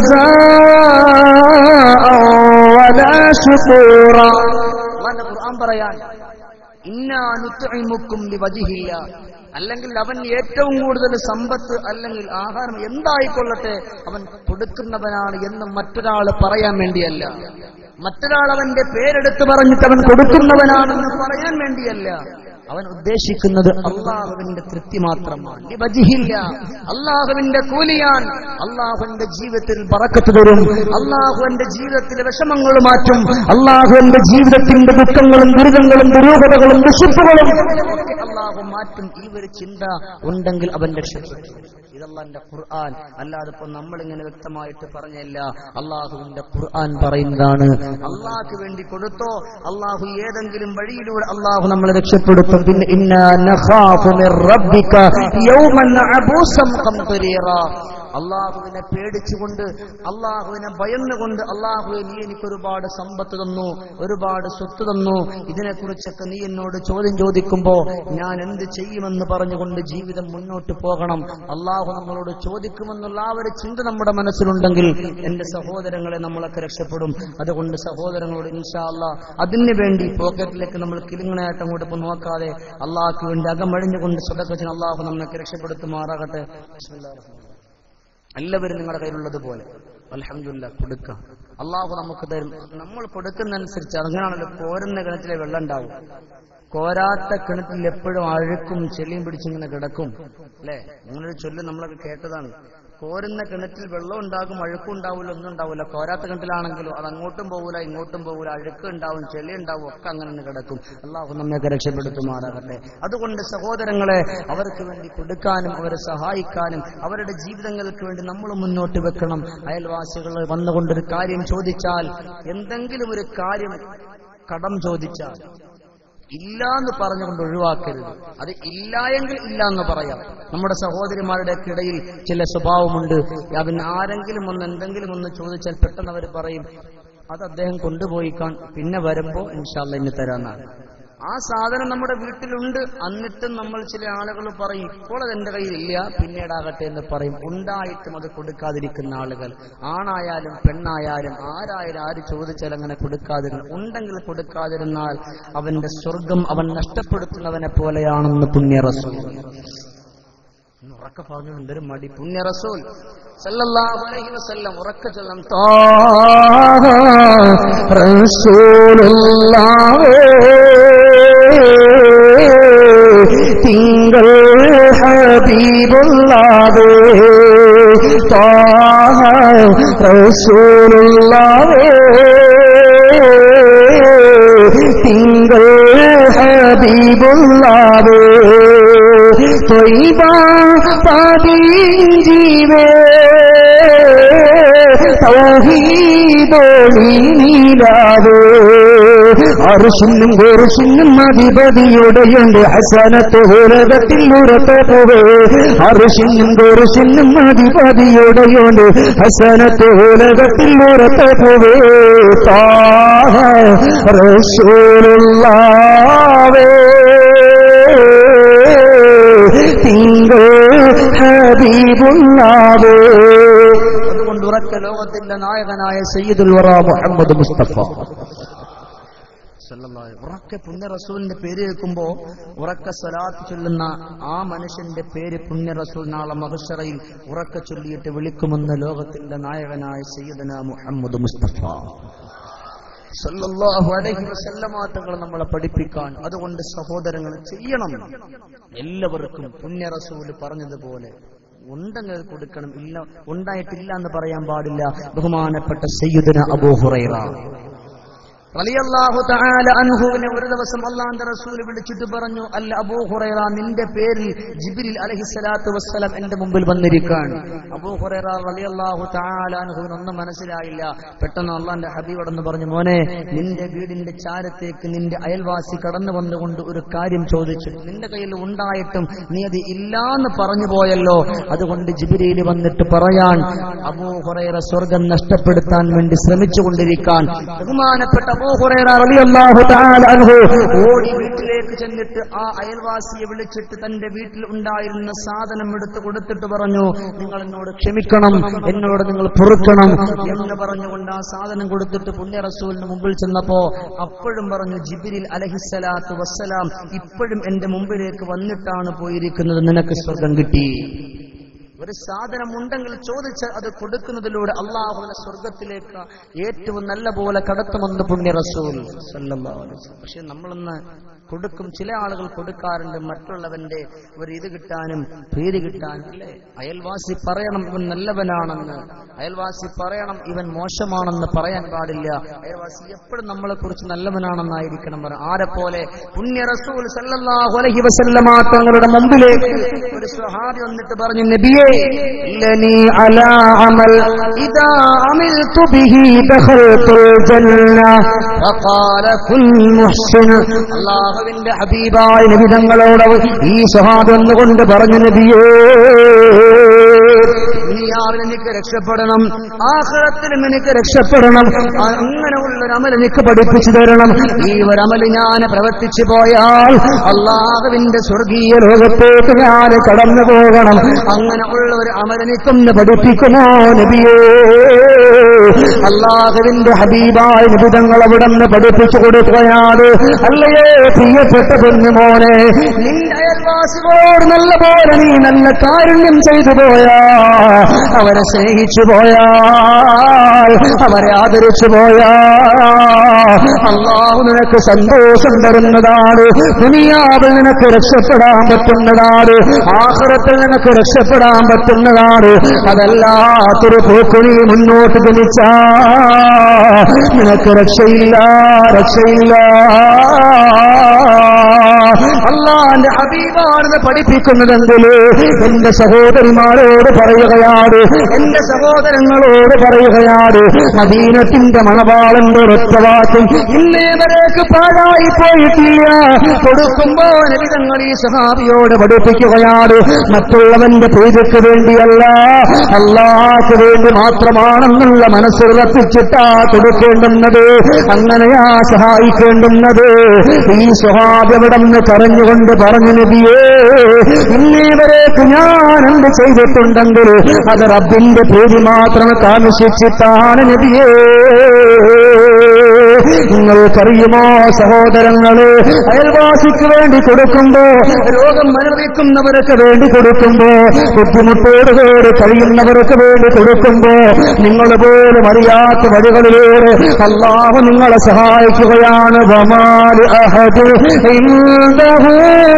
جزاء ولا شكورا അള്ളാന്റെ ഖുർആൻ പറയാൻ ഇന്നാ നുത്ഇമുക്കും ലിവജിഹില്ല അല്ലെങ്കിൽ അവൻ ഏറ്റവും കൂടുതൽ സമ്പത്ത് അല്ലെങ്കിൽ ആഹാരം എന്തായിക്കൊള്ളട്ടെ അവൻ കൊടുക്കുന്നവനാണ് എന്ന് മറ്റൊരാൾ പറയാൻ വേണ്ടിയല്ല മറ്റൊരാൾ അവന്റെ പേരെടുത്ത് പറഞ്ഞിട്ട് അവൻ കൊടുക്കുന്നവനാണെന്ന് പറയാൻ വേണ്ടിയല്ല അവൻ ഉദ്ദേശിക്കുന്നത് അള്ളാഹുവിന്റെ തൃപ്തി മാത്രമാണ് ലിവജിഹില്ല അള്ളാഹുവിന്റെ കൂലിയാൻ അള്ളാഹുവിന്റെ ജീവിതത്തിൽ പറക്കത്ത് തരും അള്ളാഹുവിന്റെ ജീവിതത്തിലെ വിഷമങ്ങൾ മാറ്റും അള്ളാഹുവിന്റെ ജീവിതത്തിന്റെ ദുഃഖങ്ങളും ദുരിതങ്ങളും ദുരൂഹതകളും വിശുദ്ധുകളും ഒക്കെ അള്ളാഹു മാറ്റും ഈ ഒരു ചിന്ത ഉണ്ടെങ്കിൽ അവൻ രക്ഷപ്പെട്ടു ഇതല്ലാന്റെ ഖുർആൻ അല്ലാതെ ഇപ്പൊ നമ്മളിങ്ങനെ വ്യക്തമായിട്ട് പറഞ്ഞല്ല അള്ളാഹുവിന്റെ ഖുർആൻ പറയുന്നതാണ് അള്ളാഹ്ക്ക് വേണ്ടി കൊടുത്തോ അള്ളാഹു ഏതെങ്കിലും വഴിയിലൂടെ അള്ളാഹു നമ്മളെ രക്ഷപ്പെടുത്തും പിന്നെ ഇന്നാ നഖാഫു മിർ റബ്ബിക യൗമൻ അബൂസം ഖംതരീറ അള്ളാഹുവിനെ പേടിച്ചുകൊണ്ട് അള്ളാഹുവിനെ ഭയന്നുകൊണ്ട് അള്ളാഹുവെ നീ എനിക്ക് ഒരുപാട് സമ്പത്ത് തന്നു ഒരുപാട് സ്വത്ത് തന്നു ഇതിനെക്കുറിച്ചൊക്കെ നീ എന്നോട് ചോദ്യം ചോദിക്കുമ്പോ ഞാൻ എന്ത് ചെയ്യുമെന്ന് പറഞ്ഞുകൊണ്ട് ജീവിതം മുന്നോട്ട് പോകണം അള്ളാഹു നമ്മളോട് ചോദിക്കുമെന്നുള്ള ആ ഒരു ചിന്ത നമ്മുടെ മനസ്സിലുണ്ടെങ്കിൽ എന്റെ സഹോദരങ്ങളെ നമ്മളൊക്കെ രക്ഷപ്പെടും അതുകൊണ്ട് സഹോദരങ്ങളോട് ഇൻഷാ അല്ലാ അതിനു വേണ്ടി പോക്കറ്റിലേക്ക് നമ്മൾ കിലുങ്ങനായിട്ട് അങ്ങോട്ട് ഇപ്പൊ നോക്കാതെ അള്ളാഹ്ക്ക് വേണ്ടി അകമഴിഞ്ഞുകൊണ്ട് സ്വതക്കത്തിന് അള്ളാഹു നമ്മൾക്ക് രക്ഷപ്പെടുത്തുമാറാകട്ടെ ബിസ്മില്ലാഹിർ റഹ്മാനിർ റഹീം. എല്ലാവരും നിങ്ങളുടെ കയ്യിലുള്ളത് പോലെ അലഹമില്ല കൊടുക്കുക അള്ളാഹു നമുക്ക് തരും നമ്മൾ കൊടുക്കുന്നതനുസരിച്ച് അങ്ങനെയാണല്ലോ കോരുന്ന കിണറ്റിലെ വെള്ളം ഉണ്ടാവും കോരാത്ത കിണറ്റിൽ എപ്പോഴും അഴുക്കും ചെളിയും പിടിച്ചിങ്ങനെ കിടക്കും അല്ലെ അങ്ങനൊരു ചൊല്ല് നമ്മളൊക്കെ കേട്ടതാണ് കോരുന്ന കിണറ്റിൽ വെള്ളം ഉണ്ടാകും അഴുക്കും ഉണ്ടാവില്ല ഒന്നും ഉണ്ടാവില്ല കോരാത്ത കിണറ്റിലാണെങ്കിലും അത് അങ്ങോട്ടും പോകില്ല ഇങ്ങോട്ടും പോകില്ല അഴുക്ക് ഉണ്ടാവും ചെളി ഉണ്ടാവും ഒക്കെ അങ്ങനെ തന്നെ കിടക്കും അള്ളാഹു നമ്മയൊക്കെ രക്ഷപ്പെടുത്തുമാറാകട്ടെ അതുകൊണ്ട് സഹോദരങ്ങളെ അവർക്ക് വേണ്ടി കൊടുക്കാനും അവരെ സഹായിക്കാനും അവരുടെ ജീവിതങ്ങൾക്ക് വേണ്ടി നമ്മൾ മുന്നോട്ട് വെക്കണം അയൽവാസികൾ വന്നുകൊണ്ടൊരു കാര്യം ചോദിച്ചാൽ എന്തെങ്കിലും ഒരു കാര്യം കടം ചോദിച്ചാൽ ഇല്ല എന്ന് പറഞ്ഞുകൊണ്ട് ഒഴിവാക്കരുത് അത് ഇല്ല എങ്കിൽ ഇല്ല എന്ന് പറയാം നമ്മുടെ സഹോദരിമാരുടെ ഇടയിൽ ചില സ്വഭാവമുണ്ട് അവൻ ആരെങ്കിലും ഒന്ന് എന്തെങ്കിലും ഒന്ന് ചോദിച്ചാൽ പെട്ടെന്ന് അവർ പറയും അത് അദ്ദേഹം കൊണ്ടുപോയി കാൺ പിന്നെ വരുമ്പോ ഇൻഷാല്ല ഇന്ന് തരാന്നാണ് ആ സാധനം നമ്മുടെ വീട്ടിലുണ്ട് എന്നിട്ടും നമ്മൾ ചില ആളുകൾ പറയും ഇപ്പോൾ അത് എന്റെ കയ്യിലില്ല പിന്നീടാകട്ടെ എന്ന് പറയും ഉണ്ടായിട്ടും അത് കൊടുക്കാതിരിക്കുന്ന ആളുകൾ ആണായാലും പെണ്ണായാലും ആരായാലും ആര് ചോദിച്ചാൽ അങ്ങനെ കൊടുക്കാതിരുന്നു ഉണ്ടെങ്കിൽ കൊടുക്കാതിരുന്നാൽ അവന്റെ സ്വർഗം അവൻ നഷ്ടപ്പെടുത്തുന്നവനെ പോലെയാണെന്ന് പുണ്യ റസൂൽ ഇന്ന് ഉറക്കെ പറഞ്ഞു എന്തൊരു മടി പുണ്യ റസൂൽ സല്ലല്ലാഹു അലൈഹി വസല്ലം ഉറക്കെ ചൊല്ലാം തിങ്കൾ ഹബീബുള്ളാവേ താഹ റസൂലുള്ളാവേ തിങ്കൾ ഹബീബുള്ളാവേ തൊയ്ബ പതിഞ്ചീവേ തൗഹീദോളി നീലാവേ അറുശിന്നും കുറുശിന്നും അധിപതിയുടെയുണ്ട് ഹസനത്ത് ഉലകത്തിൽ ഉറത്തെ പോവേ അറുശിന്നും കുറുശിന്നും അധിപതിയുടെയുണ്ട് ഹസനത്ത് ഉലകത്തിൽ ഉറത്തെ പോവേ താഹ റസൂലുള്ളാവേ തിങ്കൾ ഹബീബുള്ളാവേ അതുകൊണ്ട് ഉറക്ക ലോകത്തിന്റെ നായകനായ സയ്യിദുൽ വറ മുഹമ്മദ് മുസ്തഫ സല്ലല്ലാഹു അലൈഹി ഉറക്കെ പുണ്യ റസൂലിന്റെ പേര് കേൾക്കുമ്പോ ഉറക്ക സ്വലാത്ത് ചൊല്ലുന്ന ആ മനുഷ്യന്റെ പേര് പുണ്യ റസൂൽ നാളെ മഹഷറയിൽ ഉറക്ക ചൊല്ലിയിട്ട് വിളിക്കുമെന്ന് ലോകത്തിന്റെ നായകനായ സയ്യിദന മുഹമ്മദ് മുസ്തഫ സല്ലല്ലാഹു അലൈഹി വസല്ലമ തങ്ങൾ നമ്മളെ പഠിപ്പിക്കാൻ അതുകൊണ്ട് സഹോദരങ്ങൾ ചെയ്യണം എല്ലാവർക്കും പുണ്യ റസൂൽ പറഞ്ഞതുപോലെ ഉണ്ടെങ്കിൽ കൊടുക്കണം ഇല്ല ഉണ്ടായിട്ടില്ല എന്ന് പറയാൻ പാടില്ല ബഹുമാനപ്പെട്ട സയ്യിദന അബൂ ഹുറൈറ റളിയല്ലാഹു തആല അൻഹുവിനെ ഒരു ദിവസം അള്ളാഹുവിന്റെ റസൂൽ വിളിച്ചിട്ട് പറഞ്ഞു അല്ല അബൂ ഹുറൈറ നിന്റെ പേരിൽ ജിബ്രീൽ അലൈഹിസ്സലാത്തു വസ്സലാം എന്റെ മുമ്പിൽ വന്നിരിക്കാൻ അബൂ ഹുറൈറ റളിയല്ലാഹു തആല അൻഹുവിന് ഒന്നും മനസ്സിലായില്ല പെട്ടെന്ന് അള്ളാന്റെ ഹബീബ് എന്ന് പറഞ്ഞു മോനെ നിന്റെ വീടിന്റെ ചാരത്തേക്ക് നിന്റെ അയൽവാസി കടന്നു വന്നുകൊണ്ട് ഒരു കാര്യം ചോദിച്ചു നിന്റെ കയ്യിൽ ഉണ്ടായിട്ടും നീ അത് ഇല്ലാന്ന് പറഞ്ഞു പോയല്ലോ അതുകൊണ്ട് ജിബ്രീൽ വന്നിട്ട് പറയാൻ അബൂ ഹുറൈറ സ്വർഗം നഷ്ടപ്പെടുത്താൻ വേണ്ടി ശ്രമിച്ചുകൊണ്ടിരിക്കാൻ ബഹുമാനപ്പെട്ട അബൂ ഹുറൈറ റളിയല്ലാഹു തആല അൻഹു ഓടി വീട്ടിലേക്ക് ചെന്നിട്ട് ആ അയൽവാസിയെ വിളിച്ചിട്ട് തന്റെ വീട്ടിൽ ഉണ്ടായിരുന്ന സാധനം എടുത്ത് കൊടുത്തിട്ട് പറഞ്ഞു നിങ്ങൾ എന്നോട് ക്ഷമിക്കണം എന്നോട് നിങ്ങൾ പൊറുക്കണം എന്ന് പറഞ്ഞുകൊണ്ട് ആ സാധനം കൊടുത്തിട്ട് പുണ്യ റസൂലിന് മുമ്പിൽ ചെന്നപ്പോ അപ്പോഴും പറഞ്ഞു ജിബിരിൽ അലഹിസ്സലാത്തു വസ്സലാം ഇപ്പോഴും എന്റെ മുമ്പിലേക്ക് വന്നിട്ടാണ് പോയിരിക്കുന്നത് നിനക്ക് സ്വർഗം കിട്ടി ഒരു സാധനം ഉണ്ടെങ്കിൽ ചോദിച്ച് അത് കൊടുക്കുന്നതിലൂടെ അള്ളാഹുവിനെ സ്വർഗത്തിലേക്ക് ഏറ്റവും നല്ല പോലെ കടത്തുമെന്ന് പുണ്യ റസൂൽ സല്ലല്ലാഹു അലൈഹി വസല്ലം. പക്ഷെ നമ്മളിന്ന് കൊടുക്കും ചില ആളുകൾ കൊടുക്കാറുണ്ട് മറ്റുള്ളവന്റെ ഒരു ഇത് കിട്ടാനും പേര് കിട്ടാനും അല്ലേ അയൽവാസി പറയണം ഇവൻ നല്ലവനാണെന്ന് അയൽവാസി പറയണം ഇവൻ മോശമാണെന്ന് പറയാൻ പാടില്ല അയൽവാസി എപ്പോഴും നമ്മളെ കുറിച്ച് നല്ലവനാണെന്നായിരിക്കണം പറയാം ആരെ പോലെ പുണ്യ റസൂൽ സല്ലല്ലാഹു അലൈഹി വസല്ലമ തങ്ങളുടെ മുമ്പിലേക്ക് ഒരു സ്വഹാബി വന്നിട്ട് പറഞ്ഞു നബിയേ لني على عمل إذا عملت به دخلت الجنة فقال كن محسن അള്ളാഹുവിന്റെ ഹബീബായ നബി തങ്ങളോട് ഈ സഹാബ് എന്നുകൊണ്ട് പറഞ്ഞു നബിയേ ദുനിയാവിൽ എനിക്ക് രക്ഷപ്പെടണം ആഖിറത്തിലും എനിക്ക് രക്ഷപ്പെടണം അങ്ങനെയുള്ള ഒരു അമൽ എനിക്ക് പഠിപ്പിച്ചു തരണം ഈ ഒരു അമല് ഞാൻ പ്രവർത്തിച്ചു പോയാൽ അള്ളാഹുവിന്റെ സ്വർഗീയ ലോകത്തേക്ക് ഞാൻ കടന്നു പോകണം അങ്ങനെ ഉള്ള ഒരു അമൽ എനിക്കൊന്ന് പഠിപ്പിക്കുമോ നബിയേ അള്ളാഹുവിന്റെ ഹബീബായ നിബിതങ്ങൾ അവിടെ നിന്ന് പഠിപ്പിച്ചു കൊടുക്കുകയാണ് അല്ലയേ പ്രിയപ്പെട്ട പൊന്നുമോനെ നിന്റെ അയൽവാസികളോട് നല്ല പോലെ നീ നല്ല കാരുണ്യം ചെയ്തു പോയാ അവരെ സ്നേഹിച്ചു പോയാൽ അവരെ ആദരിച്ചു പോയാൽ അള്ളാഹു നിനക്ക് സന്തോഷം തരുന്നതാണ് ദുനിയാവിൽ നിനക്ക് രക്ഷപ്പെടാൻ പറ്റുന്നതാണ് ആഹ്റത്തിൽ നിനക്ക് രക്ഷപ്പെടാൻ പറ്റുന്നതാണ് അതല്ലാത്തൊരു പോക്ക് നീ മുന്നോട്ട് ജനിച്ച നിനക്ക് രക്ഷയില്ല രക്ഷയില്ല അള്ളാന്റെ ഹബീബാണെന്ന് പഠിപ്പിക്കുന്നതെങ്കില് എന്റെ സഹോദരിമാരോട് പറയുകയാണ് എന്റെ സഹോദരങ്ങളോട് പറയുകയാണ് മദീനത്തിന്റെ മണവാളന്റെ ഒറ്റവാക്കും ഇന്നേ വരേക്ക് പാഴായി പോയിട്ടില്ല കൊടുക്കുമ്പോ നബിതങ്ങൾ ഈ സഹാബിയോട് പഠിപ്പിക്കുകയാണ് മറ്റുള്ളവന്റെ പൂജയ്ക്ക് വേണ്ടിയല്ല അള്ളാഹ്ക്ക് വേണ്ടി മാത്രമാണെന്നുള്ള മനസ്സുറപ്പിച്ചിട്ടാ കൊടുക്കേണ്ടുന്നത് അങ്ങനെയാ സഹായിക്കേണ്ടുന്നത് ഈ സ്വഭാവ്യവിടം കരഞ്ഞുകൊണ്ട് പറഞ്ഞു നബിയേ ഇന്നേ വരേക്ക് ഞാൻ എന്ത് ചെയ്തിട്ടുണ്ടെങ്കിൽ അത് റബ്ബിന്റെ പേര് മാത്രം കാണിച്ചിട്ടാണ് നബിയേ നിങ്ങൾക്കറിയുമോ സഹോദരങ്ങള് അയൽവാസിക്ക് വേണ്ടി കൊടുക്കുമ്പോ രോഗം അനുഭവിക്കുന്നവർക്ക് വേണ്ടി കൊടുക്കുമ്പോ ബുദ്ധിമുട്ടോടുകൂടി കഴിയുന്നവർക്ക് വേണ്ടി കൊടുക്കുമ്പോ നിങ്ങൾ പോലും അറിയാത്ത വഴികളിലൂടെ അള്ളാഹു നിങ്ങളെ സഹായിക്കുകയാണ് വമാല് അഹദ് ഇൻദഹു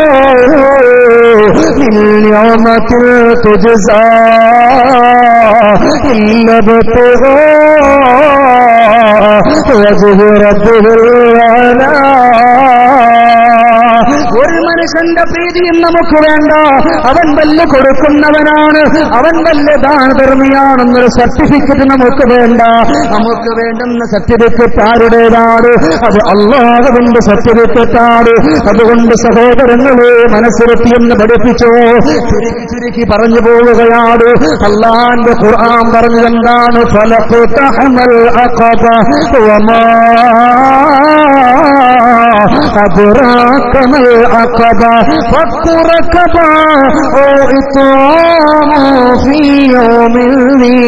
മിൻ യൗമത്തിൽ തുജ്സാ ഇല്ല وجه ربه الأعلى ഒരു മനുഷ്യന്റെ പ്രീതിയും നമുക്ക് വേണ്ട അവൻ വല്ല കൊടുക്കുന്നവനാണ് അവൻ വല്ല ദാനധർമ്മിയാണെന്നൊരു സർട്ടിഫിക്കറ്റ് നമുക്ക് വേണ്ട നമുക്ക് വേണ്ടുന്ന സർട്ടിഫിക്കറ്റ് ആരുടേതാണ് അത് അള്ളാഹുവിന്റെ സർട്ടിഫിക്കറ്റാണ് അതുകൊണ്ട് സഹോദരങ്ങളെ മനസ്സിലെത്തി എന്ന് പഠിപ്പിച്ചോ ചുരുക്കി ചുരുക്കി പറഞ്ഞു പോവുകയാണ് അള്ളാന്റെ ഖുർആൻ പറഞ്ഞതെന്താണ് ഫലഖുതഹമൽ അഖബ വമാ أدراك ما العقبة فك ركبة أو إطعام في يوم ذي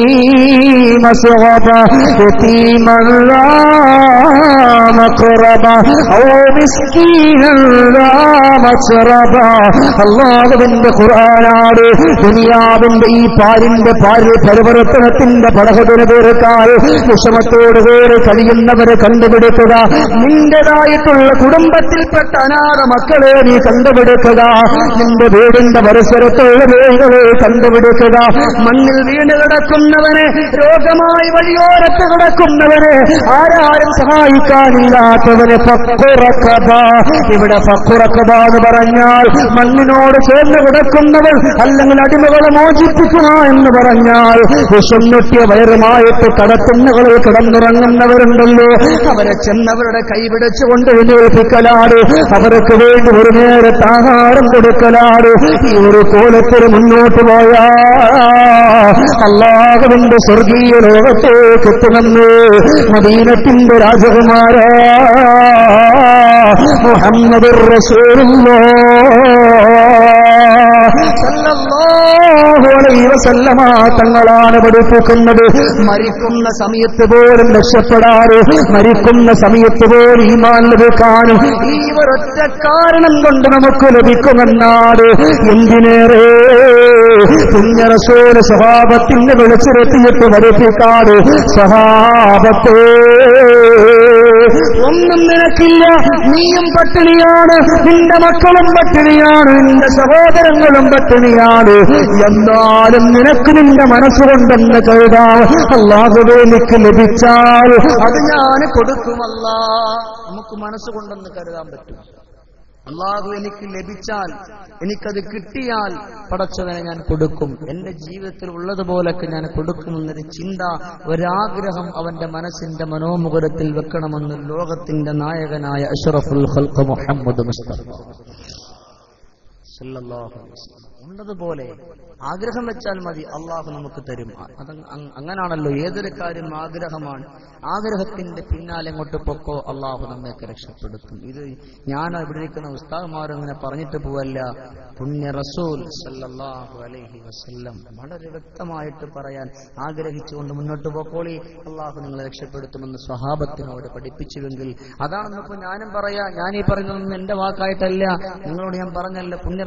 مسغبة يتيما ذا مقربة أو مسكينا ذا مسربة അള്ളാഹുവിന്റെ ഖുർആനാണ് ദുനിയാവിന്റെ ഈ പാലിന്റെ പാല് പരിവർത്തനത്തിന്റെ പടകത്തിന് തീർക്കാൽ വിഷമത്തോടുകൂടി കഴിയുന്നവരെ കണ്ടുപിടിക്കുക നിന്റേതായിട്ടുള്ള കുടുംബത്തിൽപ്പെട്ട അനാഥ മക്കളെ നീ കണ്ടുപിടിക്കുക നിന്റെ വീടിന്റെ പരിസരത്തുള്ള വീടുകളെ കണ്ടുപിടിക്കുക മണ്ണിൽ വീണ് കിടക്കുന്നവനെ രോഗമായി വഴിയോരത്ത് കിടക്കുന്നവനെ ആരാരും സഹായിക്കാനില്ലാത്തവനെ ഫക്കുറക്കബ ഇവിടെ ഫക്കുറക്കബ എന്ന് പറഞ്ഞാൽ മണ്ണിനോട് ചേർന്ന് കിടക്കുന്നവർ അല്ലെങ്കിൽ അടിമകളെ മോചിപ്പിക്കുക എന്ന് പറഞ്ഞാൽ വിഷമുട്ടിയ വയറുമായിട്ട് കടത്തുന്നകളിൽ കിടന്നുറങ്ങുന്നവരുണ്ടല്ലോ അവരെ ചെന്നവരുടെ കൈപിടിച്ചുകൊണ്ട് വിനിയോഗിക്കലാണ് അവർക്ക് വേണ്ടി ഒരു നേരത്തെ ആഹാരം കൊടുക്കലാണ് ഈ ഒരു കോലത്തിൽ മുന്നോട്ട് പോയാ അള്ളാഹുവിന്റെ സ്വർഗീയ ലോകത്തേക്ക് എത്തുമെന്ന് മദീനത്തിന്റെ രാജകുമാര മുഹമ്മദ് വസല്ലമ തങ്ങളാണ് പഠിപ്പിക്കുന്നത് മരിക്കുന്ന സമയത്ത് പോലും രക്ഷപ്പെടാറ് മരിക്കുന്ന സമയത്ത് പോലും ഈമാൻ ലഭിക്കാനും ഈ ഒരൊറ്റ കാരണം കൊണ്ട് നമുക്ക് ലഭിക്കുമെന്നാണ് എന്തിനേറെ പുണ്യറസൂല് സ്വഭാവത്തിന് വിളിച്ചിരുത്തിയിട്ട് പഠിപ്പിക്കാറ് സ്വഭാവത്തേ ഒന്നും നിനക്കില്ല നീയും പട്ടിണിയാണ് നിന്റെ മക്കളും പട്ടിണിയാണ് നിന്റെ സഹോദരങ്ങളും പട്ടിണിയാണ് എന്നാലും നിനക്ക് നിന്റെ മനസ്സുകൊണ്ടെന്ന് കരുതാം അള്ളാഹുവേ നിനക്ക് ലഭിച്ചാൽ അത് ഞാൻ കൊടുക്കുമല്ല നമുക്ക് മനസ്സുകൊണ്ടെന്ന് കരുതാൻ പറ്റും അള്ളാഹു എനിക്ക് ലഭിച്ചാൽ എനിക്കത് കിട്ടിയാൽ പടച്ചവനെ ഞാൻ കൊടുക്കും എന്റെ ജീവിതത്തിൽ ഉള്ളതുപോലൊക്കെ ഞാൻ കൊടുക്കുമെന്നൊരു ചിന്ത ഒരാഗ്രഹം അവന്റെ മനസ്സിന്റെ മനോമുഖരത്തിൽ വെക്കണമെന്ന് ലോകത്തിന്റെ നായകനായ അഷറഫുൽ ഖൽഖ് മുഹമ്മദ് മുസ്തഫ സല്ലല്ലാഹു അലൈഹി വസല്ലം. ഉള്ളതുപോലെ ആഗ്രഹം വെച്ചാൽ മതി അള്ളാഹു നമുക്ക് തരും അത് അങ്- അങ്ങനാണല്ലോ ഏതൊരു കാര്യം ആഗ്രഹമാണ് ആഗ്രഹത്തിന്റെ പിന്നാലെ അങ്ങോട്ട് പൊക്കോ അള്ളാഹു നമ്മയൊക്കെ രക്ഷപ്പെടുത്തും ഇത് ഞാൻ ഇവിടെ ഇരിക്കുന്ന ഉസ്താദ്മാർ അങ്ങനെ പറഞ്ഞിട്ട് പോവല്ല പുണ്യ റസൂൽ സല്ലല്ലാഹു അലൈഹി വസല്ലം വളരെ വ്യക്തമായിട്ട് പറയാൻ ആഗ്രഹിച്ചുകൊണ്ട് മുന്നോട്ട് പോക്കോളി അള്ളാഹു നിങ്ങളെ രക്ഷപ്പെടുത്തുമെന്ന് സ്വഹാബത്തിനോട് പഠിപ്പിച്ചുവെങ്കിൽ അതാണെന്നിപ്പോ ഞാനും പറയാ ഞാൻ ഈ പറയുന്നതൊന്നും എന്റെ വാക്കായിട്ടല്ല നിങ്ങളോട് ഞാൻ പറഞ്ഞല്ല പുണ്യ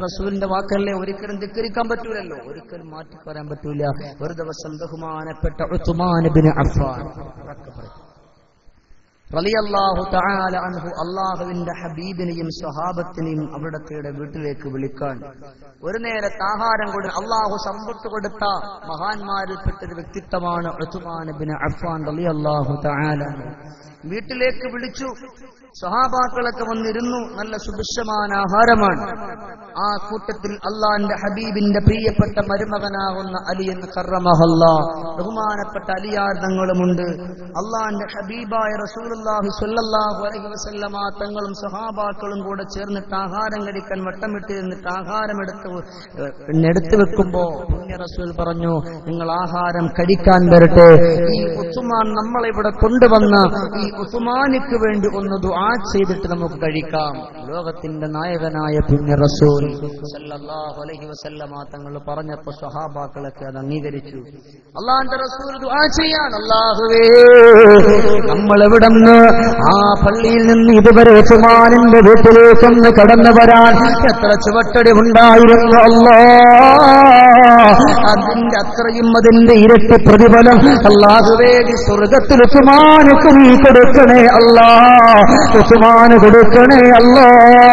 റസൂലിന്റെ വാക്കല്ലേ ഒരിക്കലും ധിക്കരിക്കാൻ പറ്റൂലല്ലോ ഒരിക്കലും മാറ്റി പറയാൻ പറ്റൂല ഒരു ദിവസം ബഹുമാനപ്പെട്ട ഉസ്മാൻ ബിൻ അഫ്ഫാൻ ഉറക്കെ പറയും. റളിയല്ലാഹു തആല അൻഹു അള്ളാഹുവിന്റെ ഹബീബിനെയും സ്വഹാബത്തിനെയും അവിടത്തെ വീട്ടിലേക്ക് വിളിക്കാൻ ഒരു നേരത്തെ ആഹാരം കൊടു അള്ളാഹു സമ്പത്ത് കൊടുത്ത മഹാന്മാരിൽപ്പെട്ട ഒരു വ്യക്തിത്വമാണ് ഉസ്മാൻ ബിൻ അഫ്ഫാൻ റളിയല്ലാഹു തആല അൻഹു. വീട്ടിലേക്ക് വിളിച്ചു സഹാബാക്കളൊക്കെ വന്നിരുന്നു നല്ല സുഭിക്ഷமான ആഹാരമാണ് ആ കൂട്ടത്തിൽ അള്ളാന്റെ ഹബീബിന്റെ പ്രിയപ്പെട്ട മരുമകനാകുന്ന അലിയൻ കറമഹല്ല ബഹുമാനപ്പെട്ട അലിയാർ തങ്ങളുമുണ്ട് അള്ളാന്റെ ഹബീബായ റസൂലുള്ളാഹി സ്വല്ലല്ലാഹു അലൈഹി വസല്ലമ തങ്ങളും സഹാബാക്കളും കൂടെ ചേർന്നിട്ട് ആഹാരം കഴിക്കാൻ വട്ടമിട്ട് നിന്നിട്ട് ആഹാരം എടുത്ത് എടുത്തു വെക്കുമ്പോ പുണ്യ റസൂൽ പറഞ്ഞു നിങ്ങൾ ആഹാരം കഴിക്കാൻ വരട്ടെ ഈ ഉസ്മാൻ നമ്മളിവിടെ കൊണ്ടുവന്ന ഈ ഉസ്മാനിക്ക് വേണ്ടി ഒന്ന് ദുആ ചെയ്തിട്ട് നമുക്ക് കഴിക്കാം ലോകത്തിന്റെ നായകനായ പുണ്യ റസൂൽ സല്ലല്ലാഹു അലൈഹി വസല്ലമ തങ്ങൾ പറഞ്ഞപ്പോ സ്വഹാബാക്കളൊക്കെ അത് അംഗീകരിച്ചു അള്ളാന്റെ റസൂൽ ദുആ ചെയ്യാൻ അല്ലാഹുവേ നമ്മൾ എവിടെന്ന് ആ പള്ളിയിൽ നിന്ന് ഇതുവരെ ഉസ്മാനിന്റെ വീട്ടിലേക്കൊന്ന് കടന്നു വരാൻ എത്ര ചുവട്ടടി ഉണ്ടായിരുന്നു അല്ലാ അതിന്റെ അത്രയും അതിന്റെ ഇരട്ടി പ്രതിഫലം അല്ലാഹുവേ നീ സ്വർഗത്തിൽ ഉസ്മാനക്ക് നീ കൊടുക്കണേ അല്ലാ ഉസ്മാന് കൊടുക്കണേ അല്ലാ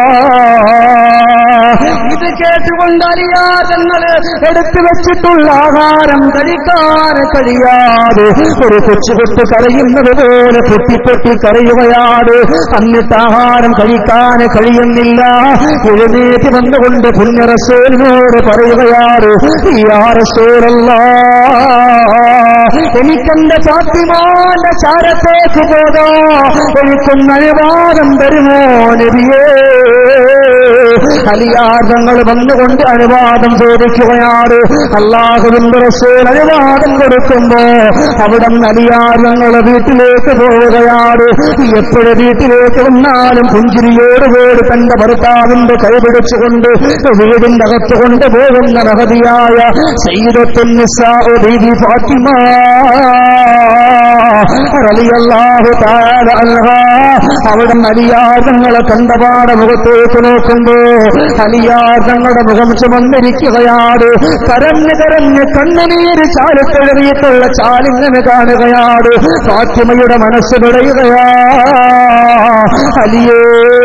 ഇത് കേട്ടുകൊണ്ട് അറിയാതങ്ങള് എടുത്തു വെച്ചിട്ടുള്ള ആഹാരം കഴിക്കാൻ കഴിയാതെ ഒരു കൊച്ചുകുട്ടി കരയുന്നത് പോലെ പൊട്ടിപ്പൊട്ടി കരയുകയാണ് എന്നിട്ട് ആഹാരം കഴിക്കാൻ കഴിയുന്നില്ല എഴുന്നേറ്റ് വന്നുകൊണ്ട് പുണ്യറസൂലിനോട് പറയുകയാണ് ഈ ആറസൂലല്ല എനിക്കെന്റെ ഫാത്തിമാന്റെ ചാരത്തേക്ക് പോകാ എനിക്കൊന്ന് അനുവാദം തരുമോ നബിയേ അലിയാദങ്ങൾ വന്നുകൊണ്ട് അനുവാദം ചോദിക്കുകയാണ് അള്ളാഹുവിന്റെ റസൂൽ അനുവാദം കൊടുക്കുമ്പോ അവിടെ അലിയാദങ്ങൾ വീട്ടിലേക്ക് പോവുകയാണ് എപ്പോഴും വീട്ടിലേക്ക് വന്നാലും പുഞ്ചിരിയോടുകൂടി തന്റെ ഭർത്താവിന്റെ കൈപിടിച്ചുകൊണ്ട് വീടിന്റെ അകത്ത് കൊണ്ടുപോകുന്ന മഹതിയായ സയ്യിദത്തുൻ നിസ്സാഉ ബീബി ഫാത്തിമ റളിയല്ലാഹു തആല അൻഹാ അവിടെ അലിയാദങ്ങളെ കണ്ടപാടെ മുഖത്തേക്ക് നോക്കുമ്പോ അലിയാദങ്ങളുടെ മുഖം ചുമന്നിരിക്കുകയാണ് കരഞ്ഞ് കരഞ്ഞ് കണ്ണുനീര് ചാലത്തെഴുതിയിട്ടുള്ള ചാലിങ്ങനെ കാണുകയാണ് ഫാത്തിമയുടെ മനസ്സ് പിടയുകയാ അലിയേ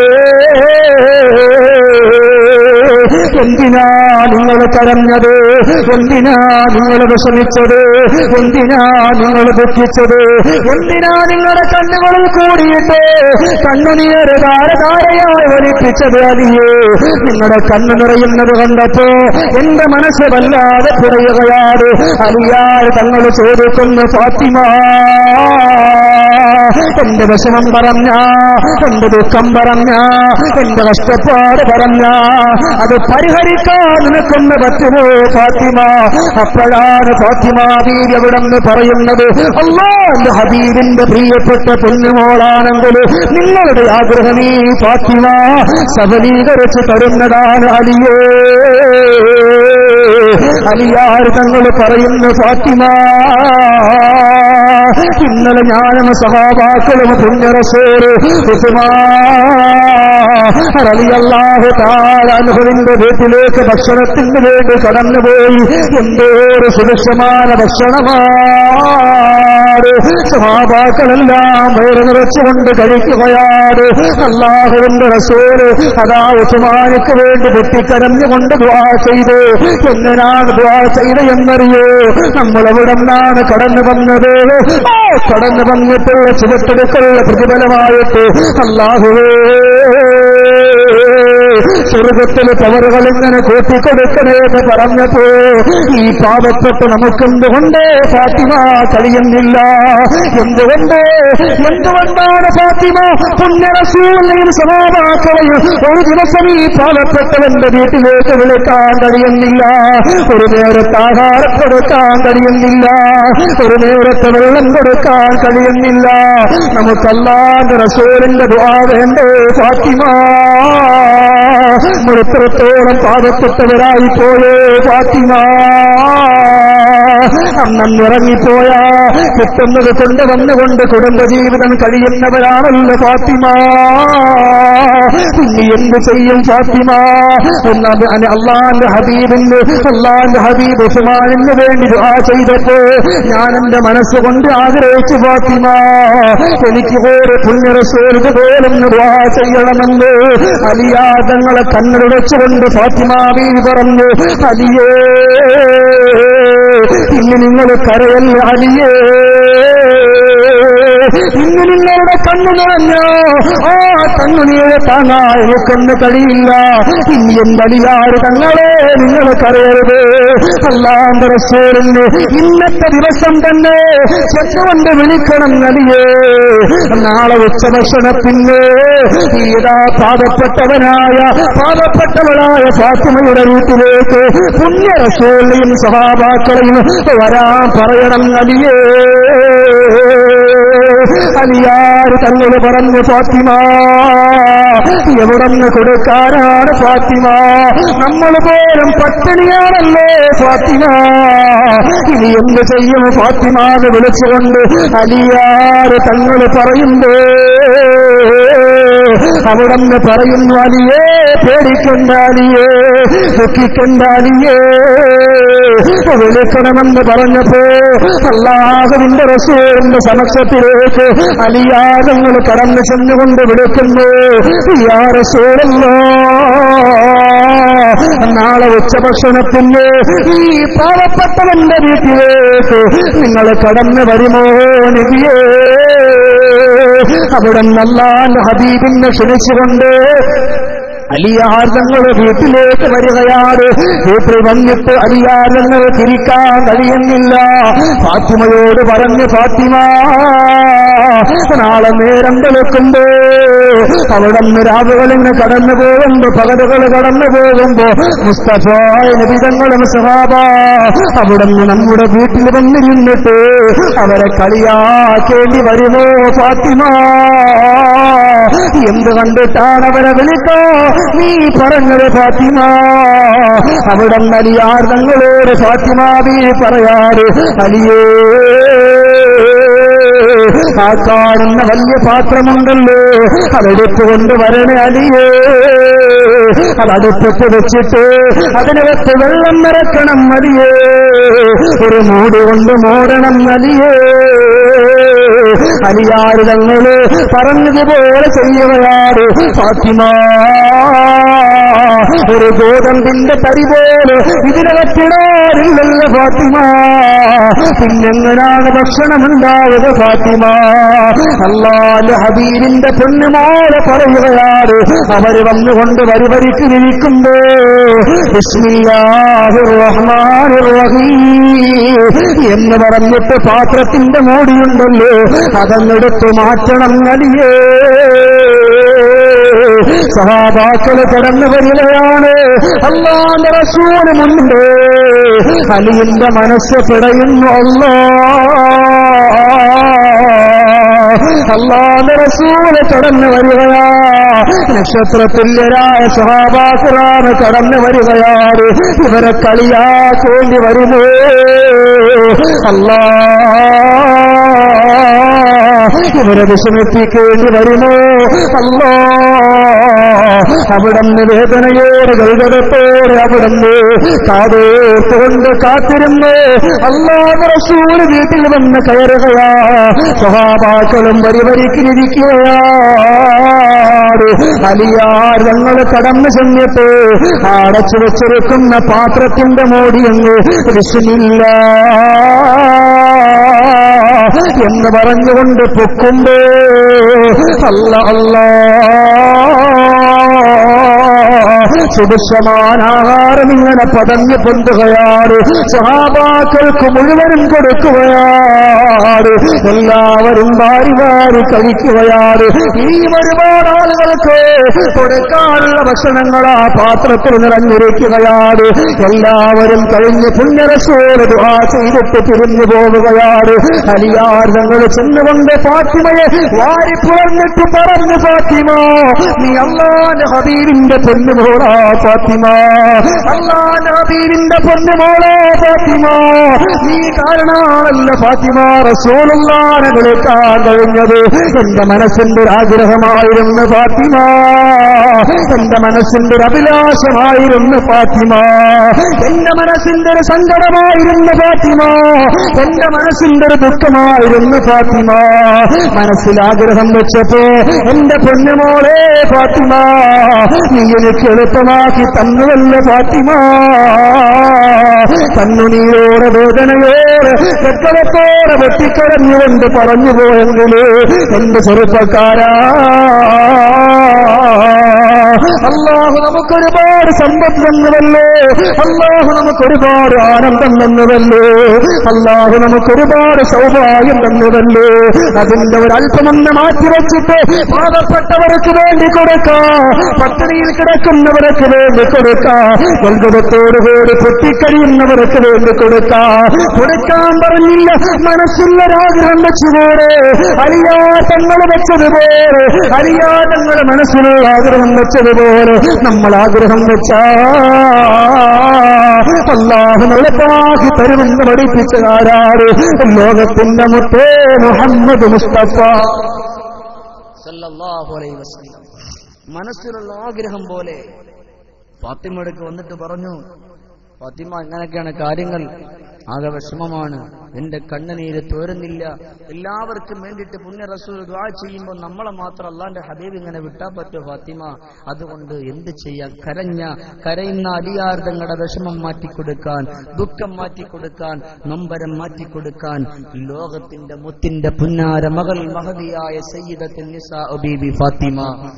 എന്തിനാ നിങ്ങൾ കരഞ്ഞത് എന്തിനാ നിങ്ങൾ വിഷമിച്ചത് എന്തിനാ നിങ്ങൾ ദുഃഖിച്ചത് എന്തിനാ നിങ്ങളുടെ കണ്ണുകളിൽ കൂടിയിട്ട് കണ്ണുനീര് ധാരധാരയായി ഒലിപ്പിച്ചത് അലിയേ നിങ്ങളുടെ കണ്ണു നിറയുന്നത് കണ്ടപ്പോ എന്റെ മനസ്സ് വല്ലാതെ പിറയുകയാണ് അലിയാർ തങ്ങൾ ചോദിക്കുന്നു ഫാത്തിമ എന്റെ വിഷമം പറഞ്ഞ എന്റെ ദുഃഖം പറഞ്ഞ എന്റെ കഷ്ടപ്പാട് പറഞ്ഞ അത് പരിഹരിക്കാൻ നിനക്കൊന്ന് പറ്റുമോ ഫാത്തിമ അപ്പോഴാണ് ഫാത്തിമ ബീവി അവിടെ നിന്ന് പറയുന്നത് അള്ളാന്റെ ഹബീബിന്റെ പ്രിയപ്പെട്ട പൊന്നുമോളാണെങ്കിൽ നിങ്ങളുടെ ആഗ്രഹം ഈ ഫാത്തിമ സബലീകരിച്ച് തരുന്നതാണ് അലിയേ അലിയാർ തങ്ങൾ പറയുന്നു ഫാത്തിമ ഇന്നലെ ഞാനും സഹാബാക്കളും പുണ്യറസോര് റളിയല്ലാഹു തആല അൻഹുവിന്റെ വീട്ടിലേക്ക് ഭക്ഷണത്തിന് വേണ്ടി കടന്നുപോയി എന്തോ ഒരു സുരക്ഷമായ ഭക്ഷണമാണ് സഹാബാക്കളെല്ലാം വയറ് നിറച്ചുകൊണ്ട് കഴിക്കുകയാണ് അള്ളാഹുവിന്റെ റസൂല് അതാ ഉസ്മാനിക്ക് വേണ്ടി പൊട്ടിക്കരഞ്ഞുകൊണ്ട് ദ്വാ ചെയ്ത് എങ്ങനെയാണ് ദ്വാ ചെയ്ത് എന്നറിയോ നമ്മൾ എവിടെ നിന്നാണ് കടന്നു വന്നത് ആ കടന്നു വന്നിട്ടുള്ള ചുവട്ടെടുക്കുള്ള പ്രതിഫലമായിട്ട് അള്ളാഹുവേ സ്വർഗത്തിലെ പവറുകൾ ഇങ്ങനെ കൂട്ടിക്കൊടുക്കണേ എന്ന് പറഞ്ഞപ്പോ ഈ പാപപ്പെട്ട് നമുക്കെന്തുകൊണ്ട് ഫാത്തിമ കഴിയുന്നില്ല എന്തുകൊണ്ട് എന്തുകൊണ്ടാണ് ഫാത്തിമ പുണ്യറസൂലിനെയും സമാവാക്കളെയും ഒരു ദിവസം ഈ പാവപ്പെട്ടവന്റെ വീട്ടിലേക്ക് വിളിക്കാൻ കഴിയുന്നില്ല ഒരു നേരത്തെ ആഹാരം കൊടുക്കാൻ കഴിയുന്നില്ല ഒരു നേരത്തെ വെള്ളം കൊടുക്കാൻ കഴിയുന്നില്ല നമുക്കല്ലാണ്ട് റസൂലിന്റെ ദ്വാ വേണ്ടേ ഫാത്തിമ എത്രത്തോളം പാവപ്പെട്ടവരായി പോയേ ഫാത്തിമ അന്നന്ന് ഇറങ്ങിപ്പോയാ കിട്ടുന്നത് കൊണ്ടുവന്നുകൊണ്ട് കുടുംബജീവിതം കഴിയുന്നവരാണല്ലോ ഫാത്തിമ ഇനി എന്ത് ചെയ്യും ഫാത്തിമ ഒന്നാമത് അന- അള്ളാന്റെ ഹബീബിന് അള്ളാന്റെ ഹബീബ് ഉസ്മാനിന് വേണ്ടി ദുആ ചെയ്തപ്പോ ഞാൻ എന്റെ മനസ്സുകൊണ്ട് ആഗ്രഹിച്ചു ഫാത്തിമ എനിക്ക് ഒരു പുണ്യറസൂലിന് പോലും ദുആ ചെയ്യണമെന്ന് അലിയാദങ്ങളെ കണ്ണുടച്ചുകൊണ്ട് ഫാത്തിമ ബീവി പറഞ്ഞു അലിയേ ഇന്ന് നിങ്ങൾ കരയല്ല അലിയേ ഇന്ന് നിങ്ങളുടെ കണ്ണു നിറഞ്ഞോ ആ കണ്ണുനീരെ താങ്ങാൻ എനിക്കൊന്ന് കഴിയില്ല ഇനി എന്തടിയാറ് തങ്ങളെ നിങ്ങൾ കരയരുത് അല്ലാന്റെ റസൂലിന് ഇന്നത്തെ ദിവസം തന്നെ ചെന്നുകൊണ്ട് വിളിക്കണം നലിയേ നാളെ ഉച്ചഭക്ഷണത്തിന് ഈതാ പാപപ്പെട്ടവനായ പാപപ്പെട്ടവളായ ഫാത്തിമയുടെ വീട്ടിലേക്ക് പുണ്യ റസൂലിനെയും സഹാബാക്കളെയും വരാൻ പറയണം നലിയേ അലിയാര് തങ്ങൾ പറഞ്ഞു ഫാത്തിമ എവിടെന്ന് കൊടുക്കാനാണ് ഫാത്തിമ നമ്മൾ പോലും പട്ടിണിയാണല്ലേ ഫാത്തിമ ഇനി എന്ത് ചെയ്യും ഫാത്തിമ എന്ന് വിളിച്ചുകൊണ്ട് അലിയാര് തങ്ങൾ പറയുമ്പോ അവിടെന്ന് പറയുന്നു അലിയേ പേടിക്കണ്ട അലിയേ ദുഃഖിക്കണ്ട അലിയേ വിളിക്കണമെന്ന് പറഞ്ഞപ്പോ അള്ളാഹുവിന്റെ റസൂലിന്റെ സമക്ഷത്തിലേക്ക് അലിയാദങ്ങൾ കടന്നു ചെന്നുകൊണ്ട് വിളിക്കുന്നു യാ റസൂലല്ലോ നാളെ ഉച്ചഭക്ഷണത്തിന് ഈ പാവപ്പെട്ടവന്റെ വീട്ടിലേക്ക് നിങ്ങൾ കടന്നു വരുമോ നിധിയേ അവിടെ നല്ലാൻ ഹബീബിനെ ക്ഷണിച്ചുകൊണ്ട് അലിയാർദങ്ങൾ വീട്ടിലേക്ക് വരികയാണ് വീട്ടിൽ വന്നിട്ട് അലിയാർദങ്ങൾ തിരിക്കാൻ കഴിയുന്നില്ല ഫാത്തിമയോട് പറഞ്ഞു ഫാത്തിമ നാളെ നേരം വെളുക്കുമ്പോ അവിടെ നിന്ന് രാവുകളിന് കടന്നു പോകുമ്പോ പകലുകൾ കടന്നു പോകുമ്പോ മുസ്തഫ നബിതങ്ങളും സഹാബ അവിടെ നിന്ന് നമ്മുടെ വീട്ടിൽ വന്നിരുന്നിട്ട് അവരെ കളിയാക്കേണ്ടി വരുമോ ഫാത്തിമ എന്ത് കണ്ടിട്ടാണ് അവരെ വിളിക്കോ നീ പറഞ്ഞത് ഫാത്തിമ അവിടെ അലിയാർ തങ്ങളോട് ഫാത്തിമ ബി പറയാറ് അലിയേ ആ കാണുന്ന വലിയ പാത്രമുണ്ടല്ലോ അതെടുത്തുകൊണ്ട് വരണേ അലിയേ അതടുപ്പത്ത് വെച്ചിട്ട് അതിനകത്ത് വെള്ളം നിറക്കണം മതിയേ ഒരു മൂടി കൊണ്ട് മൂടണം മതിയേ അലിയാറ് തങ്ങള് പറഞ്ഞതുപോലെ ചെയ്യുകയാണ് ഫാത്തിമ ഒരു ഗോതമ്പിന്റെ തരി പോലെ ഇതിനകത്തിടാറില്ലല്ലോ ഫാത്തിമ പിന്നെങ്ങനാണ് ഭക്ഷണമുണ്ടാവുക ഫാത്തിമ അള്ളാന്റെ ഹബീരിന്റെ പെണ്ണുമോളെ പറയുകയാണ് അവര് വന്നുകൊണ്ട് വരിവരിക്ക് നിൽക്കുമ്പോ ബിസ്മില്ലാഹിർ റഹ്മാനിർ റഹീം എന്ന് പറഞ്ഞിട്ട് പാത്രത്തിന്റെ മൂടിയുണ്ടല്ലോ അതങ്ങെടുത്ത് മാറ്റണം നലിയേ സഹാബാക്കള് കടന്നു വരികയാണ് അള്ളാന്റെ റസൂല് മുൻപ് അലിയുടെ മനസ്സ് പിടയുന്നു അല്ലാ അള്ളാന്റെ റസൂല് കടന്നു വരികയാ നക്ഷത്രതുല്യരായ സഹാബാക്കുറാണ് കടന്നു വരികയാണ് ഇവരെ കളിയാക്കേണ്ടി വരുമോ അല്ലാ ഇവരെ വിഷമിപ്പിക്കേണ്ടി വരുമോ അല്ലോ അവിടുന്ന് വേദനയോടെ ഗൗരവത്തോടെ അവിടുന്ന് കാതോർത്തുകൊണ്ട് കാത്തിരുന്ന് അല്ലാതെ റസൂല് വീട്ടിൽ വന്ന് കയറുകയാ സ്വഭാവാക്കളും വരിവരിക്കിരിക്കുകയാണ് അലിയാർ ഞങ്ങൾ കടന്നു ചെന്നിട്ട് അടച്ചു വെച്ചിരിക്കുന്ന പാത്രത്തിന്റെ മോടിയങ്ങ് വിഷമില്ല എന്ന് പറഞ്ഞുകൊണ്ട് പൊക്കുമ്പോ അല്ല അല്ല സുഭിക്ഷമാനാഹാരം ഇങ്ങനെ പതഞ്ഞു പൊന്തുകയാണ് സഹാബാക്കൾക്ക് മുഴുവനും കൊടുക്കുകയാണ് എല്ലാവരും വാരി വാരി കഴിക്കുകയാണ് ഈ ഒരുപാട് ആളുകൾക്ക് കൊടുക്കാനുള്ള ഭക്ഷണങ്ങൾ ആ പാത്രത്തിൽ നിറഞ്ഞിരിക്കുകയാണ് എല്ലാവരും കഴിഞ്ഞ് പുണ്യരസോട് ദുആ ചെയ്തിട്ട് പിരിഞ്ഞു പോവുകയാണ് അലിയാർ ഞങ്ങൾ ചെന്നുകൊണ്ട് ഫാത്തിമയെ വാരി പുറന്നിട്ട് പറഞ്ഞു ഫാത്തിമ നീ അള്ളാന്റെ ഹബീബിന്റെ പെണ്ണുപോടാ ഫാത്തിമ അള്ളാന്റെ ഹബീബിന്റെ പൊന്നുമോളെ ഫാത്തിമ നീ കാരണമാണല്ല ഫാത്തിമ റസൂലുള്ളാനെ വിളിക്കാൻ കഴിഞ്ഞത് എന്റെ മനസ്സിന്റെ ഒരു ആഗ്രഹമായിരുന്നു ഫാത്തിമ എന്റെ മനസ്സിന്റെ ഒരു അഭിലാഷമായിരുന്നു ഫാത്തിമ എന്റെ മനസ്സിന്റെ ഒരു സങ്കടമായിരുന്നു ഫാത്തിമ എന്റെ മനസ്സിന്റെ ഒരു ദുഃഖമായിരുന്നു ഫാത്തിമ മനസ്സിൽ ആഗ്രഹം വെച്ചപ്പോ എന്റെ പൊന്നുമോളെ ഫാത്തിമ നീ എനിക്ക് എളുപ്പമാക്കി തന്നുവല്ല ഫാത്തിമ കണ്ണുനീരോടെ വേദനയോടെ രക്തത്തോടെ വെട്ടിക്കടഞ്ഞുകൊണ്ട് പറഞ്ഞു പോയെങ്കില് എന്റെ ചെറുപ്പക്കാരാ അള്ളാഹു നമുക്കൊരുപാട് സമ്പത്ത് തന്നുവല്ലോ അള്ളാഹു നമുക്കൊരുപാട് ആനന്ദം തന്നുവല്ലോ അള്ളാഹു നമുക്കൊരുപാട് സൗഭാഗ്യം തന്നുവല്ലോ അതിന്റെ ഒരല്പമൊന്ന് മാറ്റിവെച്ചിട്ട് പാവപ്പെട്ടവർക്ക് വേണ്ടി കൊടുക്കാം പട്ടിണിയിൽ കിടക്കുന്നവർക്ക് വേണ്ടി കൊടുക്കാം ഗൽഗതത്തോടുകൂടി പൊട്ടിക്കഴിയുന്നവർക്ക് വേണ്ടി കൊടുക്കാം കൊടുക്കാൻ പറഞ്ഞില്ല മനസ്സുള്ളൊരാഗ്രഹം വെച്ചുപോലെ അരിയാ തങ്ങൾ വെച്ചതുപോലെ അരിയാ തങ്ങൾ മനസ്സിലുള്ള ആഗ്രഹം വെച്ചതുപോലെ നമ്മൾ ആഗ്രഹം വെച്ചാ അള്ളാഹു നടപ്പാക്കി തരുമെന്ന് പഠിപ്പിച്ച ആരാണ് ലോകത്തിന്റെ മുത്തേ മുഹമ്മദ് മുസ്തഫ സല്ലല്ലാഹു അലൈഹി വസല്ലം മനസ്സിലുള്ള ആഗ്രഹം പോലെ ഫാത്തിമയുടെ വന്നിട്ട് പറഞ്ഞു ഫാത്തിമ ഇങ്ങനെയൊക്കെയാണ് കാര്യങ്ങൾ ആകെ വിഷമമാണ് എന്റെ കണ്ണുനീര് തോരുന്നില്ല എല്ലാവർക്കും വേണ്ടിയിട്ട് പുണ്യ റസൂൽ ദ്വാ ചെയ്യുമ്പോൾ നമ്മളെ മാത്രം അള്ളാന്റെ ഹബീബ് ഇങ്ങനെ വിട്ടാ പറ്റോ ഫാത്തിമ അതുകൊണ്ട് എന്ത് ചെയ്യാം കരഞ്ഞ കരയുന്ന അടിയാർദങ്ങളുടെ വിഷമം മാറ്റിക്കൊടുക്കാൻ ദുഃഖം മാറ്റിക്കൊടുക്കാൻ നൊമ്പരം മാറ്റിക്കൊടുക്കാൻ ലോകത്തിന്റെ മുത്തിന്റെ പുന്നാര മകൾ മഹതിയായ സയ്യിദത്തുൽ നിസാ ബീബി ഫാത്തിമ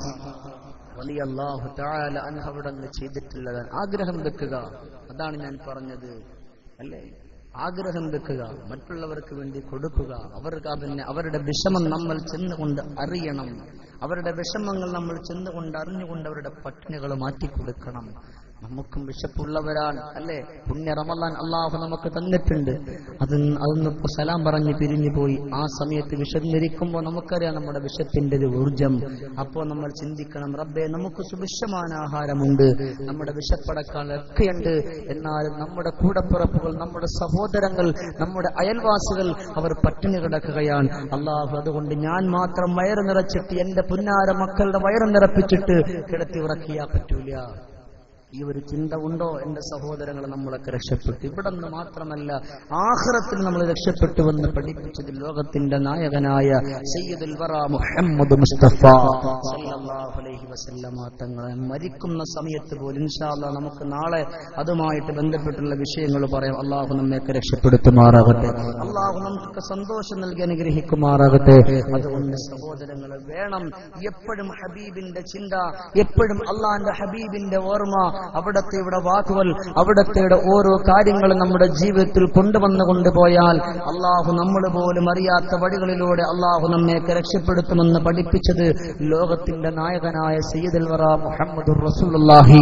റളിയല്ലാഹു തആല അൻഹ അവിടുന്ന് ചെയ്തിട്ടുള്ളത് ആഗ്രഹം വെക്കുക അതാണ് ഞാൻ പറഞ്ഞത് അല്ലേ ആഗ്രഹം വെക്കുക മറ്റുള്ളവർക്ക് വേണ്ടി കൊടുക്കുക അവർക്ക് അതിനെ അവരുടെ വിഷമം നമ്മൾ ചെന്നുകൊണ്ട് അറിയണം അവരുടെ വിഷമങ്ങൾ നമ്മൾ ചെന്നുകൊണ്ട് അറിഞ്ഞുകൊണ്ട് അവരുടെ പട്ടിണികൾ മാറ്റിക്കൊടുക്കണം നമുക്കും വിശപ്പുള്ളവരാണ് അല്ലേ പുണ്യ റമലാൻ അള്ളാഹു നമുക്ക് തന്നിട്ടുണ്ട് അത് അതൊന്ന് ഇപ്പൊ സലാം പറഞ്ഞ് പിരിഞ്ഞു പോയി ആ സമയത്ത് വിശന്നിരിക്കുമ്പോൾ നമുക്കറിയാം നമ്മുടെ വിശപ്പിന്റെ ഒരു ഊർജം അപ്പോൾ നമ്മൾ ചിന്തിക്കണം റബ്ബെ നമുക്ക് സുഭിക്ഷமான ആഹാരമുണ്ട് നമ്മുടെ വിശപ്പടക്കാൻ ഒക്കെയുണ്ട് എന്നാലും നമ്മുടെ കൂടപ്പിറപ്പുകൾ നമ്മുടെ സഹോദരങ്ങൾ നമ്മുടെ അയൽവാസികൾ അവർ പട്ടിണി കിടക്കുകയാണ് അള്ളാഹു അതുകൊണ്ട് ഞാൻ മാത്രം വയറ് നിറച്ചിട്ട് എന്റെ പുന്നാര മക്കളുടെ വയറ് നിറപ്പിച്ചിട്ട് കിടത്തി ഉറക്കിയാ പറ്റൂല ഈ ഒരു ചിന്ത ഉണ്ടോ എന്റെ സഹോദരങ്ങൾ നമ്മളൊക്കെ രക്ഷപ്പെട്ടു ഇവിടെ നിന്ന് മാത്രമല്ല ആഹ്റത്തിൽ നമ്മൾ രക്ഷപ്പെട്ടുവെന്ന് പഠിപ്പിച്ചത് ലോകത്തിന്റെ നായകനായ സയ്യിദുൽ വറ മുഹമ്മദ് മുസ്തഫ സല്ലല്ലാഹു അലൈഹി വസല്ലമ തങ്ങളെ മരിക്കുന്ന സമയത്ത് പോലും ഇൻഷാ അല്ലാഹ് നമുക്ക് നാളെ അതുമായിട്ട് ബന്ധപ്പെട്ടുള്ള വിഷയങ്ങൾ പറയാം അള്ളാഹു നമ്മയൊക്കെ രക്ഷപ്പെടുത്തുമാറാകട്ടെ അള്ളാഹു നമുക്ക് സന്തോഷം നൽകി അനുഗ്രഹിക്കുമാറാകട്ടെ അതുകൊണ്ട് സഹോദരങ്ങൾ വേണം എപ്പോഴും ഹബീബിന്റെ ചിന്ത എപ്പോഴും അള്ളാന്റെ ഹബീബിന്റെ ഓർമ്മ അവിടത്തെ ഇവിടെ വാക്കുകൾ അവിടത്തെ ഓരോ കാര്യങ്ങളും നമ്മുടെ ജീവിതത്തിൽ കൊണ്ടുവന്നു കൊണ്ടുപോയാൽ അള്ളാഹു നമ്മൾ പോലും അറിയാത്ത വഴികളിലൂടെ അള്ളാഹു നമ്മയൊക്കെ രക്ഷപ്പെടുത്തുമെന്ന് പഠിപ്പിച്ചത് ലോകത്തിന്റെ നായകനായ സയ്യിദുൽ വറ മുഹമ്മദ് റസൂലുള്ളാഹി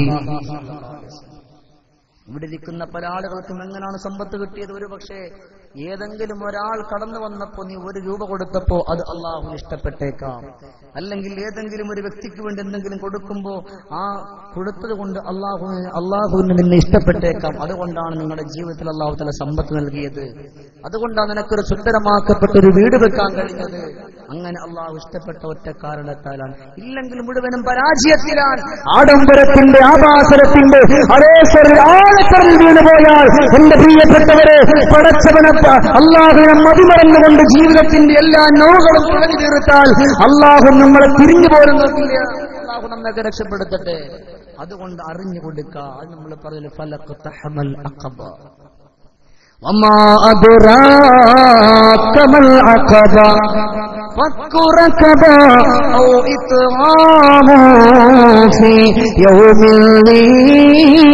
ഇവിടെ ഇരിക്കുന്ന പല ആളുകൾക്കും എങ്ങനെയാണ് സമ്പത്ത് കിട്ടിയത് ഒരു പക്ഷേ ഏതെങ്കിലും ഒരാൾ കടന്നു വന്നപ്പോ നീ ഒരു രൂപ കൊടുത്തപ്പോ അത് അള്ളാഹുവിന് ഇഷ്ടപ്പെട്ടേക്കാം അല്ലെങ്കിൽ ഏതെങ്കിലും ഒരു വ്യക്തിക്ക് വേണ്ടി എന്തെങ്കിലും കൊടുക്കുമ്പോ ആ കൊടുത്തത് കൊണ്ട് അള്ളാഹുവിന് അള്ളാഹുവിന് നിന്നെ ഇഷ്ടപ്പെട്ടേക്കാം അതുകൊണ്ടാണ് നിങ്ങളുടെ ജീവിതത്തിൽ അള്ളാഹു തല സമ്പത്ത് നൽകിയത് അതുകൊണ്ടാണ് നിനക്കൊരു സുന്ദരമാക്കപ്പെട്ട ഒരു വീട് വെക്കാൻ കഴിഞ്ഞത് അങ്ങനെ അള്ളാഹു ഇഷ്ടപ്പെട്ട ഒറ്റ കാരണത്താലാണ് ഇല്ലെങ്കിൽ മുഴുവനും പരാജയത്തിലാണ് ആഡംബരത്തിന്റെ ആഭാസരത്തിന്റെ അതേശ്വരിൽ ആഴക്കറിൽ വീണു പോയാൽ എന്റെ പ്രിയപ്പെട്ടവരെ പടച്ചവനെ അള്ളാഹുവിനെ മതിമറന്നുകൊണ്ട് ജീവിതത്തിന്റെ എല്ലാ നോകളും തുഴഞ്ഞു തീർത്താൽ അള്ളാഹു നമ്മളെ തിരിഞ്ഞു പോലും നോക്കില്ല അള്ളാഹു നമ്മയൊക്കെ രക്ഷപ്പെടുത്തട്ടെ അതുകൊണ്ട് അറിഞ്ഞു കൊടുക്കുക അത് നമ്മൾ പറഞ്ഞ ഫലക്ക് തഹമൽ അഖബ وما أدراك ما العقبة فك ركبة أو إطعام في يوم ذي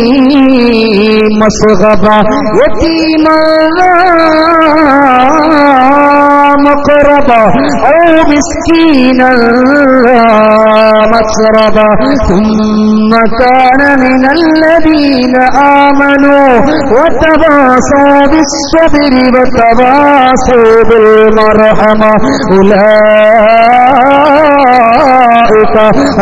مسغبة يتيما ذا مقربة أو مسكينا ذا مسربة ثم كان من الذين آمنوا وتواصوا بالصبر وتواصوا بالمرحمة أولئك أولئك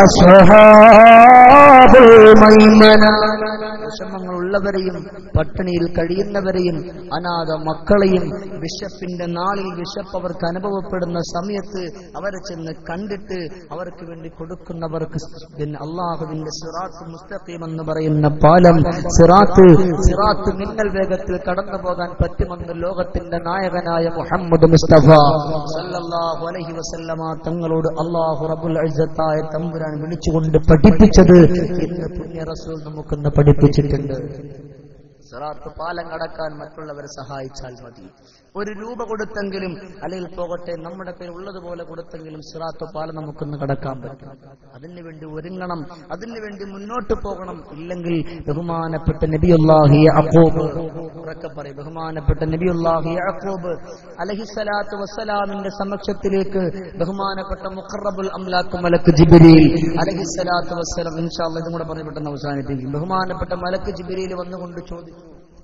أصحاب الميمنة വിഷമങ്ങളുള്ളവരെയും പട്ടിണിയിൽ കഴിയുന്നവരെയും അനാഥ മക്കളെയും വിശപ്പിന്റെ നാളിൽ വിശപ്പ് അവർക്ക് അനുഭവപ്പെടുന്ന സമയത്ത് അവരെ ചെന്ന് കണ്ടിട്ട് അവർക്ക് വേണ്ടി കൊടുക്കുന്നവർക്ക് പിന്നെ അള്ളാഹുവിന്റെ സിറാത്ത് മുസ്തഖീം എന്ന് പറയുന്ന പാലം സിറാത്ത് സിറാത്ത് മിന്നൽ വേഗത്തിൽ കടന്നു പോകാൻ പറ്റുമെന്ന് ലോകത്തിന്റെ നായകനായ മുഹമ്മദ് മുസ്തഫ സല്ലല്ലാഹു അലൈഹി വസല്ലമ തങ്ങളോട് അള്ളാഹു റബ്ബുൽ ഇസ്സത്തായ തമ്പുരാൻ വിളിച്ചുകൊണ്ട് പഠിപ്പിച്ചത് ഇന്ന് പുണ്യ റസൂൽ നമുക്കൊന്ന് പഠിപ്പിച്ചിട്ടുണ്ട് സിറാത്ത് പാലം കടക്കാൻ മറ്റുള്ളവരെ സഹായിച്ചാൽ മതി ഒരു രൂപ കൊടുത്തെങ്കിലും അല്ലെങ്കിൽ പോകട്ടെ നമ്മുടെ പേര് ഉള്ളതുപോലെ കൊടുത്തെങ്കിലും സിറാത്ത് പാലം നമുക്കൊന്ന് കടക്കാൻ പറ്റും അതിനു വേണ്ടി ഒരുങ്ങണം അതിനു വേണ്ടി മുന്നോട്ട് പോകണം ഇല്ലെങ്കിൽ ബഹുമാനപ്പെട്ട നബിയുല്ലാഹി അക്കോബ് ഉറക്കെ പറയും ബഹുമാനപ്പെട്ട നബിയുല്ലാഹി അക്കോബ് അലഹിസലാത്ത് വസ്സലാമിന്റെ സമക്ഷത്തിലേക്ക് ബഹുമാനപ്പെട്ട മുഖറബുൽ അംലാക്ക് മലക്ക് ജിബിരിയിൽ അലഹിസലാത്ത് വസ്സലാം ഇൻഷാല്ല ഇതും കൂടെ പറഞ്ഞ് പെട്ടെന്ന് അവസാനിപ്പിക്കും ബഹുമാനപ്പെട്ട മലക്ക് ജിബിരിയിൽ വന്നുകൊണ്ട് ചോദിച്ചു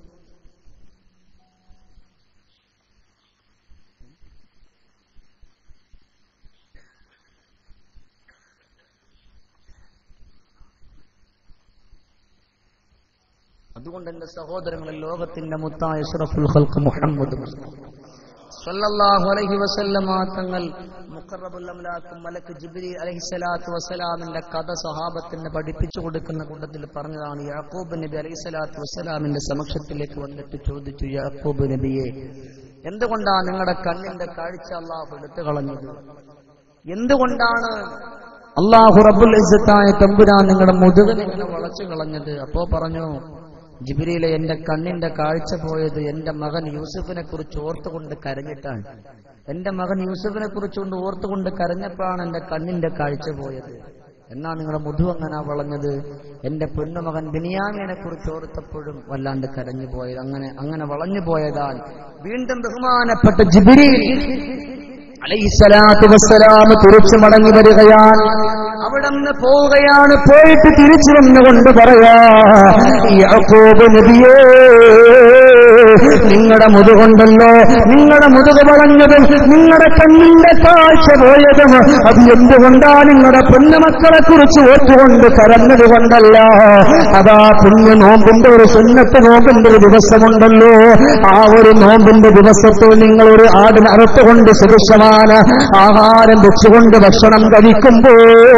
അതുകൊണ്ട് എന്റെ സഹോദരങ്ങളെ ലോകത്തിന്റെ മുത്തായ അഷ്റഫുൽ ഖൽഖ് മുഹമ്മദ് മുസ്തഫ സല്ലല്ലാഹു അലൈഹി വസല്ലമ തങ്ങൾ മുഖറബുൽ അംലാക്ക് മലക്ക് ജിബ്രീൽ അലൈഹിസ്സലാത്തു വസ്സലാമിന്റെ കഥ സഹാബത്തിന് പഠിപ്പിച്ചു കൊടുക്കുന്ന കൂട്ടത്തിൽ പറഞ്ഞതാണ് യാക്കൂബ് നബി അലൈഹിസ്സലാത്തു വസ്സലാമിന്റെ സമക്ഷത്തിലേക്ക് വന്നിട്ട് ചോദിച്ചു യാക്കൂബ് നബിയെ എന്തുകൊണ്ടാണ് നിങ്ങളുടെ കണ്ണിന്റെ കാഴ്ച അള്ളാഹു എടുത്തു കളഞ്ഞത് എന്തുകൊണ്ടാണ് അള്ളാഹു റബ്ബുൽ ഇസ്സത്തായ തമ്പുരാൻ നിങ്ങളുടെ മുതുകനെ ഇങ്ങനെ വളച്ചു കളഞ്ഞത് അപ്പോ പറഞ്ഞു ജിബിരിയിലെ എന്റെ കണ്ണിന്റെ കാഴ്ച പോയത് എന്റെ മകൻ യൂസുഫിനെ കുറിച്ച് ഓർത്തുകൊണ്ട് കരഞ്ഞിട്ടാണ് എന്റെ മകൻ യൂസുഫിനെ കുറിച്ചുകൊണ്ട് ഓർത്തുകൊണ്ട് കരഞ്ഞപ്പോഴാണ് എന്റെ കണ്ണിന്റെ കാഴ്ച പോയത് എന്നാ നിങ്ങളുടെ മുതു അങ്ങനെ വളഞ്ഞത് എന്റെ പൊന്നുമകൻ ബിനിയാമിനെ കുറിച്ച് ഓർത്തപ്പോഴും വല്ലാണ്ട് കരഞ്ഞു പോയത് അങ്ങനെ അങ്ങനെ വളഞ്ഞു പോയതാൽ വീണ്ടും ബഹുമാനപ്പെട്ട ജിബിരിയിൽ അലൈഹിസ്സലാത്തു വസ്സലാം തിരിച്ചു മടങ്ങി വരികയാണ് അവിടെ നിന്ന് പോവുകയാണ് പോയിട്ട് തിരിച്ചു വന്നുകൊണ്ട് പറയാ യാക്കോബ് നബിയേ നിങ്ങളുടെ മുതുകൊണ്ടല്ലോ നിങ്ങളുടെ മുതുക വളഞ്ഞത് നിങ്ങളുടെ കണ്ണിന്റെ കാഴ്ച പോയതും അത് എന്തുകൊണ്ടാ നിങ്ങളുടെ പൊന്നുമക്കളെ കുറിച്ച് ഓർത്തുകൊണ്ട് കരഞ്ഞത് കൊണ്ടല്ല അതാ പുണ്യ നോമ്പിന്റെ ഒരു സുന്നത്ത് നോമ്പിന്റെ ഒരു ദിവസമുണ്ടല്ലോ ആ ഒരു നോമ്പിന്റെ ദിവസത്തിൽ നിങ്ങൾ ഒരു ആടിന് അറുത്തുകൊണ്ട് സുരക്ഷമാണ് ആഹാരം വെച്ചുകൊണ്ട് ഭക്ഷണം കഴിക്കുമ്പോ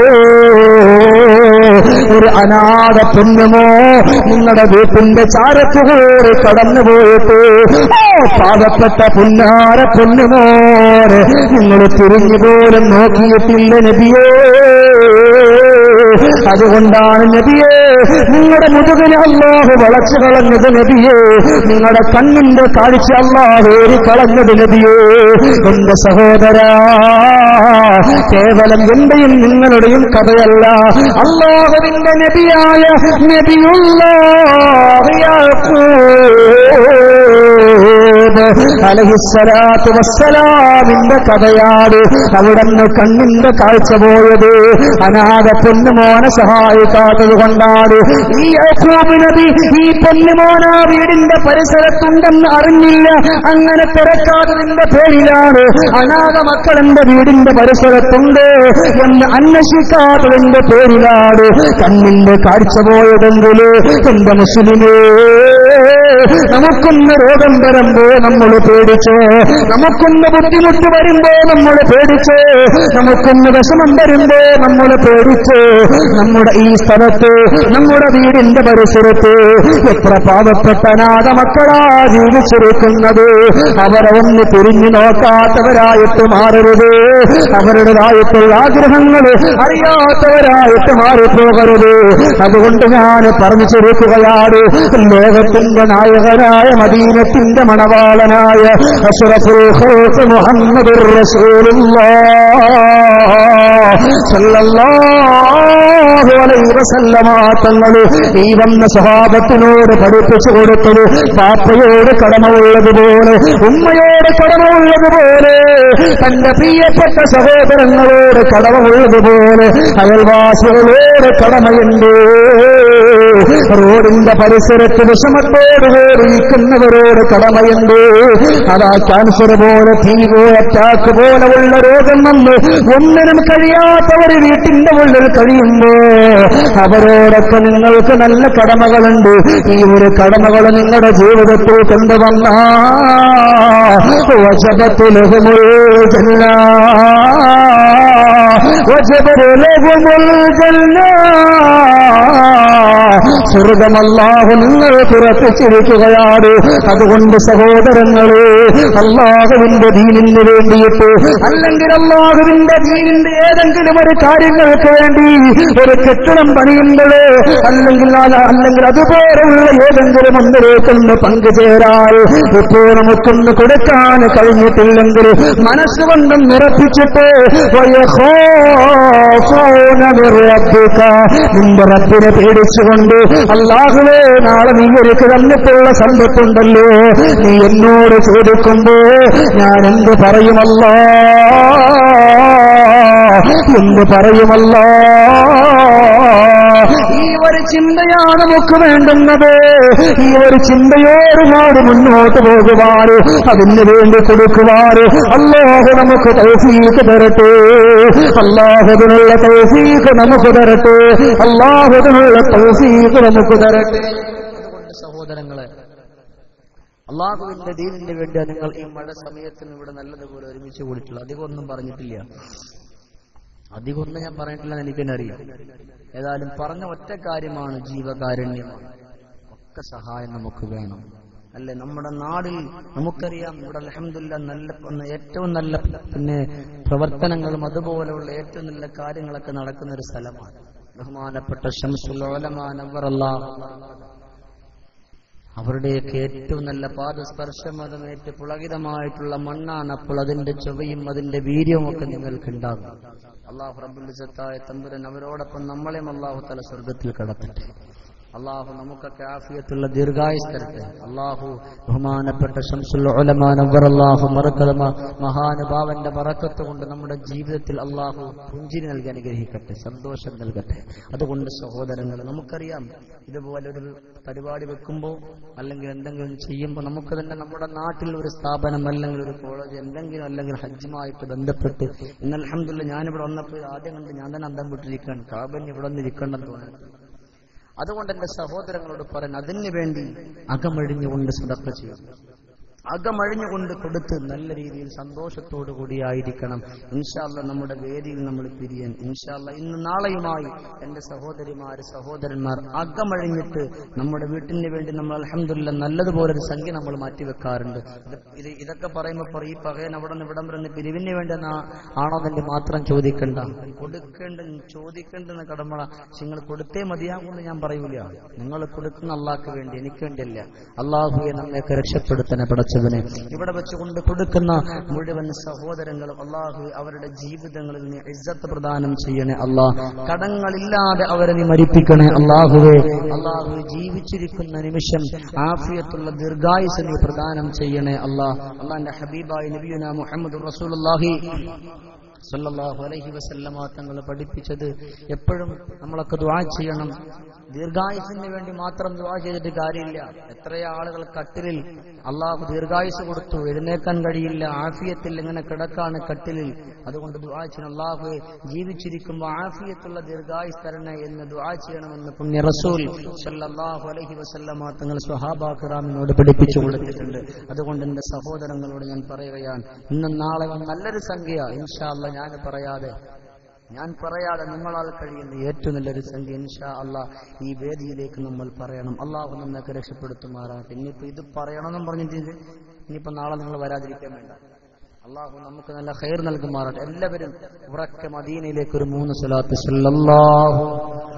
ഒരു അനാഥ പുണ്യമോ നിങ്ങളുടെ വീട്ടിന്റെ ചാരത്തുകൂടി കടന്നു പോയിട്ട് ഓ പാവപ്പെട്ട പുന്നാര പുണ്യമോനെ നിങ്ങൾ തിരിഞ്ഞു പോലും നോക്കിയിട്ടില്ല നബിയേ അതുകൊണ്ടാണ് നബിയെ നിങ്ങളുടെ മുതുകിനെ അള്ളാഹു വളച്ചു കളഞ്ഞത് നബിയെ നിങ്ങളുടെ കണ്ണിന്റെ കാഴ്ച അള്ളാഹേരി കളഞ്ഞത് നബിയെ എന്റെ സഹോദര കേവലം എന്റെയും നിങ്ങളുടെയും കഥയല്ല അള്ളാഹുവിന്റെ നബിയായ നബിയുള്ള അലഹിസ്സലാത്തു വസ്സലാമിന്റെ കഥയാണ് അവിടുന്ന് കണ്ണിന്റെ കാഴ്ച പോയത് അനാഥ പൊന്നുമോനെ സഹായിക്കാത്തത് കൊണ്ടാണ് ഈ യാക്കൂബ് നബി ഈ പൊന്നുമോന വീടിന്റെ പരിസരത്തുണ്ടെന്ന് അറിഞ്ഞില്ല അങ്ങനെ തിരക്കാത്തതിന്റെ പേരിലാണ് അനാഥ മക്കൾ എന്റെ വീടിന്റെ പരിസരത്തുണ്ട് എന്ന് അന്വേഷിക്കാത്തതിന്റെ പേരിലാണ് കണ്ണിന്റെ കാഴ്ച പോയതെങ്കില് എന്റെ മുസ്ലിമേ നമുക്കൊന്ന് രോഗം വരുമ്പോ നമ്മൾ പേടിച്ച് നമുക്കൊന്ന് ബുദ്ധിമുട്ട് വരുമ്പോ നമ്മൾ പേടിച്ച് നമുക്കൊന്ന് വിഷമം വരുമ്പോ നമ്മൾ പേടിച്ച് നമ്മുടെ ഈ സ്ഥലത്ത് നമ്മുടെ വീടിന്റെ പരിസരത്ത് എത്ര പാവപ്പെട്ട അനാഥ മക്കളാ ജീവിച്ചിരിക്കുന്നത് അവരെ ഒന്ന് തിരിഞ്ഞു നോക്കാത്തവരായിട്ട് മാറരുത് അവരുടേതായിട്ടുള്ള ആഗ്രഹങ്ങൾ അറിയാത്തവരായിട്ട് മാറിപ്പോകരുത് അതുകൊണ്ട് ഞാൻ പറഞ്ഞു ചുരുക്കുകയാണ് ലോകത്തിന്റെ നായകനായ മദീനത്തിന്റെ മണവാളനായ അഷ്റഫുൽ ഖൽഖ് മുഹമ്മദുർ റസൂലുള്ളാഹ് അലൈഹി വസല്ലമ തങ്ങൾ ഈ വന്ന സ്വഭാവത്തിനോട് പഠിപ്പിച്ചു കൊടുത്തത് പാപ്പയോട് കടമയുള്ളതുപോലെ ഉമ്മയോട് കടമയുള്ളതുപോലെ തന്റെ പ്രിയപ്പെട്ട സഹോദരങ്ങളോട് കടമയുള്ളതുപോലെ അയൽവാസികളോട് കടമയുണ്ട് റോഡിന്റെ പരിസരത്ത് വിഷമത്തോടുകൂടി ഇരിക്കുന്നവരോട് കടമയുണ്ട് അതാ ക്യാൻസർ പോലെ തീ പോലെ അറ്റാക്ക് പോലെ ഉള്ള രോഗം വന്ന് ഒന്നിനും കഴിയാത്തവർ വീട്ടിന്റെ ഉള്ളിൽ കഴിയുമ്പോ അവരോടൊക്കെ നിങ്ങൾക്ക് നല്ല കടമകളുണ്ട് ഈ ഒരു കടമകൾ നിങ്ങളുടെ ജീവിതത്തിൽ കൊണ്ടുവന്ന വശപത്തിലഹുമുൽ ജന്ന വശപരലഹുമുൽ ജന്ന സ്വർഗമല്ലാഹു നിങ്ങൾ തുറപ്പിച്ചിരിക്കുകയാണ് അതുകൊണ്ട് സഹോദരങ്ങളെ അള്ളാഹുവിന്റെ ദീനിന് വേണ്ടിയിട്ട് അല്ലെങ്കിൽ അള്ളാഹുവിന്റെ ദീനിന്റെ ഏതെങ്കിലും ഒരു കാര്യങ്ങൾക്ക് വേണ്ടി ഒരു കെട്ടിടം പണിയുമ്പോഴേ അല്ലെങ്കിൽ അത് അല്ലെങ്കിൽ അതുപോലുള്ള ഏതെങ്കിലും ഒന്നിലേക്കൊന്ന് പങ്കുചേരാൻ ഇപ്പോൾ നമുക്കൊന്ന് കൊടുക്കാൻ കഴിഞ്ഞിട്ടില്ലെങ്കിൽ മനസ്സുകൊണ്ടും നിറപ്പിച്ചിട്ട് നിന്റെ റബ്ബിനെ പേടിച്ചുകൊണ്ട് അള്ളാഹുവേ നാളെ നീ എനിക്ക് തന്നിട്ടുള്ള സമ്പത്തുണ്ടല്ലോ നീ എന്നോട് ചോദിക്കുമ്പോ ഞാൻ എന്ത് പറയുമല്ല എന്ത് പറയുമല്ല ഈ ഒരു ചിന്തയാണ് നമുക്ക് വേണ്ടുന്നത് ഈ ഒരു ചിന്തയോടുപാട് മുന്നോട്ട് പോകുവാറ് അതിന് വേണ്ടി കൊടുക്കുവാറ് അള്ളാഹു നമുക്ക് തൗഫീക്ക് തരട്ടെ അള്ളാഹുദിനുള്ള തൗഫീക്ക് നമുക്ക് തരട്ടെ അള്ളാഹുദിനുള്ള തൗഫീക്ക് നമുക്ക് തരട്ടെ അതുകൊണ്ട് സഹോദരങ്ങളെ അള്ളാഹുവിന്റെ ദീനിന് വേണ്ടി നിങ്ങൾ ഈ മഴ സമയത്തിന് ഇവിടെ നല്ലതുപോലെ ഒരുമിച്ച് കൂടിയിട്ടുള്ളൂ അധികം ഒന്നും പറഞ്ഞിട്ടില്ല അധികം ഒന്നും ഞാൻ പറഞ്ഞിട്ടില്ല എന്ന് എനിക്ക് തന്നെ അറിയാം ഏതായാലും പറഞ്ഞ ഒറ്റ കാര്യമാണ് ജീവകാരുണ്യമാണ് ഒക്കെ സഹായം നമുക്ക് വേണം അല്ലെ നമ്മുടെ നാടിൽ നമുക്കറിയാം ഇവിടെ അലഹമില്ല നല്ല ഏറ്റവും നല്ല പിന്നെ പ്രവർത്തനങ്ങളും അതുപോലെയുള്ള ഏറ്റവും നല്ല കാര്യങ്ങളൊക്കെ നടക്കുന്ന ഒരു സ്ഥലമാണ് ബഹുമാനപ്പെട്ട ഷംസുലോലമാനവറല്ല അവരുടെയൊക്കെ ഏറ്റവും നല്ല പാദസ്പർശമതമേറ്റ് പുളകിതമായിട്ടുള്ള മണ്ണാണ് അപ്പോൾ അതിന്റെ ചൊവ്വയും അതിന്റെ വീര്യവും ഒക്കെ നിങ്ങൾക്കുണ്ടാകും അള്ളാഹു റബുലിസത്തായ തമ്പുരൻ അവരോടൊപ്പം നമ്മളെയും അള്ളാഹു തല സ്വർഗത്തിൽ കടത്തട്ടെ അള്ളാഹു നമുക്കൊക്കെ ആഫിയത്തുള്ള ദീർഘായുസ് തരട്ടെ അള്ളാഹു ബഹുമാനപ്പെട്ട ഷംസുൽ ഉലമാനവർ അള്ളാഹു മറക്കതമ മഹാനുഭാവന്റെ മറക്കത്ത് കൊണ്ട് നമ്മുടെ ജീവിതത്തിൽ അള്ളാഹു പുഞ്ചിരി നൽകി അനുഗ്രഹിക്കട്ടെ സന്തോഷം നൽകട്ടെ അതുകൊണ്ട് സഹോദരങ്ങൾ നമുക്കറിയാം ഇതുപോലെ ഒരു പരിപാടി വെക്കുമ്പോൾ അല്ലെങ്കിൽ എന്തെങ്കിലും ചെയ്യുമ്പോൾ നമുക്ക് തന്നെ നമ്മുടെ നാട്ടിൽ ഒരു സ്ഥാപനം അല്ലെങ്കിൽ ഒരു കോളേജ് എന്തെങ്കിലും അല്ലെങ്കിൽ ഹജ്ജുമായിട്ട് ബന്ധപ്പെട്ട് ഇന്ന് അലഹമില്ല ഞാനിവിടെ വന്നപ്പോൾ ആദ്യം കണ്ട് ഞാൻ തന്നെ അന്തം വിട്ടിരിക്കുകയാണ് കാബൻ ഇവിടെ വന്ന് ഇരിക്കണ്ടെന്ന് തോന്നുന്നു അതുകൊണ്ട് എന്റെ സഹോദരങ്ങളോട് പറയാൻ അതിനു വേണ്ടി അകമഴിഞ്ഞുകൊണ്ട് സദക്ക ചെയ്യും അകമഴിഞ്ഞുകൊണ്ട് കൊടുത്ത് നല്ല രീതിയിൽ സന്തോഷത്തോടു കൂടിയായിരിക്കണം ഇൻഷാല്ല നമ്മുടെ വേദിയിൽ നമ്മൾ പിരിയാൻ ഇൻഷാല്ല ഇന്ന് നാളെയുമായി എന്റെ സഹോദരിമാര് സഹോദരന്മാർ അകമഴിഞ്ഞിട്ട് നമ്മുടെ വീട്ടിന് വേണ്ടി നമ്മൾ അലഹമില്ല നല്ലതുപോലെ ഒരു സംഖ്യ നമ്മൾ മാറ്റിവെക്കാറുണ്ട് ഇത് ഇത് ഇതൊക്കെ പറയുമ്പോൾ പറയും ഈ പകയൻ അവിടെ നിന്ന് ഇവിടം വരെ പിരിവിന് വേണ്ടി ആണോ എന്നെ മാത്രം ചോദിക്കണ്ട കൊടുക്കേണ്ട ചോദിക്കേണ്ടെന്ന് കടമള നിങ്ങൾ കൊടുത്തേ മതിയാകുമെന്ന് ഞാൻ പറയൂല നിങ്ങൾ കൊടുക്കുന്ന അള്ളാഹ്ക്ക് വേണ്ടി എനിക്ക് വേണ്ടിയല്ല അള്ളാഹുയെ നമ്മയൊക്കെ രക്ഷപ്പെടുത്തനെ പടച്ചവനെ ഇവിടെ വെച്ചുകൊണ്ട് കൊടുക്കുന്ന മുഴുവൻ സഹോദരങ്ങളും അള്ളാഹു അവരുടെ ജീവിതങ്ങളിൽ നീ ഇജ്ജത്ത് പ്രദാനം ചെയ്യണേ അള്ളാഹ് കടങ്ങളില്ലാതെ അവരെ നീ മരിപ്പിക്കണേ അള്ളാഹുവെ അള്ളാഹു ജീവിച്ചിരിക്കുന്ന നിമിഷം ആഫിയത്തുള്ള ദീർഘായുസ് നീ പ്രദാനം ചെയ്യണേ അള്ളാഹ് അള്ളാന്റെ ഹബീബായി നബിയുന മുഹമ്മദ് റസൂലുള്ളാഹി സല്ലല്ലാഹു അലൈഹി വസല്ലമ തങ്ങൾ പഠിപ്പിച്ചത് എപ്പോഴും നമ്മളൊക്കെ ദുആ ചെയ്യണം ദീർഘായുസിന് വേണ്ടി മാത്രം ദുആ ചെയ്തിട്ട് കാര്യമില്ല എത്രയോ ആളുകൾ കട്ടിലിൽ അള്ളാഹു ദീർഘായുസ് കൊടുത്തു എഴുന്നേക്കാൻ കഴിയില്ല ആഫിയത്തിൽ ഇങ്ങനെ കിടക്കാണ് കട്ടിലിൽ അതുകൊണ്ട് ദുആ ചെയ്യണം അള്ളാഹു ജീവിച്ചിരിക്കുമ്പോൾ ആഫിയത്തുള്ള ദീർഘായുസ് തരണേ എന്ന് ദുആ ചെയ്യണമെന്ന് പുണ്യ റസൂൽ സല്ലല്ലാഹു അലൈഹി വസല്ലമ തങ്ങൾ സ്വഹാബാഖിറാമിനോട് പഠിപ്പിച്ചു കൊടുത്തിട്ടുണ്ട് അതുകൊണ്ട് എന്റെ സഹോദരങ്ങളോട് ഞാൻ പറയുകയാണ് ഇന്നും നാളെ നല്ലൊരു സംഖ്യ ഇൻഷാ അല്ല ഞാൻ പറയാതെ ഞാൻ പറയാതെ നിങ്ങളാൽ കഴിയുന്ന ഏറ്റവും നല്ലൊരു സംഖ്യ ഇൻഷാ അള്ളാഹ് ഈ വേദിയിലേക്ക് നമ്മൾ പറയണം അള്ളാഹു നമ്മയൊക്കെ രക്ഷപ്പെടുത്തുമാറാകട്ടെ ഇനിയിപ്പോ ഇത് പറയണമെന്നും പറഞ്ഞിട്ട് ഇനിയിപ്പോ നാളെ നിങ്ങൾ വരാതിരിക്കാൻ വേണ്ട അള്ളാഹു നമുക്ക് നല്ല ഹെയർ നൽകുമാറാട്ടെ എല്ലാവരും ഉറക്കെ മദീനയിലേക്ക് ഒരു മൂന്ന് സ്വലാത്ത് സല്ലല്ലാഹു